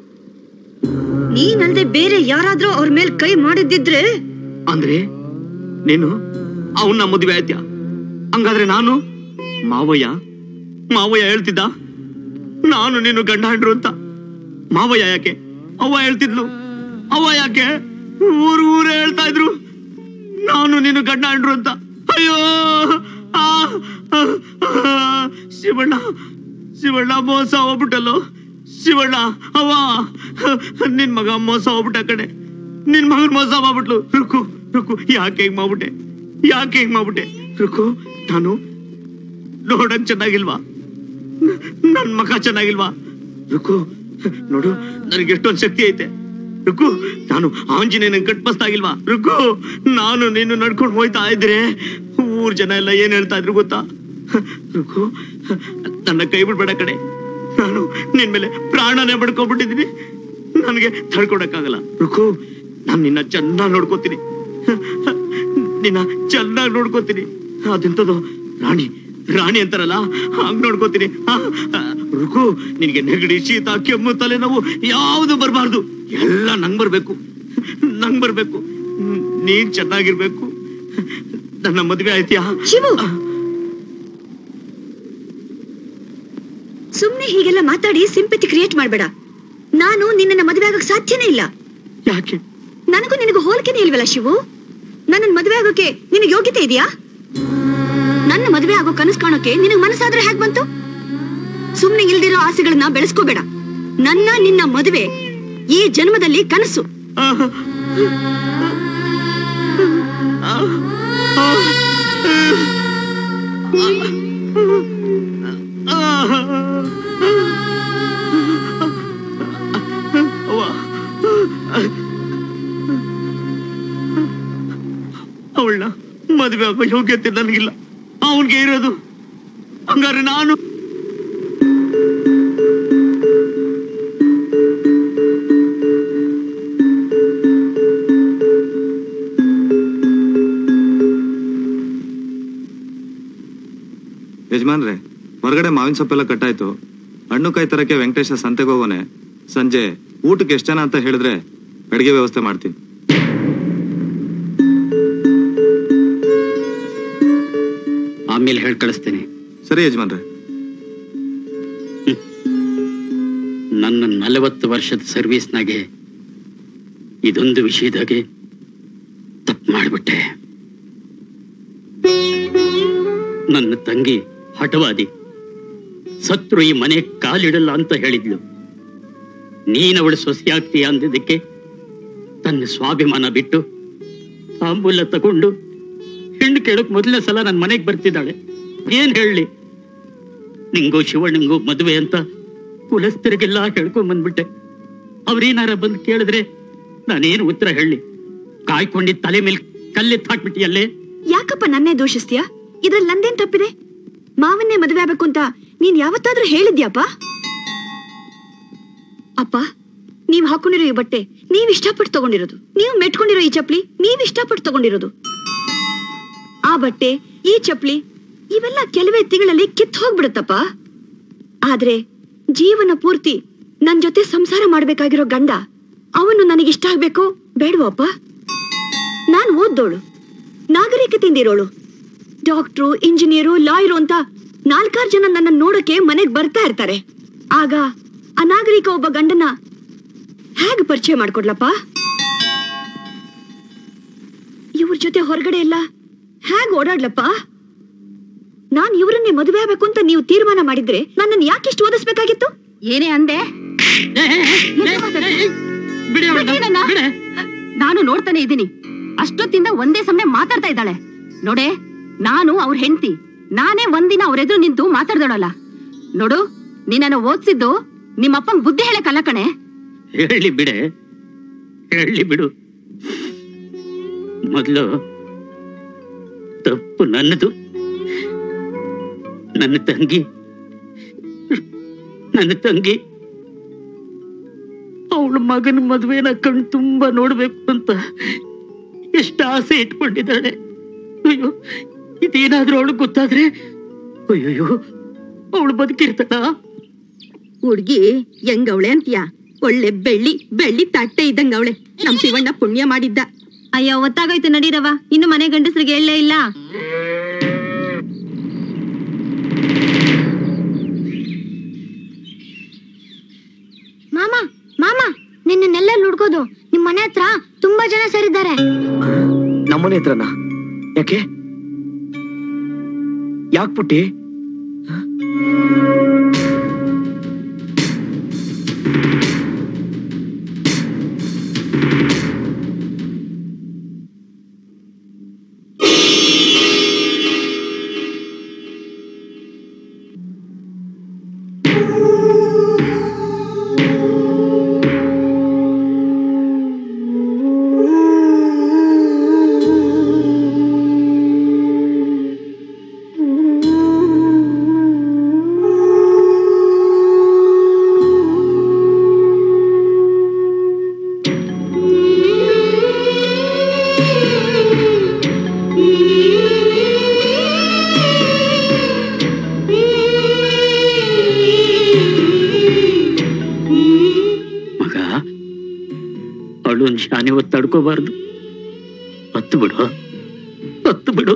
ನೀನಲ್ದೆ ಬೇರೆ ಯಾರಾದ್ರೂ ಅವ್ರ ಮೇಲೆ ಕೈ ಮಾಡಿದ್ದಿದ್ರೆ ಅಂದ್ರೆ ನೀನು ಅವನ್ನ ಮದುವೆ ಆಯ್ತ್ಯ ಹಂಗಾದ್ರೆ ನಾನು ಮಾವಯ್ಯ ಮಾವಯ್ಯ ಹೇಳ್ತಿದ್ದ ನಾನು ನೀನು ಗಂಡ ಹಂಡ್ರು ಅಂತ ಮಾವಯ್ಯ ಯಾಕೆ ಅವ್ವ ಹೇಳ್ತಿದ್ಲು ಅವ್ವ ಯಾಕೆ ಊರು ಊರೇ ಹೇಳ್ತಾ ಇದ್ರು ನಾನು ನೀನು ಗಂಡ ಹಂಡ್ರು ಅಂತ ಅಯ್ಯೋ ಆ, ಆ, ಆ, ಶಿವಣ್ಣ ಶಿವಣ್ಣ ಮೋಸ ಹೋಗ್ಬಿಟ್ಟಲ್ಲೋ ಶಿವಣ್ಣ ಅವ್ವ ನಿನ್ ಮಗ ಮೋಸ ಹೋಗ್ಬಿಟ್ಟ ಕಡೆ ನಿನ್ ಮಗನ್ ಮೋಸ ಮಾಡ್ಬಿಟ್ಲು ರುಕು ರುಕು ಯಾಕೆ ಹಿಂಗ್ ಮಾಡ್ಬಿಟ್ಟೆ ಯಾಕೆ ಹಿಂಗ್ ಮಾಡ್ಬಿಟ್ಟೆ ರುಕು ನಾನು ನೋಡಕ್ ಚೆನ್ನಾಗಿಲ್ವಾ ನನ್ ಮಗ ಚೆನ್ನಾಗಿಲ್ವಾ ರುಕು ನೋಡು ನನಗೆ ಎಷ್ಟೊಂದ್ ಶಕ್ತಿ ಐತೆ ರುಕು ನಾನು ಆಂಜನೇಯನ ಕಟ್ಪಸ್ತಾಗಿಲ್ವಾ ರುಕು ನಾನು ನೀನು ನಡ್ಕೊಂಡು ಹೋಯ್ತಾ ಇದ್ರೆ ಊರ್ ಜನ ಎಲ್ಲ ಏನ್ ಹೇಳ್ತಾ ಇದ್ರು ಗೊತ್ತಾ ರುಕು ನನ್ನ ಕೈ ಬಿಡ್ಬೇಡ ಕಡೆ ನಾನು ನಿನ್ ಮೇಲೆ ಪ್ರಾಣನೇ ಬಡ್ಕೊಂಡ್ಬಿಟ್ಟಿದೀನಿ ನನಗೆ ತಡ್ಕೊಡಕ್ಕಾಗಲ್ಲ ರುಕು ನಾನು ನಿನ್ನ ಚೆನ್ನಾಗಿ ನೋಡ್ಕೋತೀನಿ ನಿನ್ನ ಚೆನ್ನಾಗಿ ನೋಡ್ಕೋತೀನಿ ಅದೆಂತದು ರಾಣಿ ರಾಣಿ ಅಂತಾರಲ್ಲ ಹಂಗ್ ನೋಡ್ಕೋತೀನಿ ಆ, ಆ, ರುಕು ನಿನಗೆ ನೆಗಡಿ ಶೀತ ಕೆಮ್ಮು ತಲೆನೋವು ಯಾವುದು ಬರಬಾರ್ದು ಎಲ್ಲ ನಂಗ್ ಬರ್ಬೇಕು ನಂಗ್ ಬರ್ಬೇಕು ಹ್ಮ್, ನೀನ್ ಚೆನ್ನಾಗಿರ್ಬೇಕು ನನ್ನ ಮದ್ವೆ ಆಯ್ತ್ಯಾ ಶಿವು ಸುಮ್ನೆ ಹೀಗೆಲ್ಲ ಮಾತಾಡಿ ಸಿಂಪತಿ ಕ್ರಿಯೇಟ್ ಮಾಡ್ಬೇಡ ನಾನು ನಿನ್ನನ್ನ ಮದುವೆ ಆಗಕ್ ಸಾಧ್ಯನೇ ಇಲ್ಲ ಯಾಕೆ ನನಗೂ ನಿನಗೂ ಹೋಲಿಕೆನೇ ಇಲ್ವಲ್ಲ ಶಿವು ನನ್ನ ಮದುವೆ ಆಗೋಕೆ ನಿನಗೆ ಯೋಗ್ಯತೆ ಇದೆಯಾ ನನ್ನ ಮದುವೆ ಆಗೋ ಕನಸು ಕಾಣೋಕೆ ನಿನಗೆ ಮನಸ್ಸಾದ್ರೆ ಹೇಗ್ ಬಂತು ಸುಮ್ನೆ ಇಲ್ದಿರೋ ಆಸೆಗಳನ್ನ ಬೆಳೆಸ್ಕೋಬೇಡ ನನ್ನ ನಿನ್ನ ಮದುವೆ ಈ ಜನ್ಮದಲ್ಲಿ ಕನಸು ಅವಳನ್ನ ಮದುವೆ ಆಗೋ ಯೋಗ್ಯತೆ ನನಗಿಲ್ಲ ಅವನ್ಗೆ ಇರೋದು ಹಂಗಾರೆ ನಾನು ಯಜಮಾನ್ರೆ ಹೊರಗಡೆ ಮಾವಿನ ಸೊಪ್ಪೆಲ್ಲ ಕಟ್ಟಾಯ್ತು ಹಣ್ಣು ಕಾಯಿ ತರಕ್ಕೆ ವೆಂಕಟೇಶ ಸಂತೆಗೆ ಹೋಗೋನೆ ಸಂಜೆ ಊಟಕ್ಕೆ ಎಷ್ಟು ಜನ ಅಂತ ಹೇಳಿದ್ರೆ ಅಡಿಗೆ ವ್ಯವಸ್ಥೆ ಮಾಡ್ತೀನಿ ಆಮೇಲೆ ಹೇಳಿ ಕಳಿಸ್ತೇನೆ ಸರಿ ಯಜಮಾನ್ರೆ ನನ್ನ ನಲವತ್ತು ವರ್ಷದ ಸರ್ವಿಸ್ನಾಗೆ ಇದೊಂದು ವಿಷಯದಾಗೆ ತಪ್ಪು ಮಾಡಿಬಿಟ್ಟೆ ನನ್ನ ತಂಗಿ ಹಠವಾದಿ ಸತ್ರು ಈ ಮನೆ ಕಾಲಿಡಲ್ಲ ಅಂತ ಹೇಳಿದ್ಲು ನೀನವಳು ಸೊಸೆಯಾಗ್ತೀಯ ಅಂದಿದ್ದಕ್ಕೆ ತನ್ನ ಸ್ವಾಭಿಮಾನ ಬಿಟ್ಟು ತಾಂಬೂಲ ತಗೊಂಡು ಹೆಣ್ಣು ಕೇಳಕ್ ಮೊದಲನೇ ಸಲ ನನ್ನ ಮನೆಗೆ ಬರ್ತಿದ್ದಾಳೆ ಏನ್ ಹೇಳಲಿ ನಿಂಗೂ ಶಿವಣ್ಣಂಗೂ ಮದುವೆ ಅಂತ ಕುಲಸ್ಥರಿಗೆಲ್ಲ ಹೇಳ್ಕೊಂಡ್ ಬಂದ್ಬಿಟ್ಟೆ ಅವ್ರೇನಾರ ಬಂದು ಕೇಳಿದ್ರೆ ನಾನೇನು ಉತ್ತರ ಹೇಳಿ ಕಾಯ್ಕೊಂಡಿದ್ ತಲೆ ಮೇಲೆ ಕಲ್ಲೆತ್ತು ಹಾಕ್ಬಿಟ್ಟಿಯಲ್ಲೇ ಯಾಕಪ್ಪ ನನ್ನೇ ದೂಷಿಸ್ತೀಯ ಇದ್ರಲ್ಲಿ ನಂದೇನ್ ತಪ್ಪಿದೆ ಮಾವನ್ನೇ ಮದುವೆ ಆಗ್ಬೇಕು ಅಂತ ನೀನ್ ಯಾವತ್ತಾದ್ರೂ ಹೇಳಿದ್ಯಾಪ ಅಪ್ಪ ನೀವ್ ಹಾಕೊಂಡಿರೋ ಈ ಬಟ್ಟೆ ನೀವ್ ಇಷ್ಟಪಟ್ಟು ತಗೊಂಡಿರೋದು ನೀವು ಮೆಟ್ಕೊಂಡಿರೋ ಈ ಚಪ್ಲಿ ನೀವ್ ಇಷ್ಟಪಟ್ಟು ತಗೊಂಡಿರೋದು ಆ ಬಟ್ಟೆ ಈ ಚಪ್ಲಿ ಇವೆಲ್ಲ ಕೆಲವೇ ತಿಂಗಳಲ್ಲಿ ಕಿತ್ ಹೋಗ್ಬಿಡುತ್ತಪ್ಪ ಆದ್ರೆ ಜೀವನ ಪೂರ್ತಿ ನನ್ ಜೊತೆ ಸಂಸಾರ ಮಾಡ್ಬೇಕಾಗಿರೋ ಗಂಡ ಅವನು ನನಗಿಷ್ಟ ಆಗ್ಬೇಕು ಬೇಡವಪ್ಪ ನಾನ್ ಓದ್ದೋಳು ನಾಗರಿಕತೆಯಿಂದ ಇರೋಳು ಡಾಕ್ಟ್ರು ಇಂಜಿನಿಯರು ಲಾಯರು ಅಂತ ನಾಲ್ಕಾರು ಜನ ನನ್ನ ನೋಡಕ್ಕೆ ಮನೆಗ್ ಬರ್ತಾ ಇರ್ತಾರೆ ಆಗ ಅನಾಗರಿಕ ಒಬ್ಬ ಗಂಡನ ಹೇಗ್ ಪರಿಚಯ ಮಾಡ್ಕೊಡ್ಲಪ್ಪ ಇವ್ರ ಜೊತೆ ಹೊರಗಡೆ ಎಲ್ಲ ಹೇಗ್ ಓಡಾಡ್ಲಪ್ಪ ನಾನ್ ಇವ್ರನ್ನೇ ಮದುವೆ ಆಗ್ಬೇಕು ಅಂತ ನೀವು ತೀರ್ಮಾನ ಮಾಡಿದ್ರೆ ನನ್ನನ್ನು ಯಾಕಿಷ್ಟು ಓದಿಸ್ಬೇಕಾಗಿತ್ತು ಏನೇ ಅಂದೆ ಬಿಡಿ ಅವ್ಳನ್ನ, ಬಿಡಿ ನನ್ನ. ಬಿಡೆ. ನಾನು ನೋಡ್ತಾನೆ ಇದ್ದೀನಿ ಅಷ್ಟೊತ್ತಿಂದ ಒಂದೇ ಸಮನೆ ಮಾತಾಡ್ತಾ ಇದ್ದಾಳೆ ನೋಡೆ ನಾನು ಅವ್ರ ಹೆಂಡತಿ ನಾನೇ ಒಂದಿನ ಅವ್ರ ಎದುರು ನಿಂತು ಮಾತಾಡ್ದೋಳಲ್ಲ ನೋಡು ನಿನ್ನನ್ನು ಓದ್ಸಿದ್ದು ನಿಮ್ಮಪ್ಪಂಗ್ ಬುದ್ಧಿ ಹೇಳಕ್ಕಲ್ಲ ಕಣೆ ಹೇಳಿ ಬಿಡೆ ಹೇಳಿ ಬಿಡು ಮೊದಲು ತಪ್ಪು ನನ್ನದು ನನ್ನ ತಂಗಿ ನನ್ನ ತಂಗಿ ಅವಳ ಮಗನ ಮದುವೆನ ಕಣ್ ತುಂಬಾ ನೋಡ್ಬೇಕು ಅಂತ ಎಷ್ಟು ಆಸೆ ಇಟ್ಕೊಂಡಿದ್ದಾಳೆ ಅಯ್ಯೋ ಇದೇನಾದ್ರೂ ಅವಳು ಗೊತ್ತಾದ್ರೆ ಅಯ್ಯೋ ಅವಳು ಬದುಕಿರ್ತಾಳ ಹುಡ್ಗಿ ಹೆಂಗವಳೆ ಅಂತೀಯ ಒಳ್ಳೆ ಬೆಳ್ಳಿ ಬೆಳ್ಳಿ ತಟ್ಟೆ ಇದ್ದಂಗ ಅವಳೆ ನಮ್ ಶಿವಣ್ಣ ಪುಣ್ಯ ಮಾಡಿದ್ದ ಅಯ್ಯೋ ಒತ್ತಾಗೋಯ್ತು ನಡೀರವ ಇನ್ನು ಮನೆ ಗಂಡಸ್ರಿಗೆ ಹೇಳಲೇ ಇಲ್ಲ ಮಾಮ ಮಾಮ ನಿನ್ನೆಲ್ಲ ಹುಡ್ಕೋದು ನಿಮ್ ಮನೆ ಹತ್ರ ತುಂಬಾ ಜನ ಸೇರಿದ್ದಾರೆ ನಮ್ಮನೆ ಹತ್ರನ ಯಾಕೆ ಯಾಕೆ ಪುಟ್ಟಿ ನೀವು ತಡ್ಕೋಬಾರ್ದು ಹತ್ತು ಬಿಡು ಹತ್ತು ಬಿಡು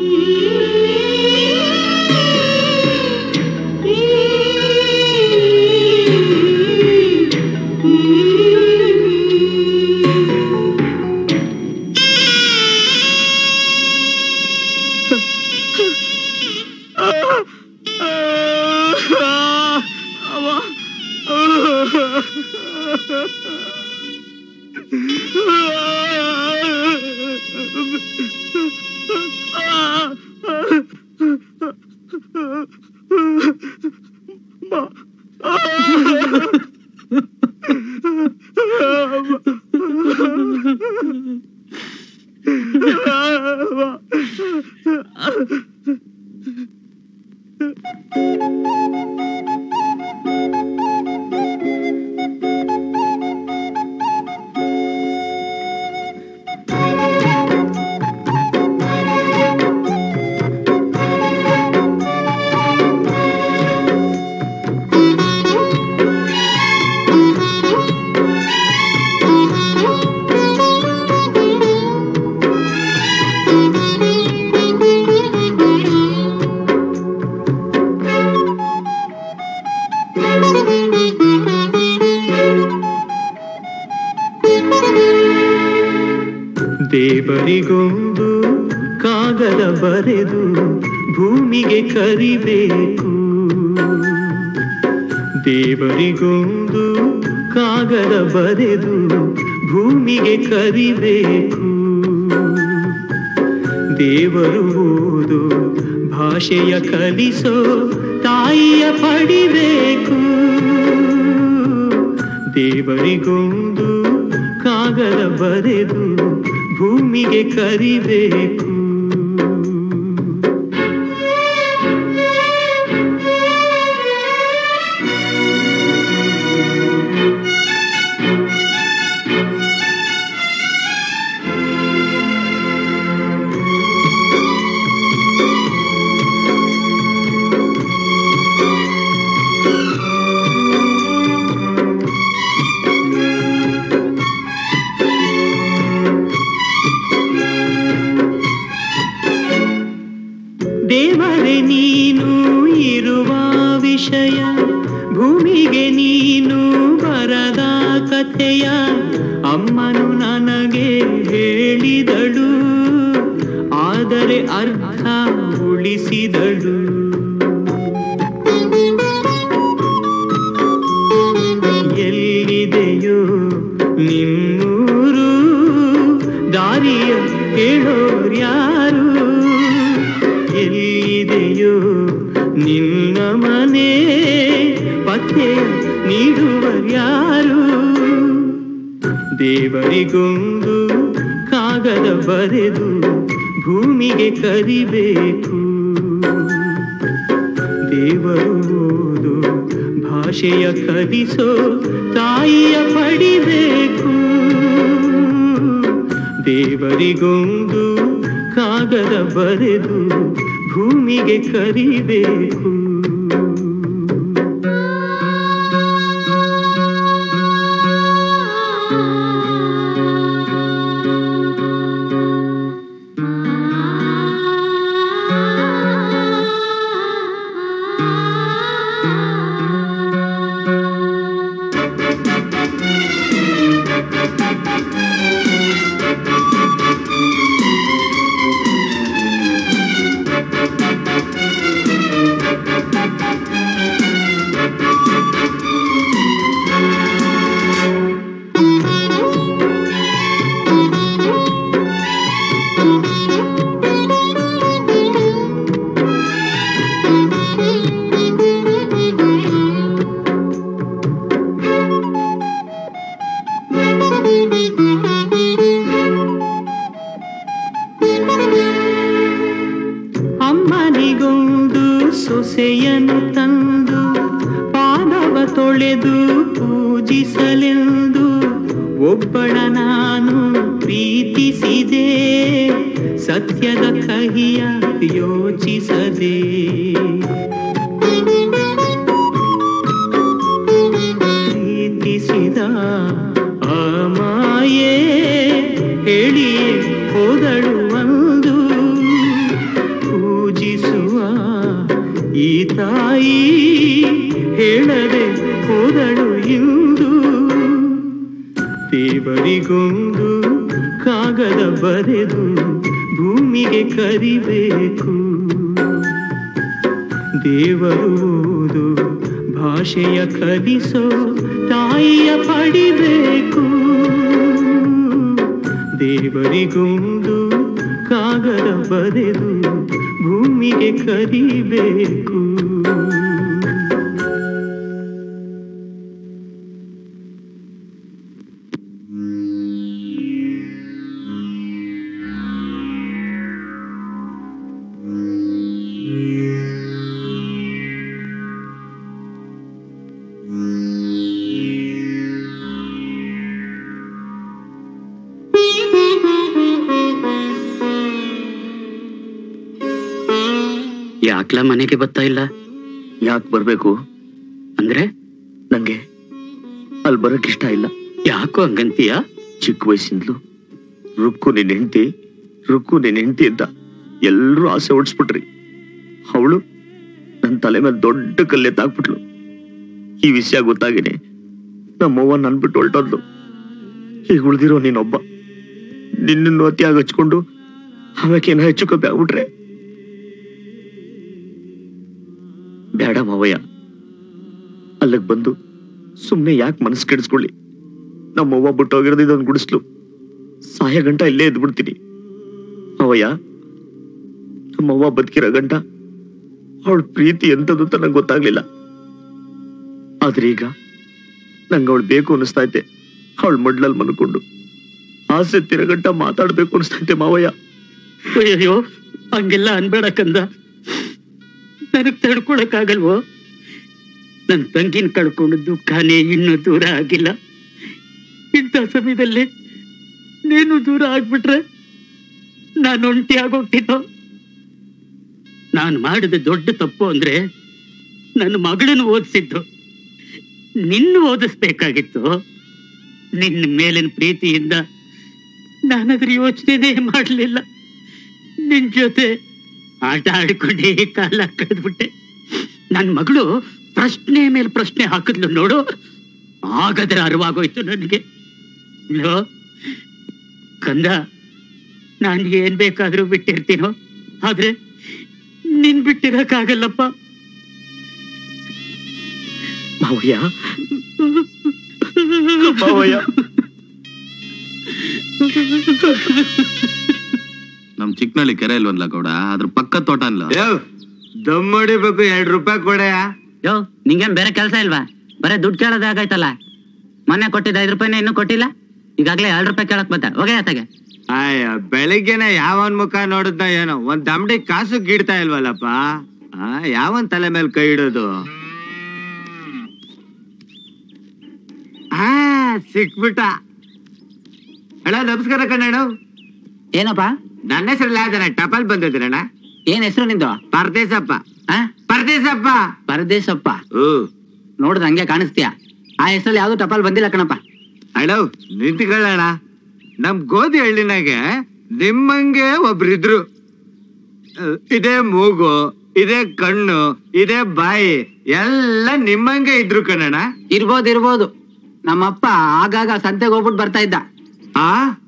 ದೇವರಿಗೊಂದು ಕಾಗದ ಬರೆದು ಭೂಮಿಗೆ ಕರಿಬೇಕು ದೇವರಿಗೊಂದು ಕಾಗದ ಬರೆದು ಭೂಮಿಗೆ ಕರಿಬೇಕು ದೇವರು ಓದು ಭಾಷೆಯ ಕಲಿಸೋ ತಾಯಿಯ ಪಡಿಬೇಕು ದೇವರಿಗೊಂದು ಕಾಗದ ಬರೆದು ಭೂಮಿಗೆ ಕರಿಬೇಕು ದೇವರೇ ನೀನು ಇರುವ ವಿಷಯ ಭೂಮಿಗೆ ನೀನು ಬರದ ಕಥೆಯ ಅಮ್ಮನು ನನಗೆ ಹೇಳಿದಳು ಆದರೆ ಅರ್ಥ ಉಳಿಸಿದಳು ಎಲ್ಲಿದೆಯೋ ನಿನ್ನೂರು ದಾರಿಯ ಹೇಳೋರ್ಯಾರು ಎಲ್ಲಿದೆಯೋ ನಿನ್ನ ಮನೆ ಪತ್ತೆ ನೀಡುವರ್ಯಾರು ದೇವರಿಗೊಂದು ಕಾಗದ ಬರೆದು ಭೂಮಿಗೆ ಕರಿಬೇಕು ದೇವರು ಓದು ಭಾಷೆಯ ಕಲಿಸೋ ತಾಯಿಯ ಪಡಿಬೇಕು ದೇವರಿಗೊಂದು ಕಾಗದ ಬರೆದು ಭೂಮಿಗೆ ಕರಿಬೇಕು ಅಮ್ಮನಿಗೊಂದು ಸೊಸೆಯನ್ನು ತಂದು ಪಾದವ ತೊಳೆದು ಪೂಜಿಸಲೆಂದು ಒಬ್ಬಳ ನಾನು ಪ್ರೀತಿಸಿದೆ ಸತ್ಯದ ಕಹಿಯ ಯೋಚಿಸದೆ ಪ್ರೀತಿಸಿದ ಆ ಮಾಯೇ ಹೋದಳು ಒಂದು ಪೂಜಿಸುವ ಈ ತಾಯಿ ಹೇಳದೆ ಹೋದಳು ಇಂದು ದೇವರಿಗೊಂದು ಕಾಗದ ಬರೆದು ಭೂಮಿಗೆ ಕರಿಬೇಕು ದೇವರು ಓದು ಭಾಷೆಯ ಕಲಿಸೋ ತಾಯಿಯ ಪಡಿಬೇಕು ದೇವರಿಗೊಂದು ಕಾಗದ ಬರೆದು ಭೂಮಿಗೆ ಕರಿಬೇಕು ಯಾಕ್ಲ ಮನೆಗೆ ಬರ್ತಾ ಇಲ್ಲ ಯಾಕೆ ಬರ್ಬೇಕು ಅಂದ್ರೆ ನಂಗೆ ಅಲ್ಲಿ ಬರಕ್ ಇಷ್ಟ ಇಲ್ಲ ಯಾಕೋ ಹಂಗಂತೀಯ ಚಿಕ್ಕ ವಯಸ್ಸಿಂದಲೂ ರುಕ್ಕು ನಿನ್ ಹೆಂಡತಿ ರುಕ್ಕು ನಿನ್ ಹೆಂಡತಿ ಅಂತ ಎಲ್ರೂ ಆಸೆ ಓಡಿಸ್ಬಿಟ್ರಿ ಅವಳು ನನ್ನ ತಲೆ ಮೇಲೆ ದೊಡ್ಡ ಕಲ್ಲೆ ತಾಕ್ಬಿಟ್ಲು ಈ ವಿಷಯ ಗೊತ್ತಾಗೇನೆ ನಮ್ಮವ್ವ ನನ್ ಬಿಟ್ಟು ಹೊರಟೋದ್ಲು ಈಗ ಉಳ್ದಿರೋ ನೀನೊಬ್ಬ ನಿನ್ನನ್ನು ಅತಿಯಾಗಿ ಹಚ್ಕೊಂಡು ಆಮೇಕೇನ ಹೆಚ್ಚು ಕಮ್ಮಿ ಆಗ್ಬಿಟ್ರೆ ಬೇಡ ಮಾವಯ್ಯ ಅಲ್ಲಿಗೆ ಬಂದು ಸುಮ್ನೆ ಯಾಕೆ ಮನಸ್ಸು ಕೆಡಿಸ್ಕೊಳ್ಳಿ ನಮ್ಮವ್ವ ಬಿಟ್ಟೋಗಿರೋದು ಇದೊಂದು ಗುಡಿಸ್ಲು ಸಾಯ ಗಂಟ ಇಲ್ಲೇ ಇದ್ಬಿಡ್ತೀನಿ ಅವಯ್ಯ ನಮ್ಮವ್ವ ಬದುಕಿರೋ ಗಂಟ ಅವಳ ಪ್ರೀತಿ ಎಂತದ್ದು ಅಂತ ನಂಗೆ ಗೊತ್ತಾಗ್ಲಿಲ್ಲ ಆದ್ರೆ ಈಗ ನಂಗೆ ಅವಳು ಬೇಕು ಅನಿಸ್ತೈತೆ ಅವಳ ಮಡ್ಲಲ್ಲಿ ಮನ್ಕೊಂಡು ಆಸೆ ತಿರಗಂಟ ಮಾತಾಡ್ಬೇಕು ಅನಿಸ್ತೈತೆ ಮಾವಯ್ಯ ಅಯ್ಯೋ ಹಂಗೆಲ್ಲ ಅನ್ಬೇಡ ಕಂದ ನನಗ್ ತಡ್ಕೊಳಕ್ಕಾಗಲ್ವೋ ನನ್ ತಂಗಿನ ಕಳ್ಕೊಂಡು ದುಃಖನೇ ಇನ್ನೂ ದೂರ ಆಗಿಲ್ಲ ಇಂಥ ಸಮಯದಲ್ಲಿ ನೀನು ದೂರ ಆಗ್ಬಿಟ್ರೆ ನಾನು ಒಂಟಿ ಆಗೋಗ್ತೀನೋ ನಾನು ಮಾಡಿದ ದೊಡ್ಡ ತಪ್ಪು ಅಂದ್ರೆ ನನ್ನ ಮಗಳನ್ನು ಓದಿಸಿದ್ದು ನಿನ್ನ ಓದಿಸ್ಬೇಕಾಗಿತ್ತು ನಿನ್ನ ಮೇಲಿನ ಪ್ರೀತಿಯಿಂದ ನಾನದ್ರ ಯೋಚನೆ ಮಾಡಲಿಲ್ಲ ನಿನ್ ಜೊತೆ ಆಟ ಆಡ್ಕೊಂಡೇ ಕಾಲ ಕಳೆದ್ಬಿಟ್ಟೆ ನನ್ನ ಮಗಳು ಪ್ರಶ್ನೆ ಮೇಲೆ ಪ್ರಶ್ನೆ ಹಾಕಿದ್ಲು ನೋಡು ಆಗದ್ರ ಅರಿವಾಗೋಯ್ತು ನನಗೆ ಲೋ ಕಂದ ನಾನು ಏನ್ ಬೇಕಾದ್ರೂ ಬಿಟ್ಟಿರ್ತೀನೋ ಆದ್ರೆ ನಿನ್ ಬಿಟ್ಟಿರಕ್ಕಾಗಲ್ಲಪ್ಪ ಮಾವಯ್ಯ ಮಾವಯ್ಯ ನಮ್ ಚಿಕ್ಕನಳ್ಳಿ ಕೆರೆ ಇಲ್ವನ್ಲ ಗೌಡ ಅದ್ರ ಪಕ್ಕ ತೋಟ ಅನ್ಲ ದಮ್ ಹೊಡಿಬೇಕು ಎರಡ್ ರೂಪಾಯಿ ಕೊಡೆಯ ಯೋ ನಿಂಗೇನ್ ಬೇರೆ ಕೆಲಸ ಇಲ್ವಾ ಬರೇ ದುಡ್ಡು ಕೇಳೋದೇ ಆಗೈತಲ್ಲ ಮೊನ್ನೆ ಕೊಟ್ಟಿದ್ದ ಐದು ರೂಪಾಯಿನ ಇನ್ನೂ ಕೊಟ್ಟಿಲ್ಲ ಈಗಾಗ್ಲೇ ಎರಡು ರೂಪಾಯಿ ಕೇಳಕ್ ಬತ್ತ ಹೋಗೇ ಆತಾಗೆ ಅಯ್ಯ ಬೆಳಿಗ್ಗೆನೆ ಯಾವನ್ ಮುಖ ನೋಡಿದ್ನ ಏನೋ ಒಂದ್ ದಮ್ಡಿ ಕಾಸು ಗೀಡ್ತಾ ಇಲ್ವಲ್ಲಪ್ಪ ಆ, ಯಾವನ್ ತಲೆ ಮೇಲೆ ಕೈ ಇಡೋದು ಹಾ ಸಿಕ್ಬಿಟ್ಟ ಅಣ್ಣ ನಮಸ್ಕಾರ ಕಣ್ಣಣ್ಣ ಏನಪ್ಪ ನನ್ನ ಹೆಸರು ಯಾವ್ದಣ್ಣ ಟಪಾಲ್ ಬಂದಿದ್ರಣ್ಣ ಏನ್ ಹೆಸರು ನಿಂದು ಪರದೇಶಪ್ಪ ಪರದೇಶಪ್ಪ ಪರದೇಶಪ್ಪ ನೋಡ್ದ ಹಂಗೆ ಕಾಣಿಸ್ತೀಯ ಆ ಹೆಸರಲ್ಲಿ ಯಾವ್ದು ಟಪಾಲ್ ಬಂದಿಲ್ಲ ಕಣಪ್ಪ ಅಣ್ಣ ನಿಂತ್ಕೊಳ್ಳೋಣ ನಮ್ ಗೋಧಿ ಹಳ್ಳಿನಾಗೆ ನಿಮ್ಮಂಗೆ ಒಬ್ರಿದ್ರು ಅಹ್, ಇದೇ ಮೂಗು ಇದೇ ಕಣ್ಣು ಇದೇ ಬಾಯಿ ಎಲ್ಲ ನಿಮ್ಮಂಗೆ ಇದ್ರು ಕಣಣ್ಣ ಇರ್ಬೋದು ಇರ್ಬೋದು ನಮ್ಮಪ್ಪ ಆಗಾಗ ಸಂತೆಗೆ ಹೋಗ್ಬಿಟ್ಟು ಬರ್ತಾ ಇದ್ದ ಆ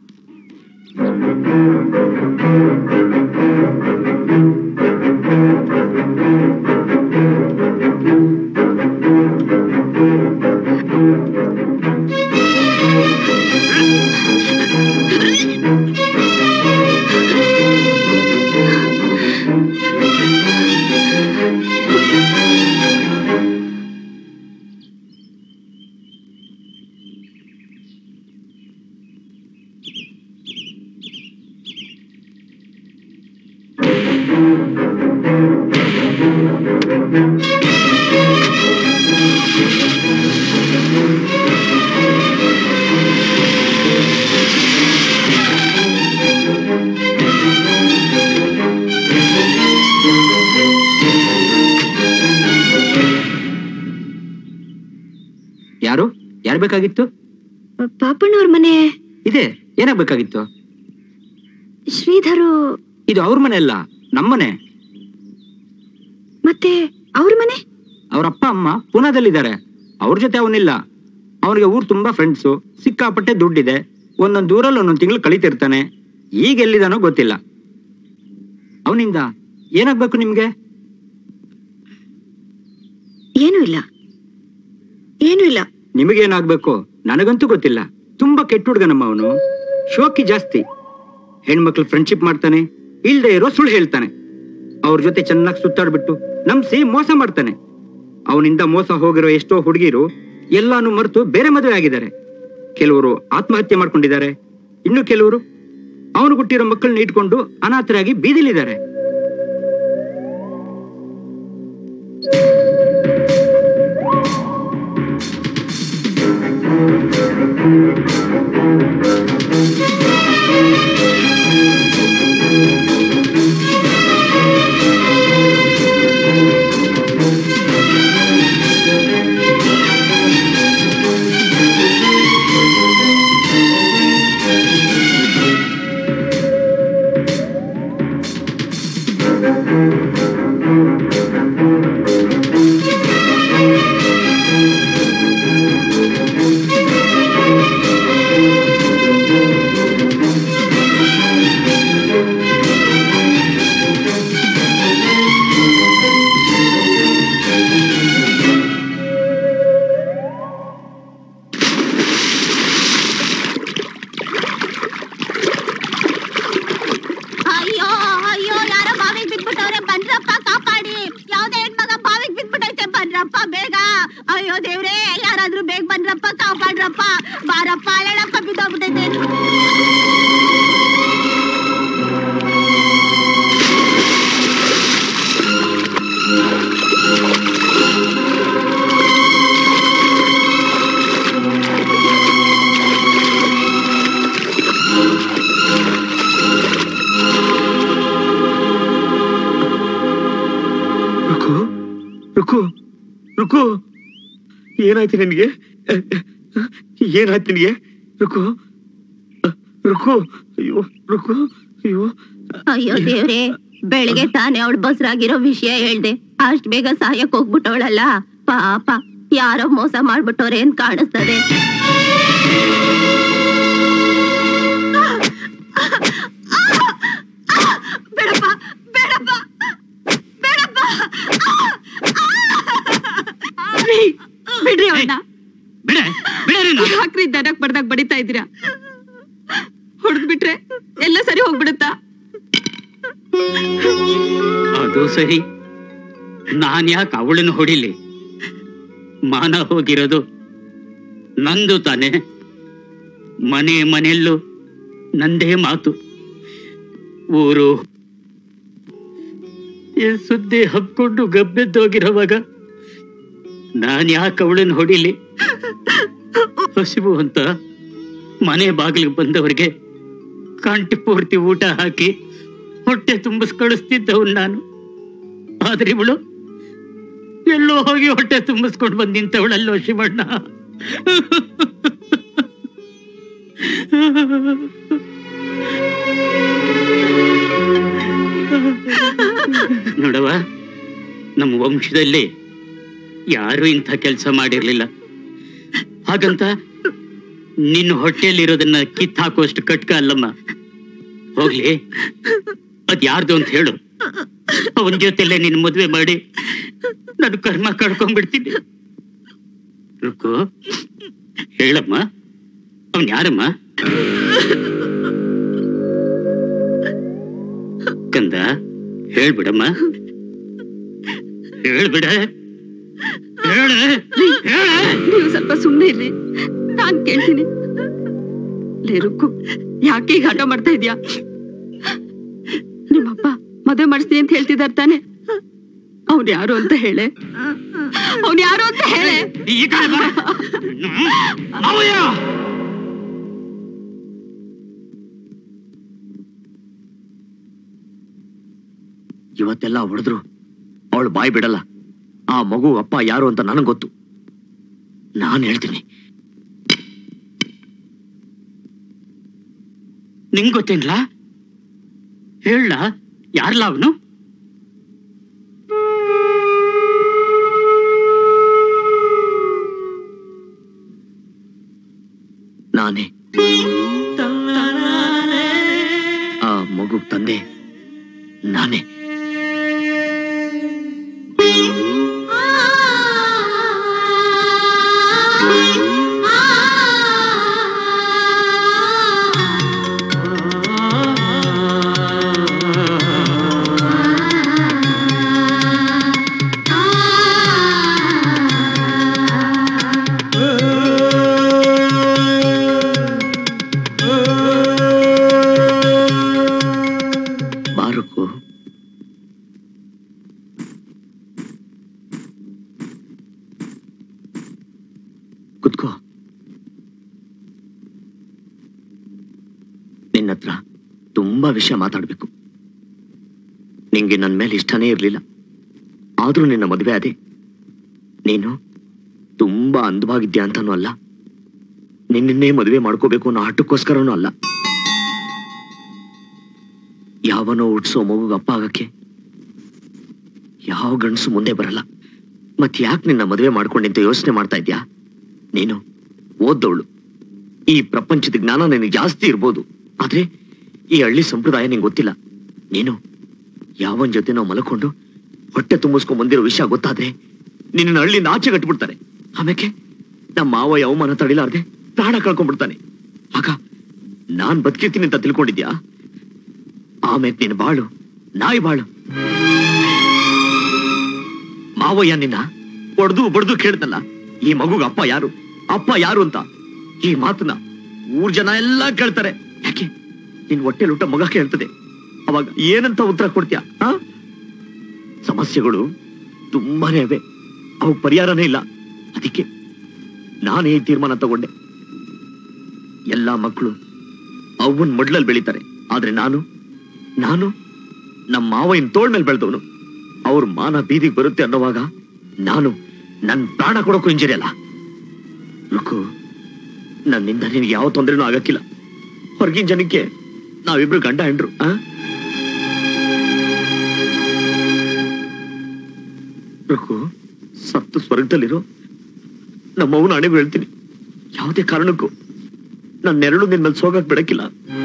ಯಾರು ಯಾರು ಬೇಕಾಗಿತ್ತು ಪಾಪಣ್ಣವ್ರ ಮನೆ ಇದೆ ಏನಾಗ್ಬೇಕಾಗಿತ್ತು ಶ್ರೀಧರು ಇದು ಅವ್ರ ಮನೆ ಅಲ್ಲ ನಮ್ಮನೆ ಮತ್ತೆ ಅವ್ರ ಮನೆ ಅವ್ರ ಅಪ್ಪ ಅಮ್ಮ ಪುನಾದಲ್ಲಿದ್ದಾರೆ ಅವ್ರ ಜೊತೆ ಅವನಿಲ್ಲ ಅವನಿಗೆ ಊರ್ ತುಂಬಾ ಫ್ರೆಂಡ್ಸು ಸಿಕ್ಕಾಪಟ್ಟೆ ದುಡ್ಡಿದೆ ಒಂದೊಂದು ಊರಲ್ಲಿ ಒಂದೊಂದು ತಿಂಗಳು ಕಳೀತಿರ್ತಾನೆ ಈಗ ಎಲ್ಲಿದಾನೋ ಗೊತ್ತಿಲ್ಲ ಅವನಿಂದ ಏನಾಗ್ಬೇಕು ನಿಮ್ಗೆ ಏನೂ ಇಲ್ಲ ಏನೂ ಇಲ್ಲ ನಿಮಗೇನಾಗ್ಬೇಕು ನನಗಂತೂ ಗೊತ್ತಿಲ್ಲ ತುಂಬಾ ಕೆಟ್ಟ ಹುಡುಗ ನಮ್ಮ ಅವನು ಶೋಕಿ ಜಾಸ್ತಿ ಹೆಣ್ಮಕ್ಳು ಫ್ರೆಂಡ್ಶಿಪ್ ಮಾಡ್ತಾನೆ ಇಲ್ದೇ ಇರೋ ಸುಳ್ಳು ಹೇಳ್ತಾನೆ ಅವ್ರ ಜೊತೆ ಚೆನ್ನಾಗಿ ಸುತ್ತಾಡ್ಬಿಟ್ಟು ನಂಬಿಸಿ ಮೋಸ ಮಾಡ್ತಾನೆ ಅವನಿಂದ ಮೋಸ ಹೋಗಿರೋ ಎಷ್ಟೋ ಹುಡುಗಿರು ಎಲ್ಲಾನು ಮರೆತು ಬೇರೆ ಮದುವೆ ಆಗಿದ್ದಾರೆ ಕೆಲವರು ಆತ್ಮಹತ್ಯೆ ಮಾಡ್ಕೊಂಡಿದ್ದಾರೆ ಇನ್ನು ಕೆಲವರು ಅವನು ಹುಟ್ಟಿರೋ ಮಕ್ಕಳನ್ನ ಇಟ್ಕೊಂಡು ಅನಾಥರಾಗಿ ಬೀದಿಲಿದ್ದಾರೆ ಅಯ್ಯೋ ಅಯ್ಯೋ ಯಾರೋ ಬಾವಿಗೆ ಬಿದ್ಬಿಟ್ಟವ್ರೆ ಬನ್ರಪ್ಪ ಕಾಪಾಡಿ ಯಾವ್ದೇ ಹೆಣ್ಮಗ ಬಾವಿಗೆ ಬಿದ್ಬಿಟ್ಟೈತೆ ಬನ್ರಪ್ಪ ಬೇಗ ಅಯ್ಯೋ ದೇವ್ರೇ ಯಾರಾದ್ರೂ ಬೇಗ ಬನ್ರಪ್ಪ ಕಾಪಾಡ್ರಪ್ಪ ಬಾರಪ್ಪ ಅಳಪ್ಪ ಬಿದ್ದೋಗ್ಬಿಟ್ಟೈತೆ ರುಕು ರುಕು ರುಕು ಏನಾಯ್ತು ನಿನಗೆ ಏನಾಯ್ತು ನಿನಗೆ ರುಕು ರುಕು ಅಯ್ಯೋ ರುಕು ಅಯ್ಯೋ ಅಯ್ಯೋ ದೇವ್ರೇ ಬೆಳಿಗ್ಗೆ ತಾನೇ ಅವಳು ಬಸ್ರಾಗಿರೋ ವಿಷಯ ಹೇಳ್ದೆ ಅಷ್ಟ್ ಬೇಗ ಸಾಯಕ್ ಹೋಗ್ಬಿಟ್ಟವಳಲ್ಲ ಪಾಪ ಯಾರೋ ಮೋಸ ಮಾಡ್ಬಿಟ್ಟವ್ರೆ ಅಂತ ಕಾಣಿಸ್ತದೆ ಬೇಡಪ್ಪ ಬೇಡಪ್ಪ ಬೇಡಪ್ಪ ರೀ, ಬಿಡ್ರಿ ಅವನ್ನ ಬಿಡೆ ಬಿಡೆ ಯಾಕ್ರಿ ದನಕ್ ಬಡ್ದಾಗ ಬಡಿತಾ ಇದ್ದೀರಾ ಹೊಡೆದ್ ಬಿಟ್ರೆ ಎಲ್ಲ ಸರಿ ಹೋಗ್ಬಿಡುತ್ತಾ ಅದು ಸರಿ ನಾನ್ ಯಾಕೆ ಅವಳನ್ನು ಹೊಡಿಲಿ ಮಾನ ಹೋಗಿರೋದು ನಂದು ತಾನೆ ಮನೆ ಮನೆಯಲ್ಲೂ ನಂದೇ ಮಾತು ಊರು ಈ ಸುದ್ದಿ ಹಬ್ಕೊಂಡು ಗಬ್ಬೆದ್ದೋಗಿರೋವಾಗ ನಾನ್ ಯಾಕೆ ಅವಳನ್ನು ಹೊಡಿಲಿ ಹಸಿವು ಅಂತ ಮನೆ ಬಾಗಿಲಿಗೆ ಬಂದವರಿಗೆ ಕಂಟಿ ಪೂರ್ತಿ ಊಟ ಹಾಕಿ ಹೊಟ್ಟೆ ತುಂಬಿಸ್ ಕಳಿಸ್ತಿದ್ದವನು ನಾನು ಆದ್ರೆ ಇವಳು ಎಲ್ಲೋ ಹೋಗಿ ಹೊಟ್ಟೆ ತುಂಬಿಸ್ಕೊಂಡು ಬಂದ್ ನಿಂತವಳಲ್ಲೋ ಶಿವಣ್ಣ ನೋಡವ ನಮ್ಮ ವಂಶದಲ್ಲಿ ಯಾರು ಇಂಥ ಕೆಲಸ ಮಾಡಿರ್ಲಿಲ್ಲ ಹಾಗಂತ ನಿನ್ನ ಹೊಟ್ಟೆಯಲ್ಲಿರೋದನ್ನ ಕಿತ್ ಹಾಕುವಷ್ಟು ಕಟ್ಕ ಅಲ್ಲಮ್ಮ ಹೋಗ್ಲಿ ಅದ್ ಯಾರ್ದು ಅಂತ ಹೇಳು ಅವನ ಜೊತೆಲೆ ನಿನ್ ಮದ್ವೆ ಮಾಡಿ ನಾನು ಕರ್ಮ ಕಳ್ಕೊಂಡ್ಬಿಡ್ತೀನಿ ರುಕು ಹೇಳಮ್ಮ ಅವನ್ ಯಾರಮ್ಮ ಕಂದ ಹೇಳ್ಬಿಡಮ್ಮ ಹೇಳ್ಬಿಡ ಹೇಳ ನೀವು ಸ್ವಲ್ಪ ಸುಮ್ಮನೆ ಇರ್ರಿ ನಾನ್ ಕೇಳ್ತೀನಿ ಲೇ ರುಕ್ಕು ಯಾಕೆ ಈಗ ಹಠ ಮಾಡ್ತಾ ಇದ್ಯಾ ನಿಮ್ಮಪ್ಪ ಮದುವೆ ಮಾಡಿಸ್ತೀನಿ ಅಂತ ಹೇಳ್ತಿದಾರ ತಾನೆ ಅವ್ನ್ ಯಾರು ಅಂತ ಹೇಳೆ ಅವ್ನ್ ಯಾರು ಅಂತ ಹೇಳೆ ಇವತ್ತೆಲ್ಲ ಹೊಡೆದ್ರು ಅವಳು ಬಾಯಿ ಬಿಡಲ್ಲ ಆ ಮಗು ಅಪ್ಪ ಯಾರು ಅಂತ ನನಗೆ ಗೊತ್ತು ನಾನು ಹೇಳ್ತೀನಿ ನಿಂಗ್ ಗೊತ್ತೇನ್ಲ ಹೇಳ ಯಾರ್ಲ ಅವನು ನಾನೇ ಆ ಮಗು ತಂದೆ ನಾನೇ ಬಾರುಕು ಕುತ್ಕೋ ನಿನ್ನ ಹತ್ರ ತುಂಬಾ ವಿಷಯ ಮಾತಾಡ್ಬೇಕು ನಿಂಗೆ ನನ್ನ ಮೇಲೆ ಇಷ್ಟನೇ ಇರ್ಲಿಲ್ಲ ಆದ್ರೂ ನಿನ್ನ ಮದುವೆ ಅದೇ ನೀನು ತುಂಬಾ ಅಂದವಾಗಿದ್ಯಾ ಅಂತಾನೂ ಅಲ್ಲ ನಿನ್ನೇ ಮದುವೆ ಮಾಡ್ಕೋಬೇಕು ಅನ್ನೋ ಹಟ್ಟಕ್ಕೋಸ್ಕರನೂ ಅಲ್ಲ ಯಾವನೋ ಹುಟ್ಸೋ ಮಗುಗ ಅಪ್ಪ ಆಗಕ್ಕೆ ಯಾವ ಗಂಡಸು ಮುಂದೆ ಬರಲ್ಲ ಮತ್ ಯಾಕೆ ನಿನ್ನ ಮದುವೆ ಮಾಡ್ಕೊಂಡಿಂತ ಯೋಚನೆ ಮಾಡ್ತಾ ಇದ್ಯಾ ನೀನು ಓದ್ದವಳು ಈ ಪ್ರಪಂಚದ ಜ್ಞಾನ ನಿನಗೆ ಜಾಸ್ತಿ ಇರ್ಬೋದು ಆದ್ರೆ ಈ ಹಳ್ಳಿ ಸಂಪ್ರದಾಯ ನಿಂಗೆ ಗೊತ್ತಿಲ್ಲ ನೀನು ಯಾವನ್ ಜೊತೆ ನಾವು ಮಲ್ಕೊಂಡು ಹೊಟ್ಟೆ ತುಂಬಿಸ್ಕೊಂಡ್ ಬಂದಿರೋ ವಿಷಯ ಗೊತ್ತಾದ್ರೆ ನಿನ್ನ ಹಳ್ಳಿಯಿಂದ ಆಚೆ ಕಟ್ಬಿಡ್ತಾರೆ ಆಮೇಲೆ ನಮ್ಮ ಮಾವ ಅವಮಾನ ತಡಿಲಾರ್ದೆ ಪ್ರಾಣ ಕಳ್ಕೊಂಡ್ಬಿಡ್ತಾನೆ ಆಗ ನಾನ್ ಬದುಕಿರ್ತೀನಿ ಅಂತ ತಿಳ್ಕೊಂಡಿದ್ಯಾ ಆಮೇಲೆ ನಿನ್ನ ಬಾಳು ನಾಯಿ ಬಾಳು ಮಾವಯ್ಯ ನಿನ್ನ ಹೊಡೆದು ಬಡ್ದು ಕೇಳ್ದಲ್ಲ ಈ ಮಗುಗ ಅಪ್ಪ ಯಾರು ಅಪ್ಪ ಯಾರು ಅಂತ ಈ ಮಾತನ್ನ ಊರ್ ಜನ ಎಲ್ಲ ಕೇಳ್ತಾರೆ ಯಾಕೆ ನಿನ್ ಹೊಟ್ಟೆ ಲುಟ್ಟ ಮಗ ಕೇಳ್ತದೆ ಅವಾಗ ಏನಂತ ಉತ್ತರ ಕೊಡ್ತೀಯ ಆ? ಸಮಸ್ಯೆಗಳು ತುಂಬಾನೇ ಅವೆ ಅವು ಪರಿಹಾರನೇ ಇಲ್ಲ ಅದಕ್ಕೆ ನಾನೇ ಈ ತೀರ್ಮಾನ ತಗೊಂಡೆ ಎಲ್ಲಾ ಮಕ್ಕಳು ಅವನ್ ಮಡ್ಲಲ್ಲಿ ಬೆಳೀತಾರೆ ಆದ್ರೆ ನಾನು ನಾನು ನಮ್ಮ ಮಾವಯ್ಯನ ತೋಳ್ ಮೇಲೆ ಬೆಳೆದವನು ಅವ್ರ ಮಾನ ಬೀದಿಗೆ ಬರುತ್ತೆ ಅನ್ನೋವಾಗ ನಾನು ನನ್ ಪ್ರಾಣ ಕೊಡೋಕು ಇಂಜರಿ ಅಲ್ಲ ರುಕು ನನ್ನಿಂದ ನಿನಗೆ ಯಾವ ತೊಂದರೆನೂ ಆಗಕ್ಕಿಲ್ಲ ಹೊರಗಿನ ಜನಕ್ಕೆ ನಾವಿಬ್ರು ಗಂಡ ಹೆಂಡ್ರು ಆ ರುಕು ಸತ್ತು ಸ್ವರ್ಗದಲ್ಲಿರೋ ನಮ್ಮವನ ಹಣೆಗೂ ಹೇಳ್ತೀನಿ ಯಾವುದೇ ಕಾರಣಕ್ಕೂ ನನ್ನ ನೆರಳು ನಿನ್ ಮೇಲೆ ಸೋಗಕ್ ಬಿಡಕ್ಕಿಲ್ಲ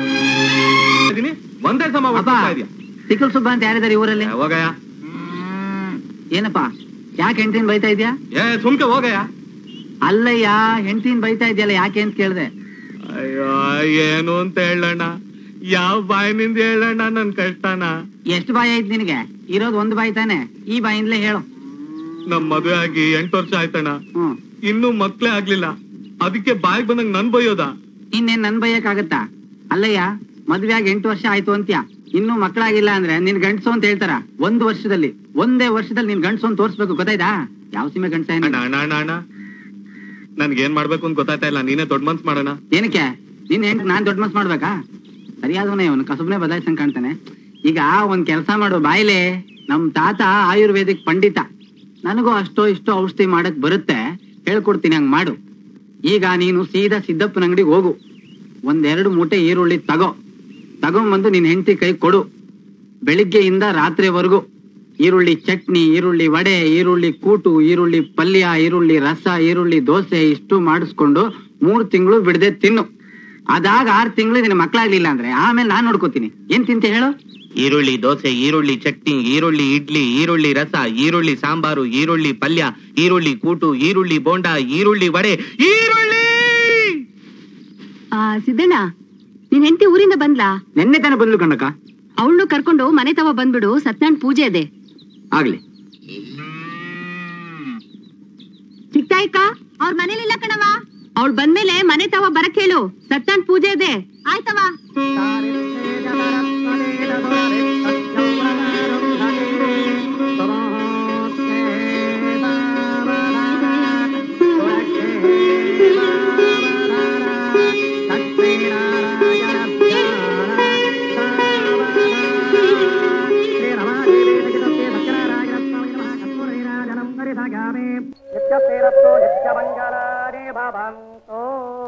ಒಂದೇ ಸಮ ಹೊಡ್ತಾ ಇದ್ಯಾ ತಿಕ್ಕಲ್ ಸುಬ್ಬ ಅಂತ ಯಾರಿದ್ದಾರೆ ಈ ಊರಲ್ಲಿ ಹೋಗಯ್ಯ ಏನಪ್ಪ ಯಾಕೆ ಹೆಂಡತಿನ ಬೈತಾ ಇದ್ಯಾ ಏ ಸುಮ್ಕೆ ಹೋಗಯ್ಯ ಅಲ್ಲಯ್ಯ ಹೆಂಡತಿನ ಬೈತಾ ಇದೆಯಲ್ಲ ಯಾಕೆ ಅಂತ ಕೇಳ್ದೆ ಅಯ್ಯೋ ಏನು ಅಂತ ಹೇಳಣ್ಣ ಯಾವ ಬಾಯಿನಿಂದ ಹೇಳಣ್ಣ ನನ್ ಕಷ್ಟನ ಎಷ್ಟು ಬಾಯಿ ಐತ್ ನಿನಗೆ ಇರೋದು ಒಂದು ಬಾಯಿ ತಾನೆ ಈ ಬಾಯಿಂದಲೇ ಹೇಳು ನಮ್ ಮದುವೆ ಆಗಿ ಎಂಟು ವರ್ಷ ಆಯ್ತಣ್ಣ ಇನ್ನೂ ಮಕ್ಳೇ ಆಗ್ಲಿಲ್ಲ ಅದಕ್ಕೆ ಬಾಯಿಗೆ ಬಂದಂಗ್ ನನ್ ಬೈಯೋದ ಇನ್ನೇನ್ ನನ್ ಬೈಯಕ್ಕಾಗತ್ತಾ ಅಲ್ಲಯ್ಯ ಮದ್ವೆ ಆಗಿ ಎಂಟು ವರ್ಷ ಆಯ್ತು ಅಂತ್ಯ ಇನ್ನೂ ಮಕ್ಕಳಾಗಿಲ್ಲ ಅಂದ್ರೆ ನಿನ್ ಗಂಡಸು ಅಂತ ಹೇಳ್ತಾರ ಒಂದು ವರ್ಷದಲ್ಲಿ ಒಂದೇ ವರ್ಷದಲ್ಲಿ ನಿನ್ ಗಂಡಸು ಅಂತ ತೋರ್ಸ್ಬೇಕು ಗೊತ್ತಾಯ್ತಾ ಯಾವ ಸೀಮೆ ಗಂಡಸ ಅಣ್ಣ ಅಣ್ಣ ಅಣ್ಣ ಅಣ್ಣ ನನ್ಗೆ ಏನ್ ಮಾಡ್ಬೇಕು ಅಂತ ಗೊತ್ತಾಯ್ತಾ ಇಲ್ಲ ನೀನೇ ದೊಡ್ಡ ಮನ್ಸ್ ಮಾಡೋಣ ಏನಕ್ಕೆ ನಿನ್ ಹೆಂಡ್ ನಾನ್ ದೊಡ್ಡ ಮನ್ಸ್ ಮಾಡ್ಬೇಕಾ ಸರಿಯಾದವನೇ ಅವನು ಕಸಬ್ನೆ ಬದಲಾಯಿಸಂಗ್ ಕಾಣ್ತಾನೆ ಈಗ ಒಂದ್ ಕೆಲಸ ಮಾಡು ಬಾಯ್ಲೆ ನಮ್ ತಾತ ಆಯುರ್ವೇದಿಕ್ ಪಂಡಿತ ನನಗೂ ಅಷ್ಟೋ ಇಷ್ಟೋ ಔಷಧಿ ಮಾಡಕ್ ಬರುತ್ತೆ ಹೇಳ್ಕೊಡ್ತೀನಿ ಹಂಗ್ ಮಾಡು ಈಗ ನೀನು ಸೀದಾ ಸಿದ್ದಪ್ಪನ ಅಂಗಡಿಗೆ ಹೋಗು ಒಂದೆರಡು ಮೂಟೆ ಈರುಳ್ಳಿ ತಗೋ ತಗೊಂಬಂದು ನಿನ್ ಹೆಂಡತಿ ಕೈ ಕೊಡು ಬೆಳಿಗ್ಗೆಯಿಂದ ರಾತ್ರಿವರೆಗೂ ಈರುಳ್ಳಿ ಚಟ್ನಿ ಈರುಳ್ಳಿ ವಡೆ ಈರುಳ್ಳಿ ಕೂಟು ಈರುಳ್ಳಿ ಪಲ್ಯ ಈರುಳ್ಳಿ ರಸ ಈರುಳ್ಳಿ ದೋಸೆ ಇಷ್ಟು ಮಾಡಿಸ್ಕೊಂಡು ಮೂರ್ ತಿಂಗಳು ಬಿಡದೆ ತಿನ್ನು ಅದಾಗ ಆರ್ ತಿಂಗಳು ನಿನ್ನ ಮಕ್ಕಳಾಗ್ಲಿಲ್ಲ ಅಂದ್ರೆ ಆಮೇಲೆ ನಾನ್ ನೋಡ್ಕೋತೀನಿ ಏನ್ ತಿಂತೆ ಹೇಳು ಈರುಳ್ಳಿ ದೋಸೆ ಈರುಳ್ಳಿ ಚಟ್ನಿ ಈರುಳ್ಳಿ ಇಡ್ಲಿ ಈರುಳ್ಳಿ ರಸ ಈರುಳ್ಳಿ ಸಾಂಬಾರು ಈರುಳ್ಳಿ ಪಲ್ಯ ಈರುಳ್ಳಿ ಕೂಟು ಈರುಳ್ಳಿ ಬೋಂಡ ಈರುಳ್ಳಿ ವಡೆ ಈರುಳ್ಳಿ ಆ ಸಿದ್ದಣ್ಣ ನಿನ್ ಹೆಂಡತಿ ಊರಿಂದ ಬಂದ್ಲಾ ನೆನ್ನೆ ತಾನೇ ಬಂದ್ಲು ಕಣ್ಣಕ್ಕ ಅವಳನ್ನು ಕರ್ಕೊಂಡು ಮನೆ ತವ ಬಂದ್ಬಿಡು ಸತ್ಯನಾರಾಯಣ ಪೂಜೆ ಇದೆ ಆಗ್ಲಿ ಚಿಕ್ತಾಯ್ಕ ಅವ್ರ ಮನೇಲಿಲ್ಲ ಕಣವ ಅವಳು ಬಂದ್ಮೇಲೆ ಮನೆ ತವ ಬರಕ್ ಹೇಳು ಸತ್ಯನಾರಾಯಣ ಪೂಜೆ ಇದೆ ಆಯ್ತವ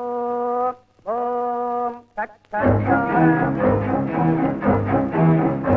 ಓಂ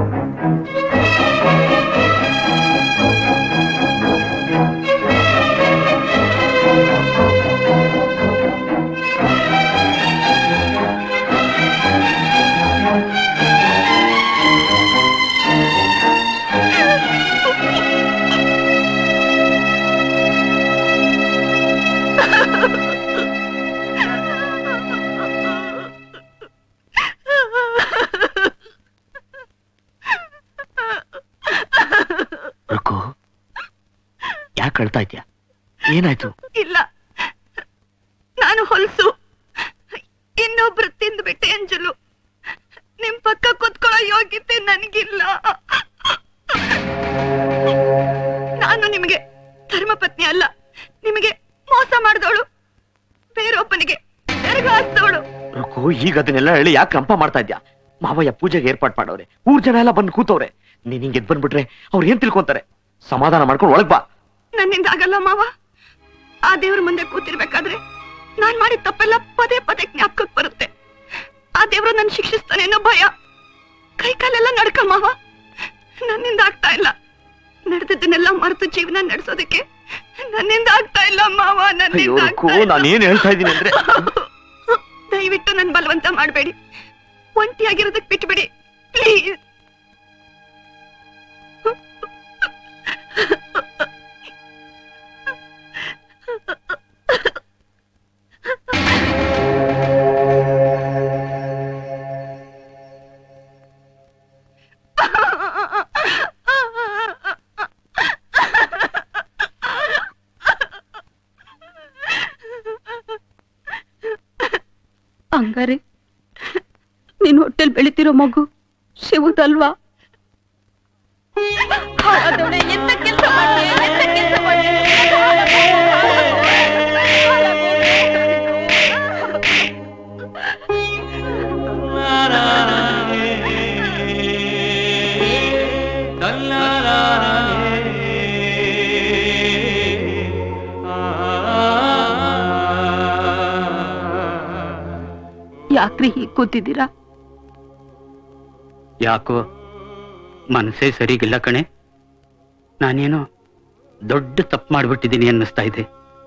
ಯಾಕೆ ಕಳ್ತಾ ಇದ್ಯಾ ಏನಾಯ್ತು ಇಲ್ಲ ನಾನು ಹೊಲಸು ಇನ್ನೊಬ್ರು ತಿಂದ್ಬಿಟ್ಟೆ ಅಂಜಲು ನಿಮ್ ಪಕ್ಕ ಕೂತ್ಕೊಳ್ಳೋ ಯೋಗ್ಯತೆ ನನಗಿಲ್ಲ ನಾನು ನಿಮಗೆ ಧರ್ಮಪತ್ನಿ ಅಲ್ಲ ನಿಮಗೆ ಮೋಸ ಮಾಡಿದವಳು ಬೇರೊಬ್ಬನಿಗೆ ಬೆರಗು ಹಾಕ್ದವಳು ರುಕು ಈಗ ಅದನ್ನೆಲ್ಲ ಹೇಳಿ ಯಾಕೆ ಕಂಪ ಮಾಡ್ತಾ ಇದ್ಯಾ ಮಾವಯ್ಯ ಪೂಜೆಗೆ ಏರ್ಪಾಟ್ ಮಾಡವ್ರೆ ಊರ್ ಜನ ಎಲ್ಲ ಬಂದು ಕೂತವ್ರೆ ನೀನ್ ಹಿಂಗೆ ಎದ್ ಬಂದ್ಬಿಟ್ರೆ ಅವ್ರು ಏನ್ ತಿಳ್ಕೊಂತಾರೆ ಸಮಾಧಾನ ಮಾಡ್ಕೊಂಡು ಒಳಗ್ ಬಾ ನನ್ನಿಂದ ಆಗಲ್ಲ ಮಾವ ಆ ದೇವ್ರ ಮುಂದೆ ಕೂತಿರ್ಬೇಕಾದ್ರೆ ನಾನ್ ಮಾಡಿದ ತಪ್ಪೆಲ್ಲ ಪದೇ ಪದೇ ಜ್ಞಾಪಕಕ್ಕೆ ಬರುತ್ತೆ ಆ ದೇವ್ರು ನನ್ ಶಿಕ್ಷಿಸ್ತಾನೆ ಅನ್ನೋ ಭಯ ಕೈ ಕಾಲೆಲ್ಲ ನಡ್ಕ ಮಾವ ನನ್ನಿಂದ ಆಗ್ತಾ ಇಲ್ಲ ನಡೆದದ್ದನ್ನೆಲ್ಲ ಮರೆತು ಜೀವನ ನಡೆಸೋದಕ್ಕೆ ನನ್ನಿಂದ ಆಗ್ತಾ ಇಲ್ಲ ಮಾವ ಅಯ್ಯೋ ನನ್ನಿಂದ ರುಕು ಆಗ್ತಾ ಇಲ್ಲ. ನಾನು ಏನ್ ಹೇಳ್ತಾ ಇದ್ದೀನಿ ಅಂದ್ರೆ ದಯವಿಟ್ಟು ನನ್ ಬಲವಂತ ಮಾಡಬೇಡಿ ಒಂಟಿಯಾಗಿರೋದಕ್ ಬಿಟ್ಬಿಡಿ ಪ್ಲೀಸ್ ಹಂಗಾರೆ ನಿನ್ ಹೊಟ್ಟೆಲ್ ಬೆಳಿತಿರೋ ಮಗು ಶಿವುದಲ್ವಾ ಹಾಳಾದವ್ಳೆ, ಎಂತ ಕೆಲ್ಸ ಮಾಡ್ದೆ? ಎಂತ ಕೆಲ್ಸ ಮಾಡ್ದೆ? ಯಾಕ್ರಿ ಹೀಗ್ ಕೂತಿದ್ದೀರಾ ಯಾಕೋ ಮನಸ್ಸೇ ಸರಿಗಿಲ್ಲ ಕಣೆ ನಾನೇನೋ ದೊಡ್ಡ ತಪ್ಪು ಮಾಡ್ಬಿಟ್ಟಿದ್ದೀನಿ ಅನ್ನಿಸ್ತಾ ಇದೆ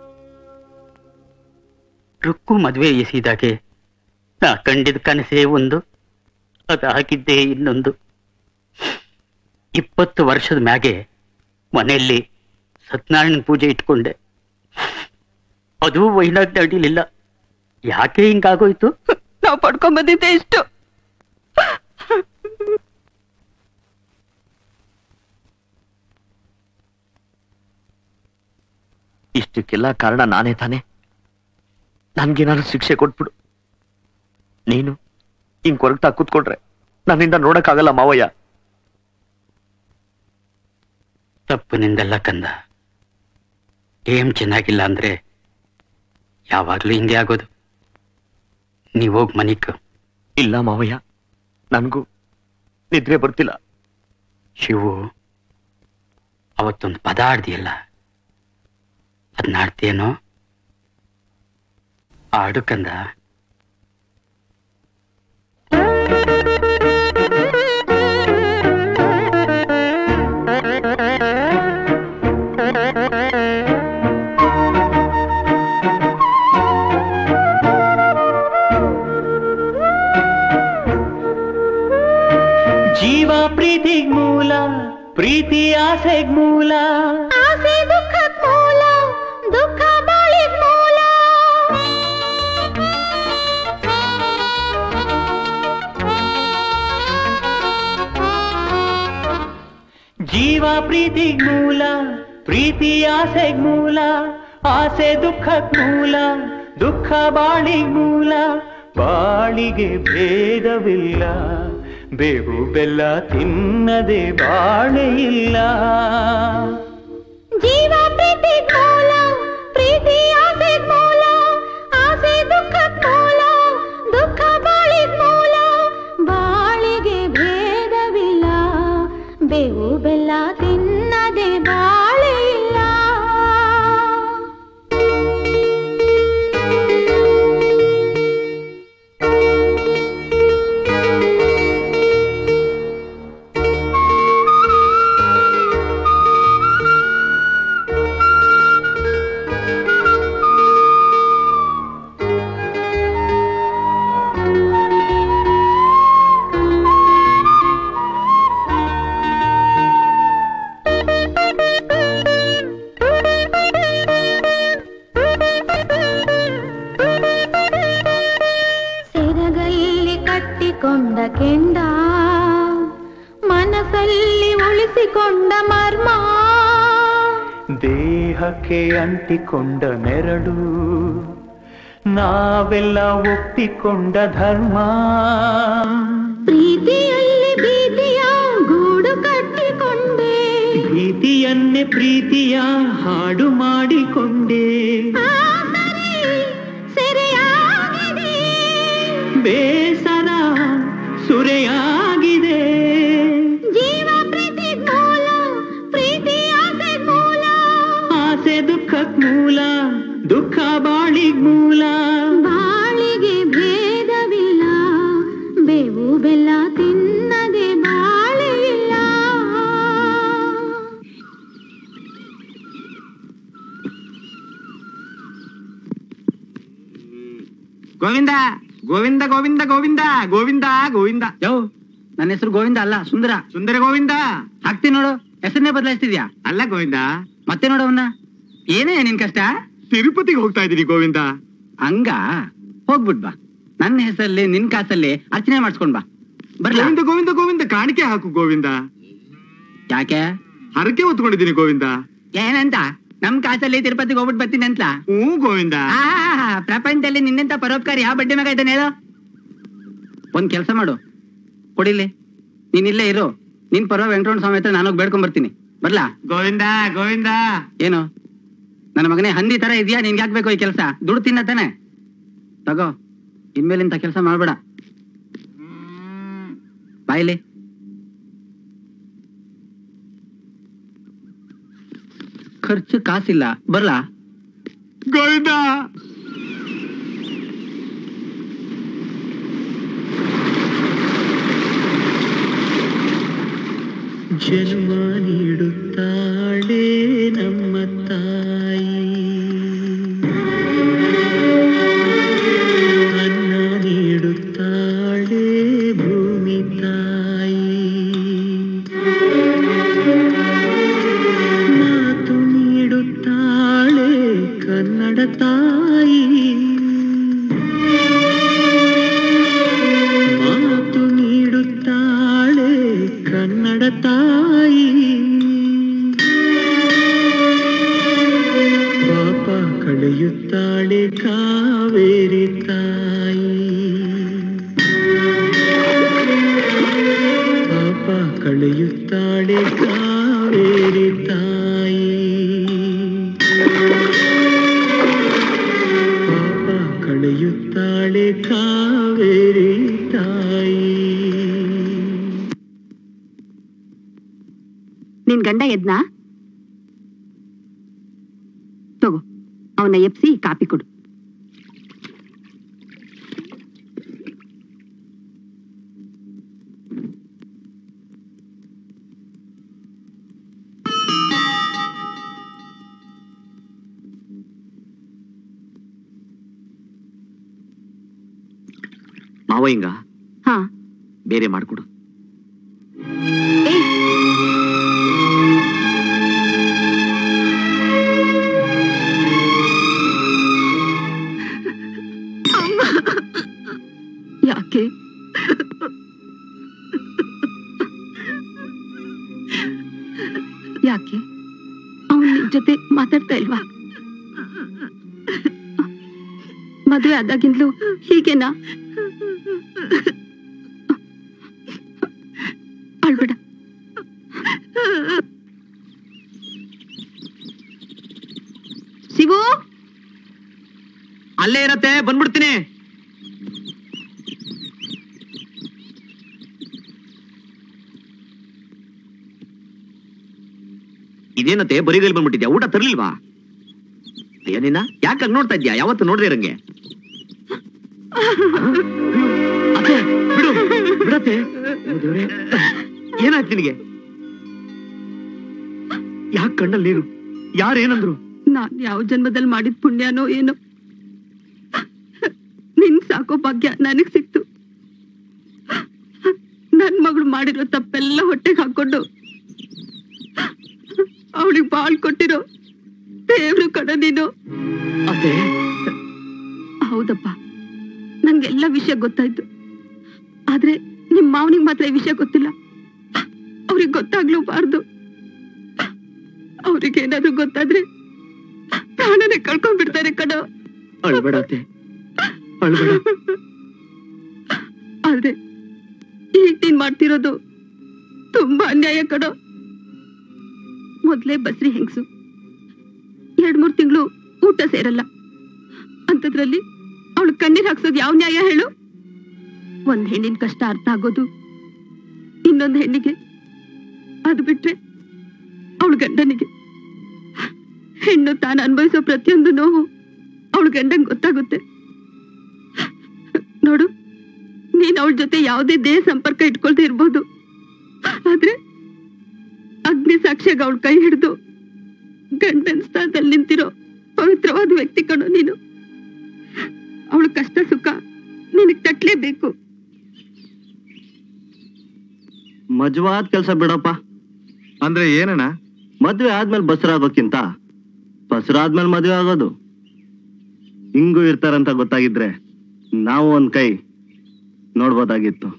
ರುಕ್ಕು ಮದುವೆ ಎಸಿದಾಗೆ ನಾ ಕಂಡಿದ ಕನಸೇ ಒಂದು ಅದಾಗಿದ್ದೇ ಇನ್ನೊಂದು ಇಪ್ಪತ್ತು ವರ್ಷದ ಮ್ಯಾಗೆ ಮನೆಯಲ್ಲಿ ಸತ್ಯನಾರಾಯಣ ಪೂಜೆ ಇಟ್ಕೊಂಡೆ ಅದು ವೈನಾಗ್ ನಡೀಲಿಲ್ಲ ಯಾಕೆ ಹಿಂಗಾಗೋಯ್ತು ನಾವು ಪಡ್ಕೊಂಡ್ ಬಂದಿದ್ದೆ ಇಷ್ಟು ಇಷ್ಟಕ್ಕೆಲ್ಲ ಕಾರಣ ನಾನೇ ತಾನೆ ನನ್ಗೇನಾದ್ರು ಶಿಕ್ಷೆ ಕೊಟ್ಬಿಡು ನೀನು ಹಿಂಗ್ ಕೊರಗ್ತಾ ಕೂತ್ಕೊಂಡ್ರೆ ನನ್ನಿಂದ ನೋಡಕ್ಕಾಗಲ್ಲ ಮಾವಯ್ಯ ತಪ್ಪು ನಿಂದಲ್ಲ ಕಂದ ಏಮ್ ಚೆನ್ನಾಗಿಲ್ಲ ಅಂದ್ರೆ ಯಾವಾಗ್ಲೂ ಹಿಂಗೆ ಆಗೋದು ನೀವ್ ಹೋಗ್ ಮನಿಕ್ ಇಲ್ಲ ಮಾವಯ್ಯ ನನ್ಗೂ ನಿದ್ರೆ ಬರ್ತಿಲ್ಲ ಶಿವು ಅವತ್ತೊಂದು ಪದ ಆಡ್ದಿಯಲ್ಲ ಅದ್ನ ಆಡ್ತೀಯೇನೋ ಆಡು ಕಂದ ಜೀವ ಪ್ರೀತಿಗ್ ಮೂಲ ಪ್ರೀತಿ ಆಸೆಗ್ ಮೂಲ ಆಸೆ ದುಃಖಕ್ ಮೂಲ ದುಃಖ ಬಾಳಿಗ್ ಮೂಲ ಜೀವ ಪ್ರೀತಿಗ್ ಮೂಲ ಪ್ರೀತಿ ಆಸೆಗ್ ಮೂಲ ಆಸೆ ದುಃಖಕ್ ಮೂಲ ದುಃಖ ಬಾಳಿಗ್ ಮೂಲ ಬಾಳಿಗೆ ಭೇದವಿಲ್ಲ ಬೇವು ಬೆಲ್ಲ ತಿನ್ನದೆ ಬಾಳೆ ಇಲ್ಲ ಜೀವ ಪ್ರೀತಿಗ್ ಮೂಲ ಪ್ರೀತಿ ಆಸೆಗ್ ಮೂಲ ಆಸೆ ದುಃಖಕ್ ಮೂಲ ದುಃಖ ಬಾಳಿಗ್ ಮೂಲ ಬಾಳಿಗೆ ಭೇದವಿಲ್ಲ ಬೇವು ಬೆಲ್ಲ ತಿನ್ನದೆ ಬಾಳೆ ಇಲ್ಲ ಸೆರಗಲ್ಲಿ ಕಟ್ಟಿಕೊಂಡ ಕೆಂಡ ಮನಸ್ಸಲ್ಲಿ ಉಳಿಸಿಕೊಂಡ ಮರ್ಮ ದೇಹ ದೇಹಕ್ಕೆ ಅಂಟಿಕೊಂಡ ನೆರಳು ನಾವೆಲ್ಲ ಒಪ್ಪಿಕೊಂಡ ಧರ್ಮ ಪ್ರೀತಿಯಲ್ಲಿ ಭೀತಿಯ ಗೂಡು ಕಟ್ಟಿಕೊಂಡೆ ಭೀತಿಯನ್ನೇ ಪ್ರೀತಿಯ ಹಾಡು ಮಾಡಿಕೊಂಡೆ ಸೆರೆಯಾಗಿದೆ ಬೇಸರ ಸುರೆಯಾಗಿದೆ ಜೀವ ಪ್ರೀತಿ ಮೂಲ ಪ್ರೀತಿ ಆಸೆ ಮೂಲ ಆಸೆ ದುಃಖಕ್ ಮೂಲ ದುಃಖ ಬಾಳಿಗ್ ಮೂಲ ಬಾಳಿಗೆ ಭೇದವಿಲ್ಲ ಬೇವು ಬೆಲ್ಲ ತಿನ್ನದೆ ಬಾಳೆ ಇಲ್ಲ ಗೋವಿಂದ ಗೋವಿಂದ ಗೋವಿಂದ ಗೋವಿಂದ ಗೋವಿಂದ ಗೋವಿಂದ ಯೋ ನನ್ನ ಹೆಸರು ಗೋವಿಂದ ಅಲ್ಲ ಸುಂದರ ಸುಂದರ ಗೋವಿಂದ ಹಾಕ್ತೀನಿ ನೋಡು ಹೆಸರನ್ನೇ ಬದಲಾಯಿಸ್ತಿದ್ಯಾ ಅಲ್ಲ ಗೋವಿಂದ ಮತ್ತೆ ನೋಡು ಅವನ್ನ ಏನೇ ನಿನ್ ಕಷ್ಟ ತಿರುಪತಿಗೆ ಹೋಗ್ತಾ ಇದೀನಿ ಗೋವಿಂದ ಹಂಗ ಹೋಗ್ಬಿಟ್ ಬಾ ನನ್ನ ಹೆಸರಲ್ಲಿ ನಿನ್ ಕಾಸಲ್ಲಿ ಅರ್ಚನೆ ಮಾಡಿಸ್ಕೊಂಡ್ ಬಾ ಬರ್ಲಾ ಗೋವಿಂದ ಗೋವಿಂದ ಗೋವಿಂದ ಕಾಣಿಕೆ ಹಾಕು ಗೋವಿಂದ ಯಾಕೆ ಹರಕೆ ಹೊತ್ಕೊಂಡಿದ್ದೀನಿ ಗೋವಿಂದ ಏನಂತ ನಮ್ ಕಾಸಲ್ಲಿ ತಿರುಪತಿಗೆ ಹೋಗ್ಬಿಟ್ಟು ಬರ್ತೀನಿ ಅಂತ ಹ್ಞೂ ಗೋವಿಂದ ಪ್ರಪಂಚದಲ್ಲಿ ನಿನ್ನಂತ ಪರೋಪಕಾರಿ ಯಾವ ಬಡ್ಡಿ ಮಗ ಇದ್ದಾನೆ ಹೇಳು ಒಂದ್ ಕೆಲಸ ಮಾಡು ಕೊಡಿಲಿ ನೀನ್ ಇಲ್ಲೇ ಇರು ನಿನ್ ಪರ ವೆಂಕಟರಮಣ ಸ್ವಾಮಿ ಹತ್ರ ನಾನು ಬೇಡ್ಕೊಂಡ್ ಬರ್ತೀನಿ ಬರ್ಲಾ ಗೋವಿಂದ ಗೋವಿಂದ ಏನು ನನ್ನ ಮಗನೇ ಹಂದಿ ತರ ಇದೆಯಾ ನಿನ್ಗೆ ಹಾಕ್ಬೇಕು ಈ ಕೆಲಸ ದುಡ್ಡು ತಿನ್ನ ತಾನೆ ತಗೋ ಇನ್ಮೇಲಿಂತ ಕೆಲಸ ಮಾಡ್ಬೇಡ ಬಾಯ್ಲಿ ಖರ್ಚು ಕಾಸಿಲ್ಲ ಬರ್ಲಾ ಗೋವಿಂದ ಜನ್ಮ ನೀಡುತ್ತಾಳೆ ನಮ್ಮ ತಾಯಿ ಅನ್ನ ನೀಡುತ್ತಾಳೆ ಭೂಮಿ ತಾಯಿ ಮಾತು ನೀಡುತ್ತಾಳೆ ಕನ್ನಡ ತಾಯಿ ಮಾತು ನೀಡುತ್ತಾಳೆ ಕನ್ನಡ ತಾಯಿ ಪಾಪ ಕಳೆಯುತ್ತಾಳೆ ಕಾವೇರಿ ತಾಯಿ ಪಾಪ ಕಳೆಯುತ್ತಾಳೆ ಕಾವೇರಿ ತಾಯಿ ಪಾಪ ಕಳೆಯುತ್ತಾಳೆ ಕಾವೇರಿ ತಾಯಿ ನಿನ್ ಗಂಡ ಎದ್ನಾ ತಗೋ ಅವನ ಎಪ್ಸಿ ಕಾಪಿ ಕೊಡು ಮಾವ ಹಿಂಗ ಹಾ ಬೇರೆ ಮಾಡ್ಕೊಡು ಯಾಕೆ ಯಾಕೆ ಅವನ್ ನಿನ್ ಜೊತೆ ಮಾತಾಡ್ತಾ ಇಲ್ವಾ ಮದುವೆ ಆದಾಗಿಂದಲೂ ಹೀಗೇನಾ ಅಳ್ಬೇಡ ಶಿವು ಅಲ್ಲೇ ಇರತ್ತೆ ಬಂದ್ಬಿಡ್ತೀನಿ ಇದೇನತ್ತೆ ಬರಿಗೈಲಿ ಬಂದ್ಬಿಟ್ಟಿದ್ಯಾ ಊಟ ತರ್ಲಿಲ್ವಾ ಅಯ್ಯೋ ನಿನ್ನ ಯಾಕೆ ಹಂಗ್ ನೋಡ್ತಾ ಇದ್ಯಾ ಯಾವತ್ತು ನೋಡ್ದೆ ಇರಂಗೆ ಅತ್ತೆ, ಬಿಡು ಬಿಡತ್ತೆ ಅಯ್ಯೋ ದೇವ್ರೇ. ಏನಾಯ್ತು ನಿನಗೆ ಯಾಕೆ ಕಣ್ಣಲ್ಲಿ ನೀರು ಯಾರೇನಂದ್ರು ನಾನ್ ಯಾವ ಜನ್ಮದಲ್ಲಿ ಮಾಡಿದ ಪುಣ್ಯನೋ ಏನೋ ನಿನ್ ಸಾಕೋ ಭಾಗ್ಯ ನನಗ್ ಸಿಕ್ತು ನನ್ ಮಗಳು ಮಾಡಿರೋ ತಪ್ಪೆಲ್ಲ ಹೊಟ್ಟೆಗೆ ಹಾಕೊಂಡು ಅವಳಿಗೆ ಬಾಳ್ ಕೊಟ್ಟಿರೋ ದೇವ್ರು ಕಡ ನೀನು ಅದೇ ಹೌದಪ್ಪ ನಂಗೆಲ್ಲ ವಿಷಯ ಗೊತ್ತಾಯ್ತು ಆದ್ರೆ ನಿಮ್ ಮಾವನಿಗೆ ಮಾತ್ರ ಈ ವಿಷಯ ಗೊತ್ತಿಲ್ಲ ಅವ್ರಿಗೆ ಗೊತ್ತಾಗ್ಲೂಬಾರ್ದು ಅವ್ರಿಗೇನಾದ್ರೂ ಗೊತ್ತಾದ್ರೆ ಪ್ರಾಣನೇ ಕಳ್ಕೊಂಡ್ಬಿಡ್ತಾರೆ ಕಣೋ ಅಳ್ಬೇಡತ್ತೆ ಅಳ್ಬೇಡ ಆದ್ರೆ ಈಗ ನೀನ್ ಮಾಡ್ತಿರೋದು ತುಂಬಾ ಅನ್ಯಾಯ ಕಣೋ ಮೊದ್ಲೇ ಬಸ್ರಿ ಹೆಂಗ್ಸು ಎರಡ್ ಮೂರ್ ತಿಂಗಳು ಊಟ ಸೇರಲ್ಲ ಅಂತದ್ರಲ್ಲಿ ಅವಳು ಕಣ್ಣೀರ್ ಹಾಕ್ಸೋದು ಯಾವ ನ್ಯಾಯ ಹೇಳು ಒಂದ್ ಹೆಣ್ಣಿನ ಕಷ್ಟ ಅರ್ಥ ಆಗೋದು ಇನ್ನೊಂದ್ ಹೆಣ್ಣಿಗೆ ಅದು ಬಿಟ್ರೆ ಅವಳ ಗಂಡನಿಗೆ ಹೆಣ್ಣು ತಾನು ಅನುಭವಿಸೋ ಪ್ರತಿಯೊಂದು ನೋವು ಅವಳ ಗಂಡಂಗ್ ಗೊತ್ತಾಗುತ್ತೆ ನೋಡು ನೀನ್ ಅವಳ ಜೊತೆ ಯಾವುದೇ ದೇಹ ಸಂಪರ್ಕ ಇಟ್ಕೊಳ್ದೇ ಇರ್ಬೋದು ಆದ್ರೆ ಅಗ್ನಿ ಸಾಕ್ಷಿಯಾಗ ಅವಳ ಕೈ ಹಿಡಿದು ಗಂಡನ್ ಸ್ಥಾನದಲ್ಲಿ ನಿಂತಿರೋ ಪವಿತ್ರವಾದ ವ್ಯಕ್ತಿ ಕಣೋ ನೀನು ಅವಳ ಕಷ್ಟ ಸುಖ ನಿನಗ್ ತಟ್ಲೇಬೇಕು ಮಜವಾದ ಕೆಲಸ ಬಿಡಪ್ಪ ಅಂದ್ರೆ ಏನಣ್ಣ ಮದ್ವೆ ಆದ್ಮೇಲೆ ಬಸರಾಗೋಕ್ಕಿಂತ ಬಸರಾದ್ಮೇಲೆ ಮದ್ವೆ ಆಗೋದು ಹಿಂಗೂ ಇರ್ತಾರಂತ ಗೊತ್ತಾಗಿದ್ರೆ ನಾವು ಒಂದ್ ಕೈ ನೋಡ್ಬೋದಾಗಿತ್ತು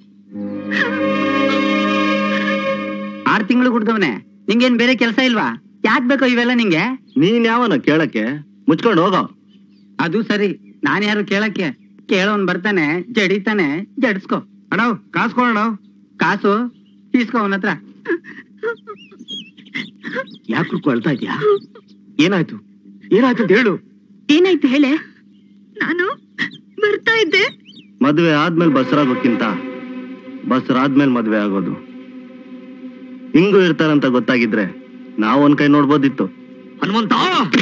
ಆರ್ ತಿಂಗಳು ಕುಡ್ದವನೆ ನಿಂಗೇನ್ ಬೇರೆ ಕೆಲಸ ಇಲ್ವಾ ಯಾಕ್ ಬೇಕೋ ಇವೆಲ್ಲ ನಿಂಗೆ ನೀನ್ ಯಾವನ ಕೇಳಕ್ಕೆ ಮುಚ್ಕೊಂಡು ಹೋಗೋ ಅದು ಸರಿ ನಾನ್ ಯಾರು ಕೇಳಕ್ಕೆ ಕೇಳೋನ್ ಬರ್ತಾನೆ ಜಡಿತಾನೆ ಜಡಿಸ್ಕೊ ಅಣ್ಣ ಕಾಸು ಅಣ್ಣ ಕಾಸು ತೀಸ್ಕೊ ಅವನ ಹತ್ರ ಯಾಕೆ ಅಳ್ತಾ ಇದ್ಯಾ ಏನಾಯ್ತು ಏನಾಯ್ತು ಅಂತ ಹೇಳು ಏನಾಯ್ತು ಹೇಳೆ ನಾನು ಬರ್ತಾ ಇದ್ದೆ ಮದ್ವೆ ಆದ್ಮೇಲೆ ಬಸರಾಗೋಕ್ಕಿಂತ ಬಸರಾದ್ಮೇಲೆ ಮದ್ವೆ ಆಗೋದು ಹಿಂಗೂ ಇರ್ತಾರಂತ ಗೊತ್ತಾಗಿದ್ರೆ ನಾವು ಒಂದ್ ಕೈ ನೋಡ್ಬೋದಿತ್ತು ಹನುಮಂತ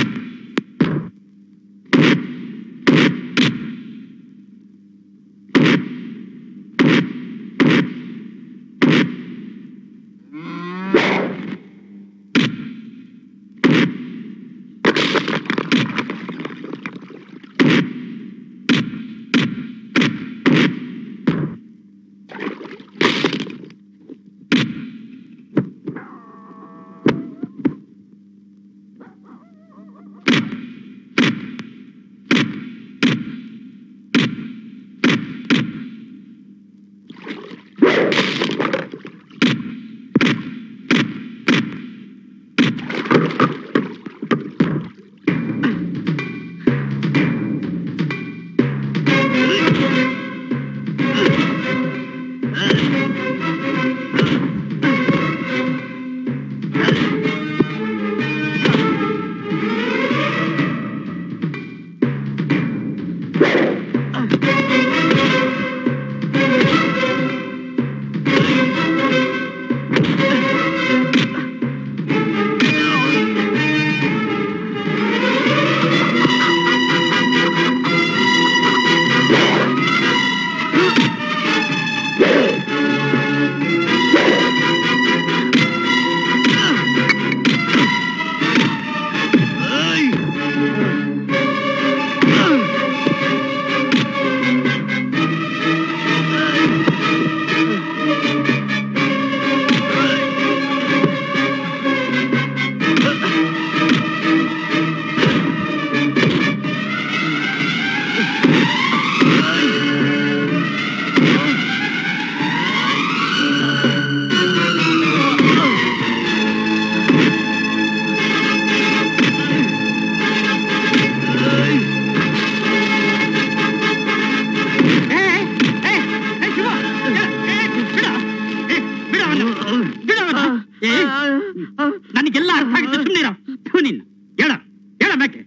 ನನಗೆಲ್ಲ ಅರ್ಥ ಆಗುತ್ತೆ ಸುಮ್ಮನೆ ನಿನ್ನ ಹೇಳ ಹೇಳ ಬೇಕೆ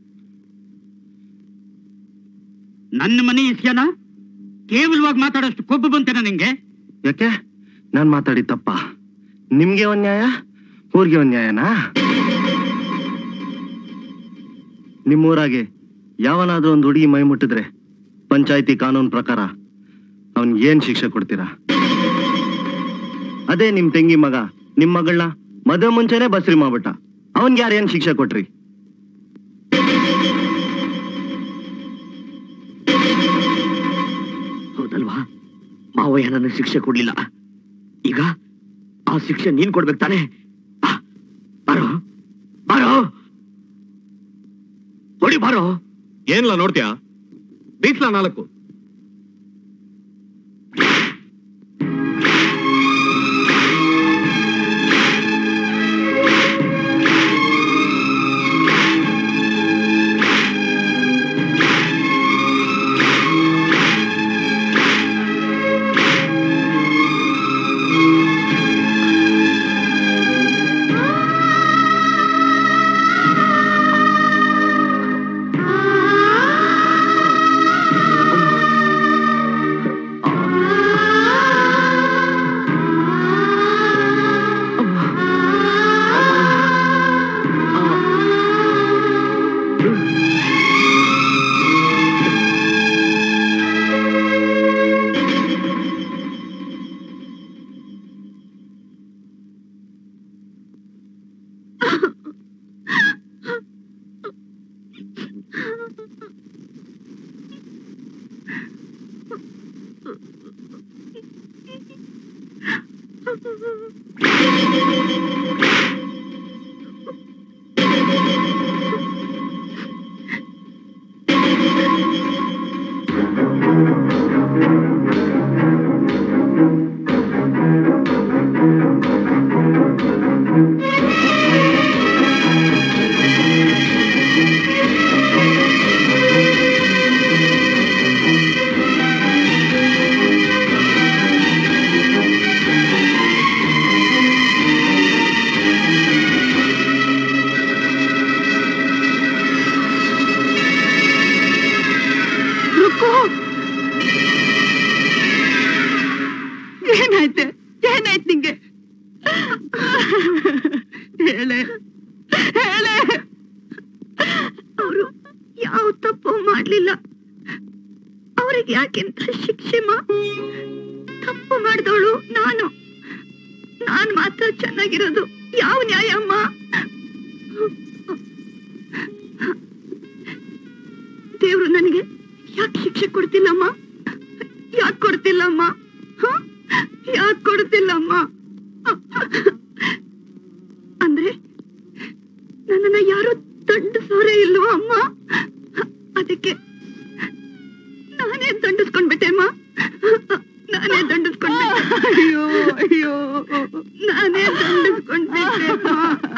ನನ್ನ ಮನೆ ಇಸ್ಯಾನ ಕೇವಲವಾಗಿ ಮಾತಾಡೋಷ್ಟು ಕೊಬ್ಬು ಬಂತೇನ ನಿಂಗೆ ಯಾಕೆ ನಾನ್ ಮಾತಾಡಿ ತಪ್ಪ ನಿಮ್ಗೆ ಒಂದ್ ನ್ಯಾಯ ಊರ್ಗೆ ಒಂದ್ ನ್ಯಾಯನಾ ನಿಮ್ಮೂರಾಗೆ ಯಾವನಾದ್ರೂ ಒಂದು ಹುಡುಗಿ ಮೈ ಮುಟ್ಟಿದ್ರೆ ಪಂಚಾಯತಿ ಕಾನೂನು ಪ್ರಕಾರ ಅವನ್ ಏನ್ ಶಿಕ್ಷೆ ಕೊಡ್ತೀರಾ ಅದೇ ನಿಮ್ ತಂಗಿ ಮಗ ನಿಮ್ ಮಗಳನ್ನ ಮದುವೆ ಮುಂಚೆನೆ ಬಸ್ರಿ ಮಾಡ್ಬಿಟ್ಟ ಅವನ್ಗೆ ಯಾರು ಏನ್ ಶಿಕ್ಷೆ ಕೊಟ್ರಿ ಹೌದಲ್ವಾ ಮಾವಯ್ಯ ನನಗೆ ಶಿಕ್ಷೆ ಕೊಡ್ಲಿಲ್ಲ ಈಗ ಆ ಶಿಕ್ಷೆ ನೀನ್ ಕೊಡ್ಬೇಕು ತಾನೆ ಬಾ, ಬಾರೋ ಬಾರೋ ಹೊಡಿ ಬಾರೋ ಏನ್ಲ ನೋಡ್ತೀಯಾ ಬೀಸ್ಲಾ ನಾಲ್ಕು ರುಕ್ಕು ಏನಾಯ್ತೆ ಏನಾಯ್ತು ನಿಂಗೆ ಹೇಳೆ ಹೇಳೆ ಅವರು ಯಾವ ತಪ್ಪು ಮಾಡ್ಲಿಲ್ಲ ಅವ್ರಿಗೆ ಯಾಕೆಂತ ಶಿಕ್ಷೆ ಮಾ ತಪ್ಪು ಮಾಡಿದವಳು ನಾನು ನಾನ್ ಮಾತ್ರ ಚೆನ್ನಾಗಿರೋದು ಯಾವ ನ್ಯಾಯ ಅಮ್ಮ ದೇವ್ರು ನನಗೆ ಯಾಕೆ ಶಿಕ್ಷೆ ಕೊಡ್ತಿಲ್ಲಮ್ಮ ಯಾಕೆ ಕೊಡ್ತಿಲ್ಲಮ್ಮ ಯಾಕೆ ಕೊಡ್ತಿಲ್ಲಮ್ಮ ಅಂದ್ರೆ ನನ್ನನ್ನ ಯಾರು ದಂಡಿಸೋರೇ ಇಲ್ವಾ ಅಮ್ಮ ಅದಕ್ಕೆ ನಾನೇ ದಂಡಿಸ್ಕೊಂಡ್ಬಿಟ್ಟೆ ಅಮ್ಮ ನಾನೇ ದಂಡಿಸ್ಕೊಂಡ್ಬಿಟ್ಟೆ ಅಯ್ಯೋ ಅಯ್ಯೋ ನಾನೇ ದಂಡಿಸ್ಕೊಂಡ್ಬಿಟ್ಟೆ ಅಮ್ಮ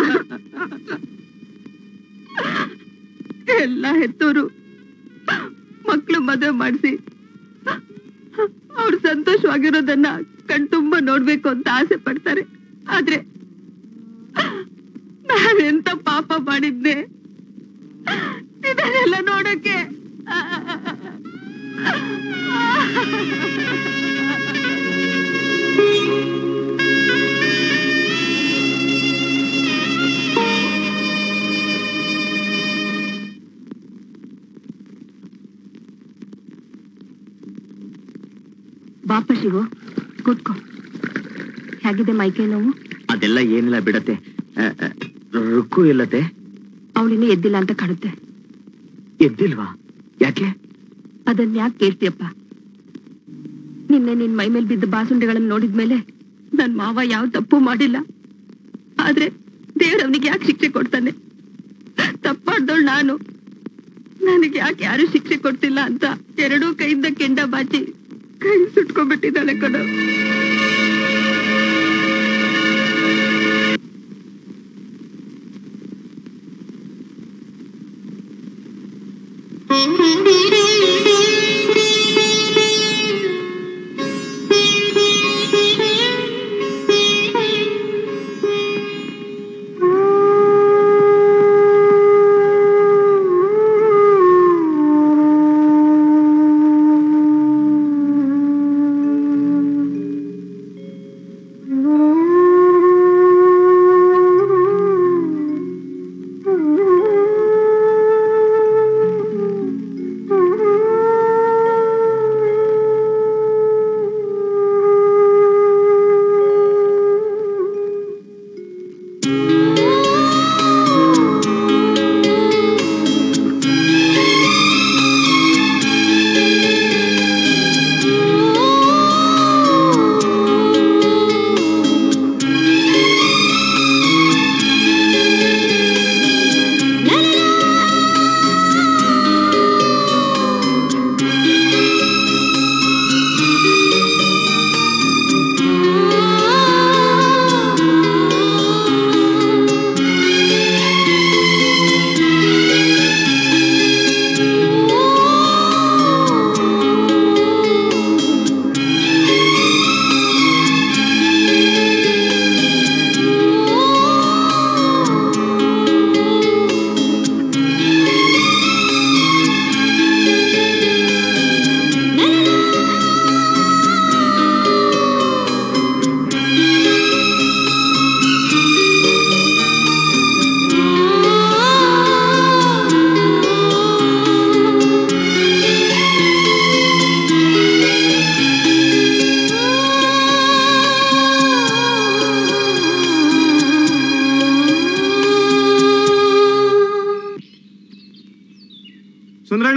ಎಲ್ಲ ಹೆತ್ತೋರು ಮಕ್ಳು ಮದುವೆ ಮಾಡಿಸಿ ಅವ್ರು ಸಂತೋಷವಾಗಿರೋದನ್ನ ಕಣ್ತುಂಬ ನೋಡ್ಬೇಕು ಅಂತ ಆಸೆ ಪಡ್ತಾರೆ ಆದ್ರೆ ನಾನೆಂತ ಪಾಪ ಮಾಡಿದ್ದೆ ಇದನ್ನೆಲ್ಲ ನೋಡಕ್ಕೆ ಬಾಪ ಶಿವು ಕೂತ್ಕೋ ಹೇಗಿದೆ ಮೈಕೈ ನೋವು ಅದೆಲ್ಲ ಏನಿಲ್ಲ ಬಿಡತ್ತೆ ಆ, ಆ, ರುಕ್ಕು ಇಲ್ಲತ್ತೆ ಅವಳಿನ್ನೂ ಎದ್ದಿಲ್ಲ ಅಂತ ಕಾಣುತ್ತೆ ಎದ್ದಿಲ್ವಾ ಯಾಕೆ ಅದನ್ನ ಯಾಕೆ ಕೇಳ್ತೀಯಪ್ಪ ನಿನ್ನೆ ನಿನ್ ಮೈ ಮೇಲೆ ಬಿದ್ದ ಬಾಸುಂಡೆಗಳನ್ನ ನೋಡಿದ್ಮೇಲೆ ನನ್ ಮಾವ ಯಾವ ತಪ್ಪು ಮಾಡಿಲ್ಲ ಆದ್ರೆ ದೇವ್ರ ಅವನಿಗೆ ಯಾಕೆ ಶಿಕ್ಷೆ ಕೊಡ್ತಾನೆ ತಪ್ಪಾಡ್ದೋಳು ನಾನು ನನಗೆ ಯಾಕೆ ಯಾರು ಶಿಕ್ಷೆ ಕೊಡ್ತಿಲ್ಲ ಅಂತ ಎರಡೂ ಕೈಯಿಂದ ಕೆಂಡ ಬಾಚಿ ಕೈ ಸುಟ್ಕೊಂಡ್ಬಿಟ್ಟಿದ್ದಾಳೆ ಕಣೋ ಸುಂದ್ರಣ್ಣ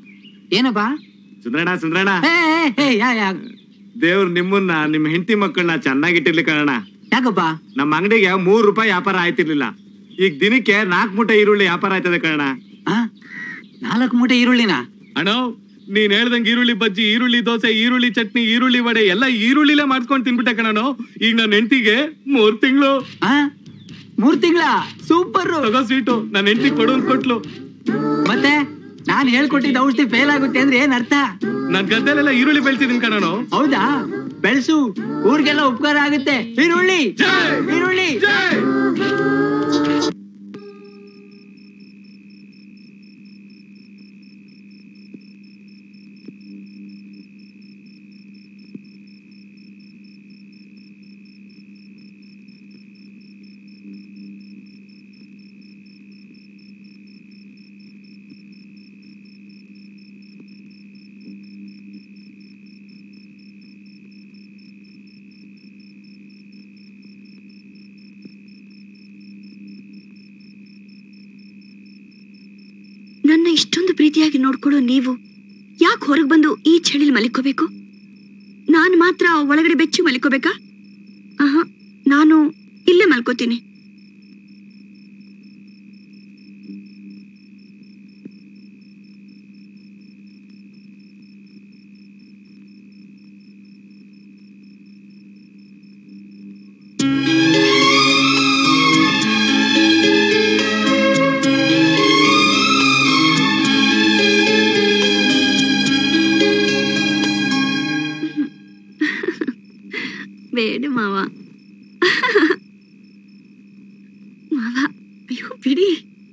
ಏನಪ್ಪಾ ಸುಂದ್ರಣ್ಣ ಸುಂದ್ರಣ್ಣ ಏ, ಏ, ಏ, ಯಾ ಯಾ ದೇವ್ರು ನಿಮ್ಮನ್ನ ನಿಮ್ ಹೆಂಡತಿ ಮಕ್ಕಳನ್ನ ಚೆನ್ನಾಗಿಟ್ಟಿರ್ಲಿ ಕಣಣ್ಣ ಯಾಕಪ್ಪ ನಮ್ಮ ಅಂಗಡಿಗೆ ಮೂರ್ ರೂಪಾಯಿ ವ್ಯಾಪಾರ ಆಯ್ತಿರ್ಲಿಲ್ಲ ಈಗ ದಿನಕ್ಕೆ ನಾಲ್ಕು ಮೂಟೆ ಈರುಳ್ಳಿ ವ್ಯಾಪಾರ ಆಯ್ತದೆ ಕಣ ನಾಲ್ಕು ಮೂಟೆ ಈರುಳ್ಳಿನ ಅಣ್ಣ ನೀನ್ ಹೇಳ್ದಂಗ್ ಈರುಳ್ಳಿ ಬಜ್ಜಿ ಈರುಳ್ಳಿ ದೋಸೆ ಈರುಳ್ಳಿ ಚಟ್ನಿ ಈರುಳ್ಳಿ ವಡೆ ಎಲ್ಲ ಈರುಳ್ಳಿಲೇ ಮಾಡ್ಕೊಂಡ್ ತಿನ್ಬಿಟ್ಟೆ ಕಣನು ಈಗ ನನ್ನ ಹೆಂಡತಿಗೆ ಮೂರ್ ತಿಂಗಳು ಮೂರ್ ತಿಂಗಳ ಸೂಪರ್ ತಗೋ ಸ್ವೀಟು ನನ್ನ ಹೆಂಡತಿ ಕೊಡು ಅಂತ ಕೊಟ್ಲು ಮತ್ತೆ ನಾನ್ ಹೇಳ್ಕೊಟ್ಟಿದ್ದ ಔಷಧಿ ಫೇಲ್ ಆಗುತ್ತೆ ಅಂದ್ರೆ ಏನ್ ಅರ್ಥ ನನ್ ಗದ್ದೆಲೆಲ್ಲ ಈರುಳ್ಳಿ ಬೆಳ್ಸಿದೀನಿ ಕಣನು ಹೌದಾ ಬೆಳ್ಸು ಊರ್ಗೆಲ್ಲ ಉಪಕಾರ ಆಗುತ್ತೆ ಈರುಳ್ಳಿ ಈರುಳ್ಳಿ ನನ್ನ ಇಷ್ಟೊಂದು ಪ್ರೀತಿಯಾಗಿ ನೋಡ್ಕೊಳ್ಳೋ ನೀವು ಯಾಕೆ ಹೊರಗೆ ಬಂದು ಈ ಚಳಿಲಿ ಮಲಿಕೋಬೇಕು ನಾನು ಮಾತ್ರ ಒಳಗಡೆ ಬೆಚ್ಚಿ ಮಲಿಕೋಬೇಕಾ ಆಹಾ ನಾನು ಇಲ್ಲೇ ಮಲ್ಕೋತೀನಿ ಬೇಡ ಮಾವ ಮಾವ ಅಯ್ಯೋ ಬಿಡಿ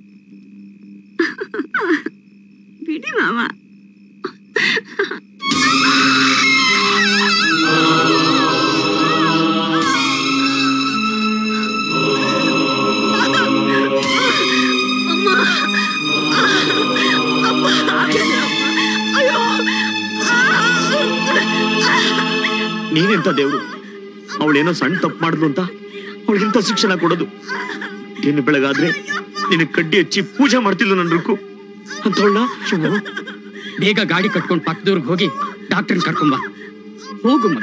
ಬಿಡಿ ಮಾವ ಅಮ್ಮ ಅಮ್ಮ ಅಯ್ಯೋ ನೀನೆಂತ ದೇವ್ರು ಅವಳೇನೋ ಸಣ್ಣ ತಪ್ಪು ಮಾಡಿದ್ಲು ಅಂತ ಅವಳಿಗಿಂತ ಶಿಕ್ಷಣ ಕೊಡೋದು ಇನ್ನು ಬೆಳಗಾದ್ರೆ ನಿನ್ನ ಕಡ್ಡಿ ಹಚ್ಚಿ ಪೂಜೆ ಮಾಡ್ತಿದ್ಲು ನನ್ ರುಕ್ಕು ಅಂತವಳ ಬೇಗ ಗಾಡಿ ಕಟ್ಕೊಂಡು ಪಕ್ಕದವ್ರಿಗೆ ಹೋಗಿ ಡಾಕ್ಟರ್ನ ಕರ್ಕೊಂಬ ಹೋಗು ಮಗ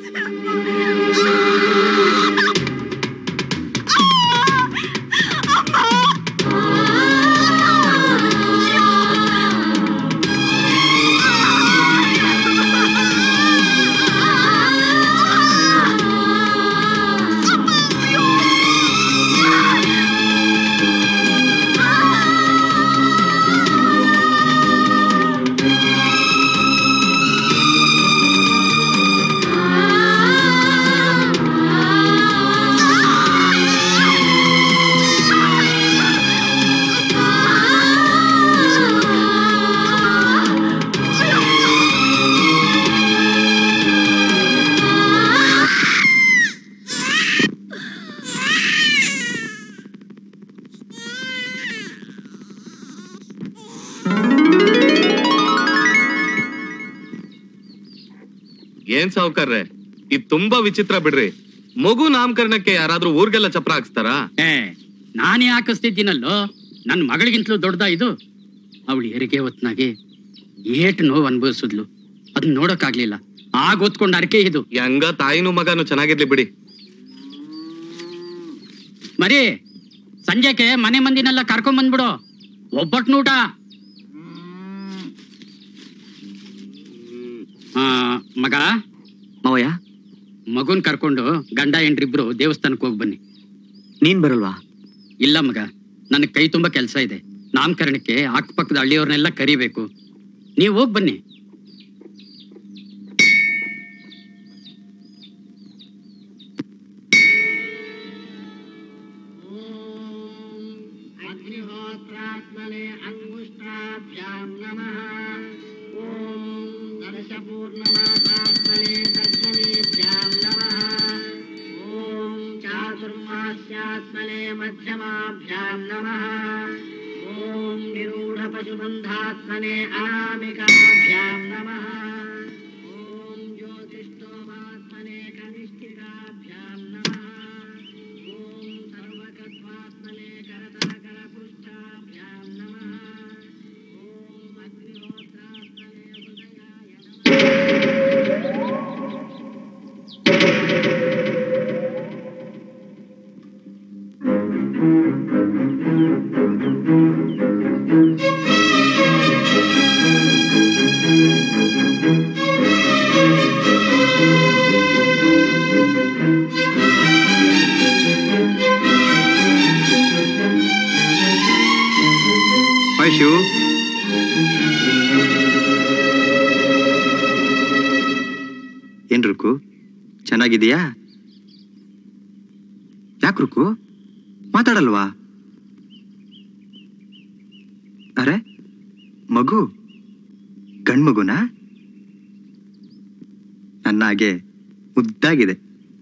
ಏನ್ ಸಾವುಕಾರ್ರೆ ಇದ್ ತುಂಬಾ ವಿಚಿತ್ರ ಬಿಡ್ರಿ ಮಗು ನಾಮಕರಣಕ್ಕೆ ಯಾರಾದ್ರೂ ಊರ್ಗೆಲ್ಲ ಚಪ್ರ ಹಾಕ್ಸ್ತಾರಾ ಏ ನಾನೇ ಹಾಕಿಸ್ತಿದ್ದೀನಲ್ಲೋ ನನ್ನ ಮಗಳಿಗಿಂತಲೂ ದೊಡ್ಡದ ಇದು ಅವಳು ಹೆರಿಗೆ ಹೊತ್ನಾಗೆ ಏಟ್ ನೋವು ಅನುಭವಿಸಿದ್ಲು ಅದನ್ನ ನೋಡಕ್ಕಾಗ್ಲಿಲ್ಲ ಆಗ ಓದ್ಕೊಂಡ್ ಅರಕೆ ಇದು ಹೆಂಗ ತಾಯಿನೂ ಮಗನು ಚೆನ್ನಾಗಿರ್ಲಿ ಬಿಡಿ ಮರಿ ಸಂಜೆಗೆ ಮನೆ ಮಂದಿನೆಲ್ಲ ಕರ್ಕೊಂಡ್ ಬಂದ್ಬಿಡು ಒಬ್ಬಟ್ನೂಟ ಆ, ಮಗ ಮಾವಯ್ಯ ಮಗುನ್ ಕರ್ಕೊಂಡು ಗಂಡ ಹೆಂಡ್ರಿಬ್ರು ದೇವಸ್ಥಾನಕ್ಕೆ ಹೋಗಿ ಬನ್ನಿ ನೀನ್ ಬರಲ್ವಾ ಇಲ್ಲ ಮಗ ನನಗೆ ಕೈ ತುಂಬಾ ಕೆಲಸ ಇದೆ ನಾಮಕರಣಕ್ಕೆ ಅಕ್ಕಪಕ್ಕದ ಹಳ್ಳಿಯವ್ರನ್ನೆಲ್ಲ ಕರಿಬೇಕು ನೀವು ಹೋಗಿ ಬನ್ನಿ अग्निहोत्रात्मने अङ्गुष्ठाभ्यां नमः ॐ दर्शपूर्णमासात्मने दर्शनेभ्यां नमः ॐ चातुर्मास्यात्मने मध्यमाभ्यां नमः ॐ निरूढपशुबन्धात्मने अनामिकाभ्यां नमः ॐ ज्योतिष्ठोमात्मने कनिष्ठिकाभ्यां नमः ॐ सर्वकत्वात्मने करताकरपृष्ठाभ्यां नमः ॐ अग्निहोत्रात्मने हृदयाय ಯು ಏನ್ ರುಕು ಚೆನ್ನಾಗಿದೀಯಾ ಯಾಕೆ ರುಕು ಮಾತಾಡಲ್ವಾ ಅರೆ ಮಗು ಗಂಡ್ಮಗುನಾ ನನ್ನ ಹಾಗೆ ಮುದ್ದಾಗಿದೆ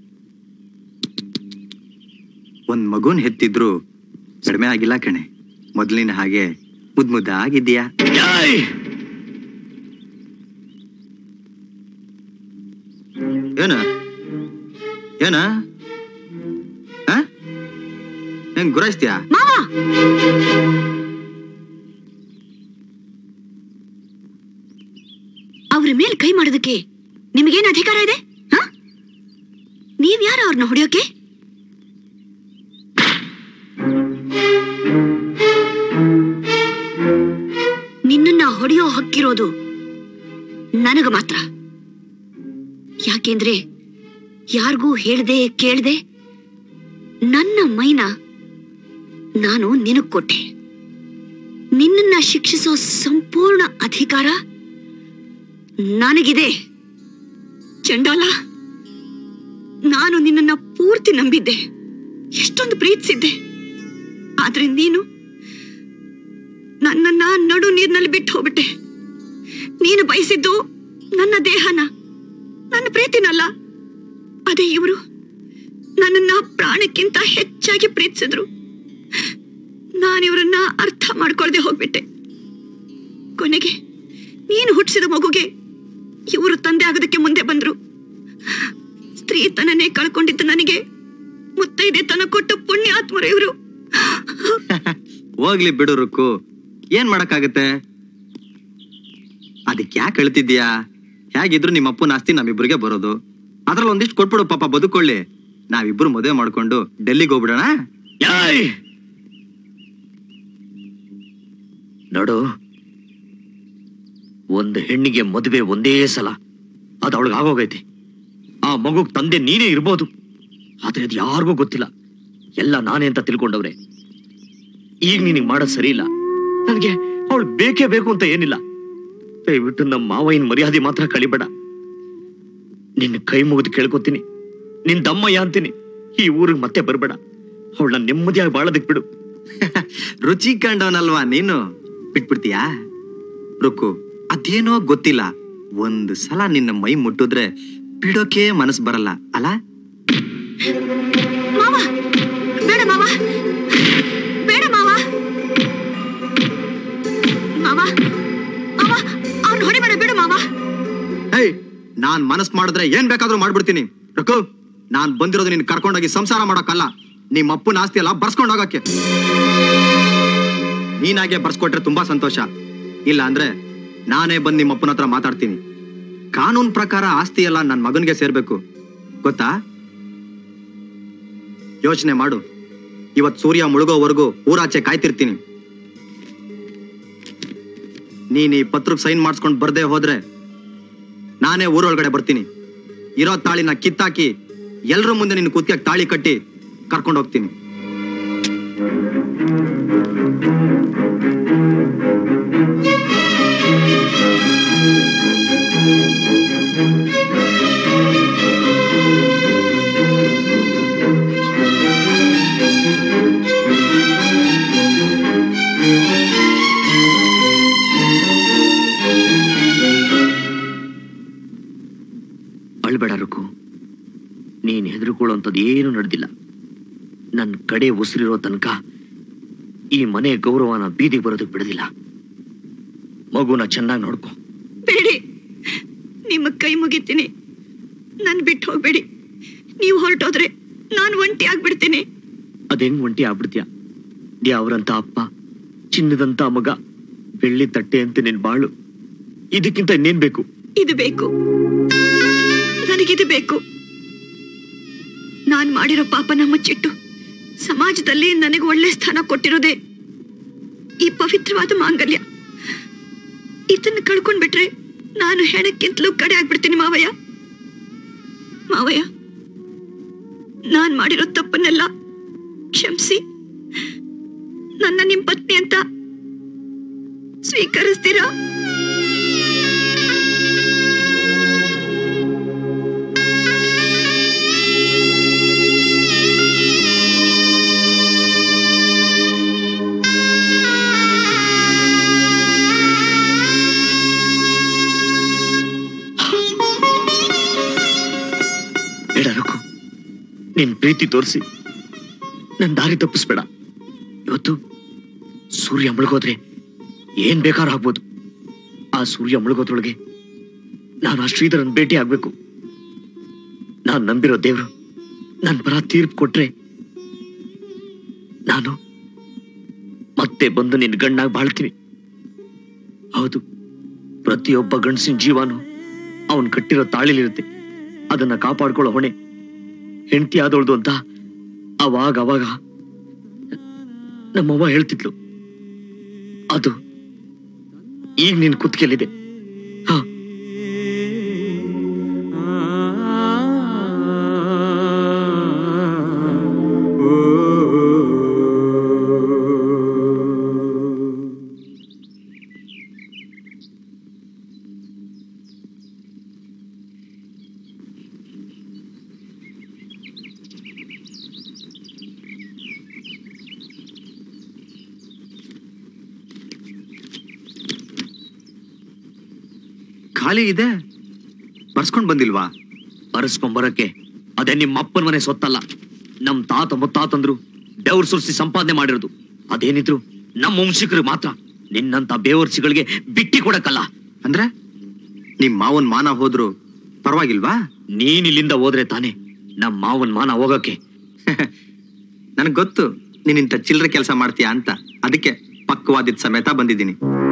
ಒಂದ್ ಮಗುನ್ ಹೆತ್ತಿದ್ರು ಕಡಿಮೆ ಆಗಿಲ್ಲ ಕಣೆ ಮೊದಲಿನ ಹಾಗೆ ಮುದ್ ಮುದ್ದಾಗಿದ್ದೀಯಾ ಏನ ಏನ ಆ? ಹೆಂಗ್ ಗುರಾಯಿಸ್ತೀಯಾ ಅವ್ರ ಮೇಲೆ ಕೈ ಮಾಡೋದಕ್ಕೆ ನಿಮಗೇನ್ ಅಧಿಕಾರ ಇದೆ ಹ? ನೀವ್ ಯಾರು ಅವ್ರನ್ನ ಹೊಡೆಯೋಕೆ ನಿನ್ನನ್ನ ಹೊಡೆಯೋ ಹಕ್ಕಿರೋದು ನನಗ ಮಾತ್ರ ಯಾಕೆಂದ್ರೆ ಯಾರಿಗೂ ಹೇಳ್ದೆ ಕೇಳ್ದೆ ನನ್ನ ಮೈನ ನಾನು ನಿನಗ್ ಕೊಟ್ಟೆ ನಿನ್ನನ್ನ ಶಿಕ್ಷಿಸೋ ಸಂಪೂರ್ಣ ಅಧಿಕಾರ ನನಗಿದೆ ಚಂಡಾಲ ನಾನು ನಿನ್ನನ್ನ ಪೂರ್ತಿ ನಂಬಿದ್ದೆ ಎಷ್ಟೊಂದು ಪ್ರೀತಿಸಿದ್ದೆ ಆದ್ರೆ ನೀನು ನನ್ನನ್ನ ನಡು ನೀರಿನಲ್ಲಿ ಬಿಟ್ಟು ಹೋಗ್ಬಿಟ್ಟೆ ನೀನು ಬಯಸಿದ್ದು ನನ್ನ ದೇಹನ ನನ್ನ ಪ್ರೀತಿನಲ್ಲ ಅದೇ ಇವರು ನನ್ನನ್ನ ಪ್ರಾಣಕ್ಕಿಂತ ಹೆಚ್ಚಾಗಿ ಪ್ರೀತಿಸಿದ್ರು ನಾನಿವರನ್ನ ಅರ್ಥ ಮಾಡ್ಕೊಳ್ದೆ ಹೋಗ್ಬಿಟ್ಟೆ ಕೊನೆಗೆ ನೀನು ಹುಟ್ಟಿಸಿದ ಮಗುಗೆ ಇವರು ತಂದೆ ಆಗೋದಕ್ಕೆ ಮುಂದೆ ಬಂದ್ರು ಸ್ತ್ರೀ ತನನೇ ಕಳ್ಕೊಂಡಿದ್ದ ನನಗೆ ಮುತ್ತೈದೆ ತನ ಕೊಟ್ಟು ಪುಣ್ಯಾತ್ಮರು ಇವರು ಹೋಗ್ಲಿ ಬಿಡು ರುಕ್ಕು ಏನ್ ಮಾಡಕ್ಕಾಗತ್ತೆ ಅದಕ್ಕೆ ಯಾಕೆ ಹೇಳ್ತಿದ್ಯಾ ಹೇಗಿದ್ರು ನಿಮ್ಮ ಅಪ್ಪನ ಆಸ್ತಿ ನಮ್ಮಿಬ್ರಿಗೆ ಬರೋದು ಅದ್ರಲ್ಲಿ ಒಂದಿಷ್ಟು ಕೊಟ್ಬಿಡು ಪಾಪ ಬದುಕೊಳ್ಳಿ ನಾವಿಬ್ರು ಮದುವೆ ಮಾಡ್ಕೊಂಡು ಡೆಲ್ಲಿಗೆ ಹೋಗ್ಬಿಡೋಣ ನೋಡು ಒಂದು ಹೆಣ್ಣಿಗೆ ಮದುವೆ ಒಂದೇ ಸಲ ಅದು ಅವಳಿಗೆ ಆಗೋಗೈತಿ ಆ ಮಗುಗ್ ತಂದೆ ನೀನೇ ಇರ್ಬೋದು ಆದ್ರೆ ಅದು ಯಾರಿಗೂ ಗೊತ್ತಿಲ್ಲ ಎಲ್ಲ ನಾನೇ ಅಂತ ತಿಳ್ಕೊಂಡವ್ರೆ ಈಗ ನಿನಗೆ ಮಾಡೋದು ಸರಿ ಇಲ್ಲ ನನಗೆ ಅವಳು ಬೇಕೇ ಬೇಕು ಅಂತ ಏನಿಲ್ಲ ದಯವಿಟ್ಟು ನಮ್ಮ ಮಾವಯ್ಯನ ಮರ್ಯಾದೆ ಮಾತ್ರ ಕಳಿಬೇಡ ನಿನ್ನ ಕೈ ಮುಗಿದು ಕೇಳ್ಕೊತೀನಿ ನಿನ್ ದಮ್ಮಯ್ಯ ಅಂತೀನಿ ಈ ಊರಿಗೆ ಮತ್ತೆ ಬರ್ಬೇಡ ಅವಳನ್ನ ನೆಮ್ಮದಿಯಾಗಿ ಬಾಳೋದಕ್ ಬಿಡು ರುಚಿ ಕಂಡವನಲ್ವಾ ನೀನು ಬಿಟ್ಬಿಡ್ತೀಯಾ ರುಕ್ಕು ಅದೇನೋ ಗೊತ್ತಿಲ್ಲ ಒಂದು ಸಲ ನಿನ್ನ ಮೈ ಮುಟ್ಟಿದ್ರೆ ಬಿಡೋಕೆ ಮನಸ್ ಬರಲ್ಲ ಅಲ್ಲ ಮಾವ ಬೇಡ ಮಾವ ಬೇಡ ಮಾವ ಮಾವ ಮಾವ ಅವ್ನು ಹೊಡಿಬೇಡ ಬಿಡು ಮಾವ ಹೇಯ್ ನಾನ್ ಮನಸ್ ಮಾಡಿದ್ರೆ ಏನ್ ಬೇಕಾದ್ರೂ ಮಾಡ್ಬಿಡ್ತೀನಿ ರುಕ್ಕು ನಾನ್ ಬಂದಿರೋದು ನಿನ್ ಕರ್ಕೊಂಡೋಗಿ ಸಂಸಾರ ಮಾಡಕ್ಕಲ್ಲ ನಿಮ್ಮ ಅಪ್ಪನ ಆಸ್ತಿ ಎಲ್ಲ ಬರ್ಸ್ಕೊಂಡ್ ಹೋಗಕ್ಕೆ ನೀನಾಗೆ ಬರ್ಸ್ಕೊಟ್ರೆ ತುಂಬಾ ಸಂತೋಷ ಇಲ್ಲ ಅಂದ್ರೆ ನಾನೇ ಬಂದ್ ನಿಮ್ಮ ಅಪ್ಪನ ಹತ್ರ ಮಾತಾಡ್ತೀನಿ ಕಾನೂನ್ ಪ್ರಕಾರ ಆಸ್ತಿ ಎಲ್ಲ ನನ್ ಮಗನ್ಗೆ ಸೇರ್ಬೇಕು ಗೊತ್ತಾ ಯೋಚನೆ ಮಾಡು ಇವತ್ ಸೂರ್ಯ ಮುಳುಗೋವರೆಗೂ ಊರಾಚೆ ಕಾಯ್ತಿರ್ತೀನಿ ನೀನ್ ಈ ಪತ್ರಕ್ಕೆ ಸೈನ್ ಮಾಡಿಸ್ಕೊಂಡ್ ಬರ್ದೇ ಹೋದ್ರೆ ನಾನೇ ಊರೊಳಗಡೆ ಬರ್ತೀನಿ ಇರೋ ತಾಳಿನ ಕಿತ್ತಾಕಿ ಎಲ್ರ ಮುಂದೆ ನಿನ್ನ ಕುತ್ತಿಗೆ ತಾಳಿ ಕಟ್ಟಿ ಕರ್ಕೊಂಡು ಹೋಗ್ತೀನಿ ಅಳ್ಬೇಡ ರುಕು ನೀನ್ ಹೆದರ್ಕೊಳ್ಳೋಂಥದ್ದು ಏನು ನಡೆದಿಲ್ಲ ನನ್ನ ಕಡೆ ಉಸಿರಿರೋ ತನಕ ಈ ಮನೆ ಗೌರವನ ಬೀದಿಗೆ ಬರೋದಕ್ಕೆ ಬಿಡೋದಿಲ್ಲ ಮಗುನ ಚೆನ್ನಾಗಿ ನೋಡ್ಕೊ ಬೇಡಿ ನಿಮ್ಮ ಕೈ ಮುಗಿತೀನಿ ನನ್ ಬಿಟ್ಟು ಹೋಗ್ಬೇಡಿ ನೀವು ಹೊರಟೋದ್ರೆ ನಾನು ಒಂಟಿ ಆಗ್ಬಿಡ್ತೀನಿ ಅದೆಂಗ್ ಒಂಟಿ ಆಗ್ಬಿಡ್ತೀಯ ಅವರಂತ ಅಪ್ಪ ಚಿನ್ನದಂತ ಮಗ ಬೆಳ್ಳಿ ತಟ್ಟೆ ಅಂತ ನಿನ್ ಬಾಳು ಇದಕ್ಕಿಂತ ಇನ್ನೇನ್ ಬೇಕು ಇದು ಬೇಕು ನನಗಿದು ಬೇಕು ನಾನ್ ಮಾಡಿರೋ ಪಾಪನ ಮುಚ್ಚಿಟ್ಟು ಸಮಾಜದಲ್ಲಿ ನನಗೆ ಒಳ್ಳೆ ಸ್ಥಾನ ಕೊಟ್ಟಿರೋದೇ ಈ ಪವಿತ್ರವಾದ ಮಾಂಗಲ್ಯ ಇದನ್ನ ಕಳ್ಕೊಂಡ್ಬಿಟ್ರೆ ನಾನು ಹೆಣಕ್ಕಿಂತಲೂ ಕಡೆ ಆಗ್ಬಿಡ್ತೀನಿ ಮಾವಯ್ಯ ಮಾವಯ್ಯ ನಾನ್ ಮಾಡಿರೋ ತಪ್ಪನ್ನೆಲ್ಲ ಕ್ಷಮಿಸಿ ನನ್ನ ನಿಮ್ ಪತ್ನಿ ಅಂತ ಸ್ವೀಕರಿಸ್ತೀರಾ ಬೇಡ ರಘು ನಿನ್ ಪ್ರೀತಿ ತೋರಿಸಿ ನನ್ ದಾರಿ ತಪ್ಪಿಸ್ಬೇಡ ಇವತ್ತು ಸೂರ್ಯ ಮುಳುಗೋದ್ರೆ ಏನ್ ಬೇಕಾದ್ರೂ ಆಗ್ಬೋದು ಆ ಸೂರ್ಯ ಮುಳುಗೋದ್ರೊಳಗೆ ನಾನು ಆ ಶ್ರೀಧರನ್ ಭೇಟಿ ಆಗ್ಬೇಕು ನಾನ್ ನಂಬಿರೋ ದೇವ್ರು ನನ್ ಪರ ತೀರ್ಪು ಕೊಟ್ರೆ ನಾನು ಮತ್ತೆ ಬಂದು ನಿನ್ ಗಂಡಾಗಿ ಬಾಳ್ತೀನಿ ಹೌದು ಪ್ರತಿಯೊಬ್ಬ ಗಂಡಸಿನ ಜೀವನು ಅವನ್ ಕಟ್ಟಿರೋ ತಾಳಿಲಿರುತ್ತೆ ಅದನ್ನ ಕಾಪಾಡ್ಕೊಳ್ಳೋ ಹೊಣೆ ಹೆಂಡತಿ ಆದವಳ್ದು ಅಂತ ಅವಾಗ ಅವಾಗ ನಮ್ಮವ್ವ ಹೇಳ್ತಿದ್ಲು ಅದು ಈಗ ನಿನ್ ಕುತ್ತಿಗೆಲ್ಲಿದೆ ಹ ಖಾಲಿ ಇದೆ ಬರ್ಸ್ಕೊಂಡ್ ಬಂದಿಲ್ವಾ ಬರಕ್ಕೆ ಅದೇ ನಿಮ್ಮ ಅಪ್ಪನ ಮನೆ ಸೊತ್ತಲ್ಲ ನಮ್ ತಾತ ಮುತ್ತಾತಂದ್ರು ಬೆವ್ರ ಸುರಿಸಿ ಸಂಪಾದನೆ ಮಾಡಿರೋದು ಅದೇನಿದ್ರು ನಮ್ಮ ವಂಶಿಕರು ಮಾತ್ರ ನಿನ್ನಂತ ಬೇವರ್ಸಿಗಳಿಗೆ ಬಿಟ್ಟಿ ಕೊಡಕ್ಕಲ್ಲ ಅಂದ್ರೆ ನಿಮ್ ಮಾವನ್ ಮಾನ ಹೋದ್ರು ಪರವಾಗಿಲ್ವಾ ನೀನ್ ಇಲ್ಲಿಂದ ಹೋದ್ರೆ ತಾನೇ ನಮ್ ಮಾವನ್ ಮಾನ ಹೋಗಕ್ಕೆ ನನಗ್ ಗೊತ್ತು ನೀನ್ ಇಂಥ ಚಿಲ್ಲರೆ ಕೆಲಸ ಮಾಡ್ತೀಯಾ ಅಂತ ಅದಕ್ಕೆ ಪಕ್ವಾದಿದ್ ಸಮೇತ ಬಂದಿದ್ದೀನಿ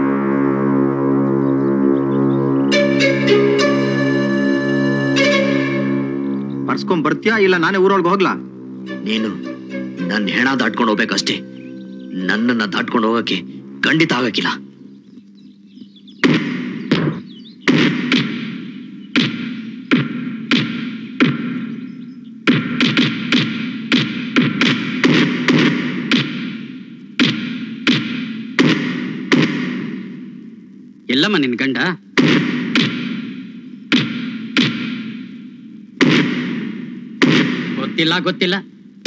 ಬರ್ಸ್ಕೊಂಡ್ ಬರ್ತೀಯಾ ಇಲ್ಲ ನಾನೇ ಊರೊಳಗೆ ಹೋಗ್ಲಾ ನೀನು ನನ್ನ ಹೆಣ ದಾಟ್ಕೊಂಡು ಹೋಗ್ಬೇಕಷ್ಟೇ ನನ್ನನ್ನ ದಾಟ್ಕೊಂಡು ಹೋಗಕ್ಕೆ ಖಂಡಿತ ಆಗಕ್ಕಿಲ್ಲ ಎಲ್ಲಮ್ಮ ನಿನ್ ಗಂಡ ಗೊತ್ತಿಲ್ಲ ಗೊತ್ತಿಲ್ಲ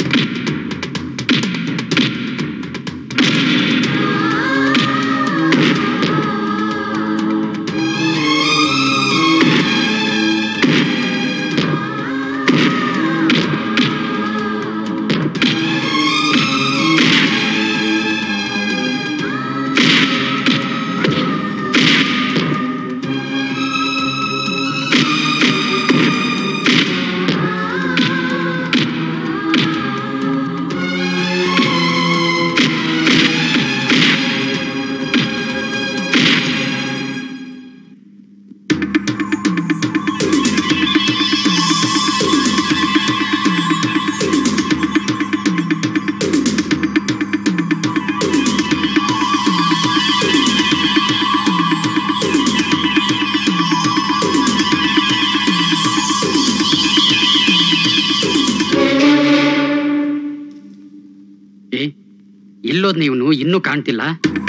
ಏ ಇಲ್ಲೋದ್ ನೀವು ಇನ್ನೂ ಕಾಣ್ತಿಲ್ಲ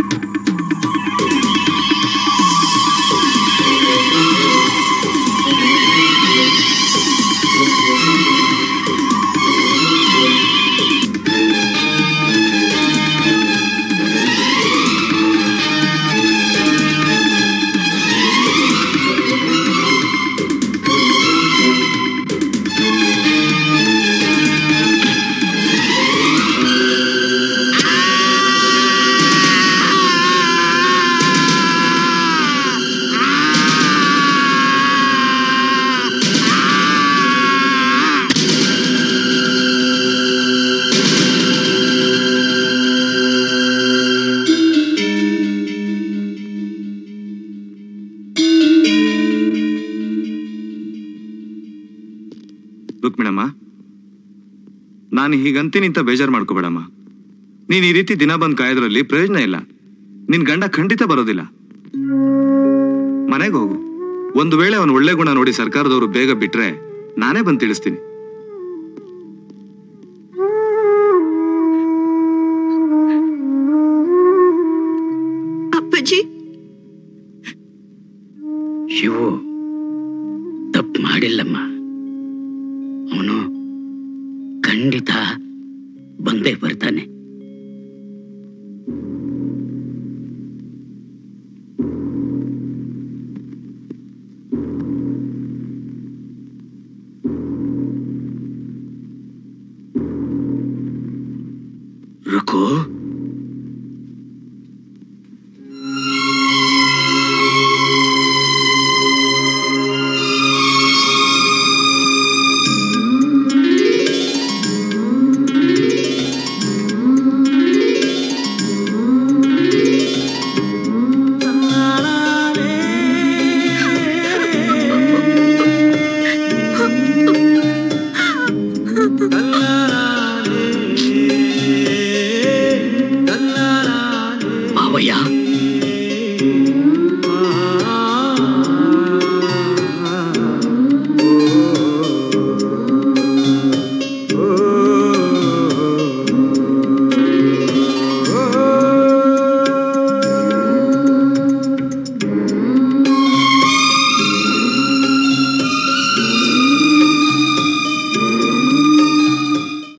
ರುಕ್ಮಿಣಮ್ಮ ನಾನು ಹೀಗಂತೀನಿ ಅಂತ ಬೇಜಾರು ಮಾಡ್ಕೋಬೇಡಮ್ಮ ನೀನ್ ಈ ರೀತಿ ದಿನ ಬಂದ್ ಕಾಯೋದ್ರಲ್ಲಿ ಪ್ರಯೋಜನ ಇಲ್ಲ ನಿನ್ ಗಂಡ ಖಂಡಿತ ಬರೋದಿಲ್ಲ ಮನೆಗೆ ಹೋಗು ಒಂದು ವೇಳೆ ಅವನ ಒಳ್ಳೆ ಗುಣ ನೋಡಿ ಸರ್ಕಾರದವರು ಬೇಗ ಬಿಟ್ರೆ ನಾನೇ ಬಂದು ತಿಳಿಸ್ತೀನಿ ಅಪ್ಪಾಜಿ ಬಂದೇ ಬರ್ತಾನೆ ರುಕು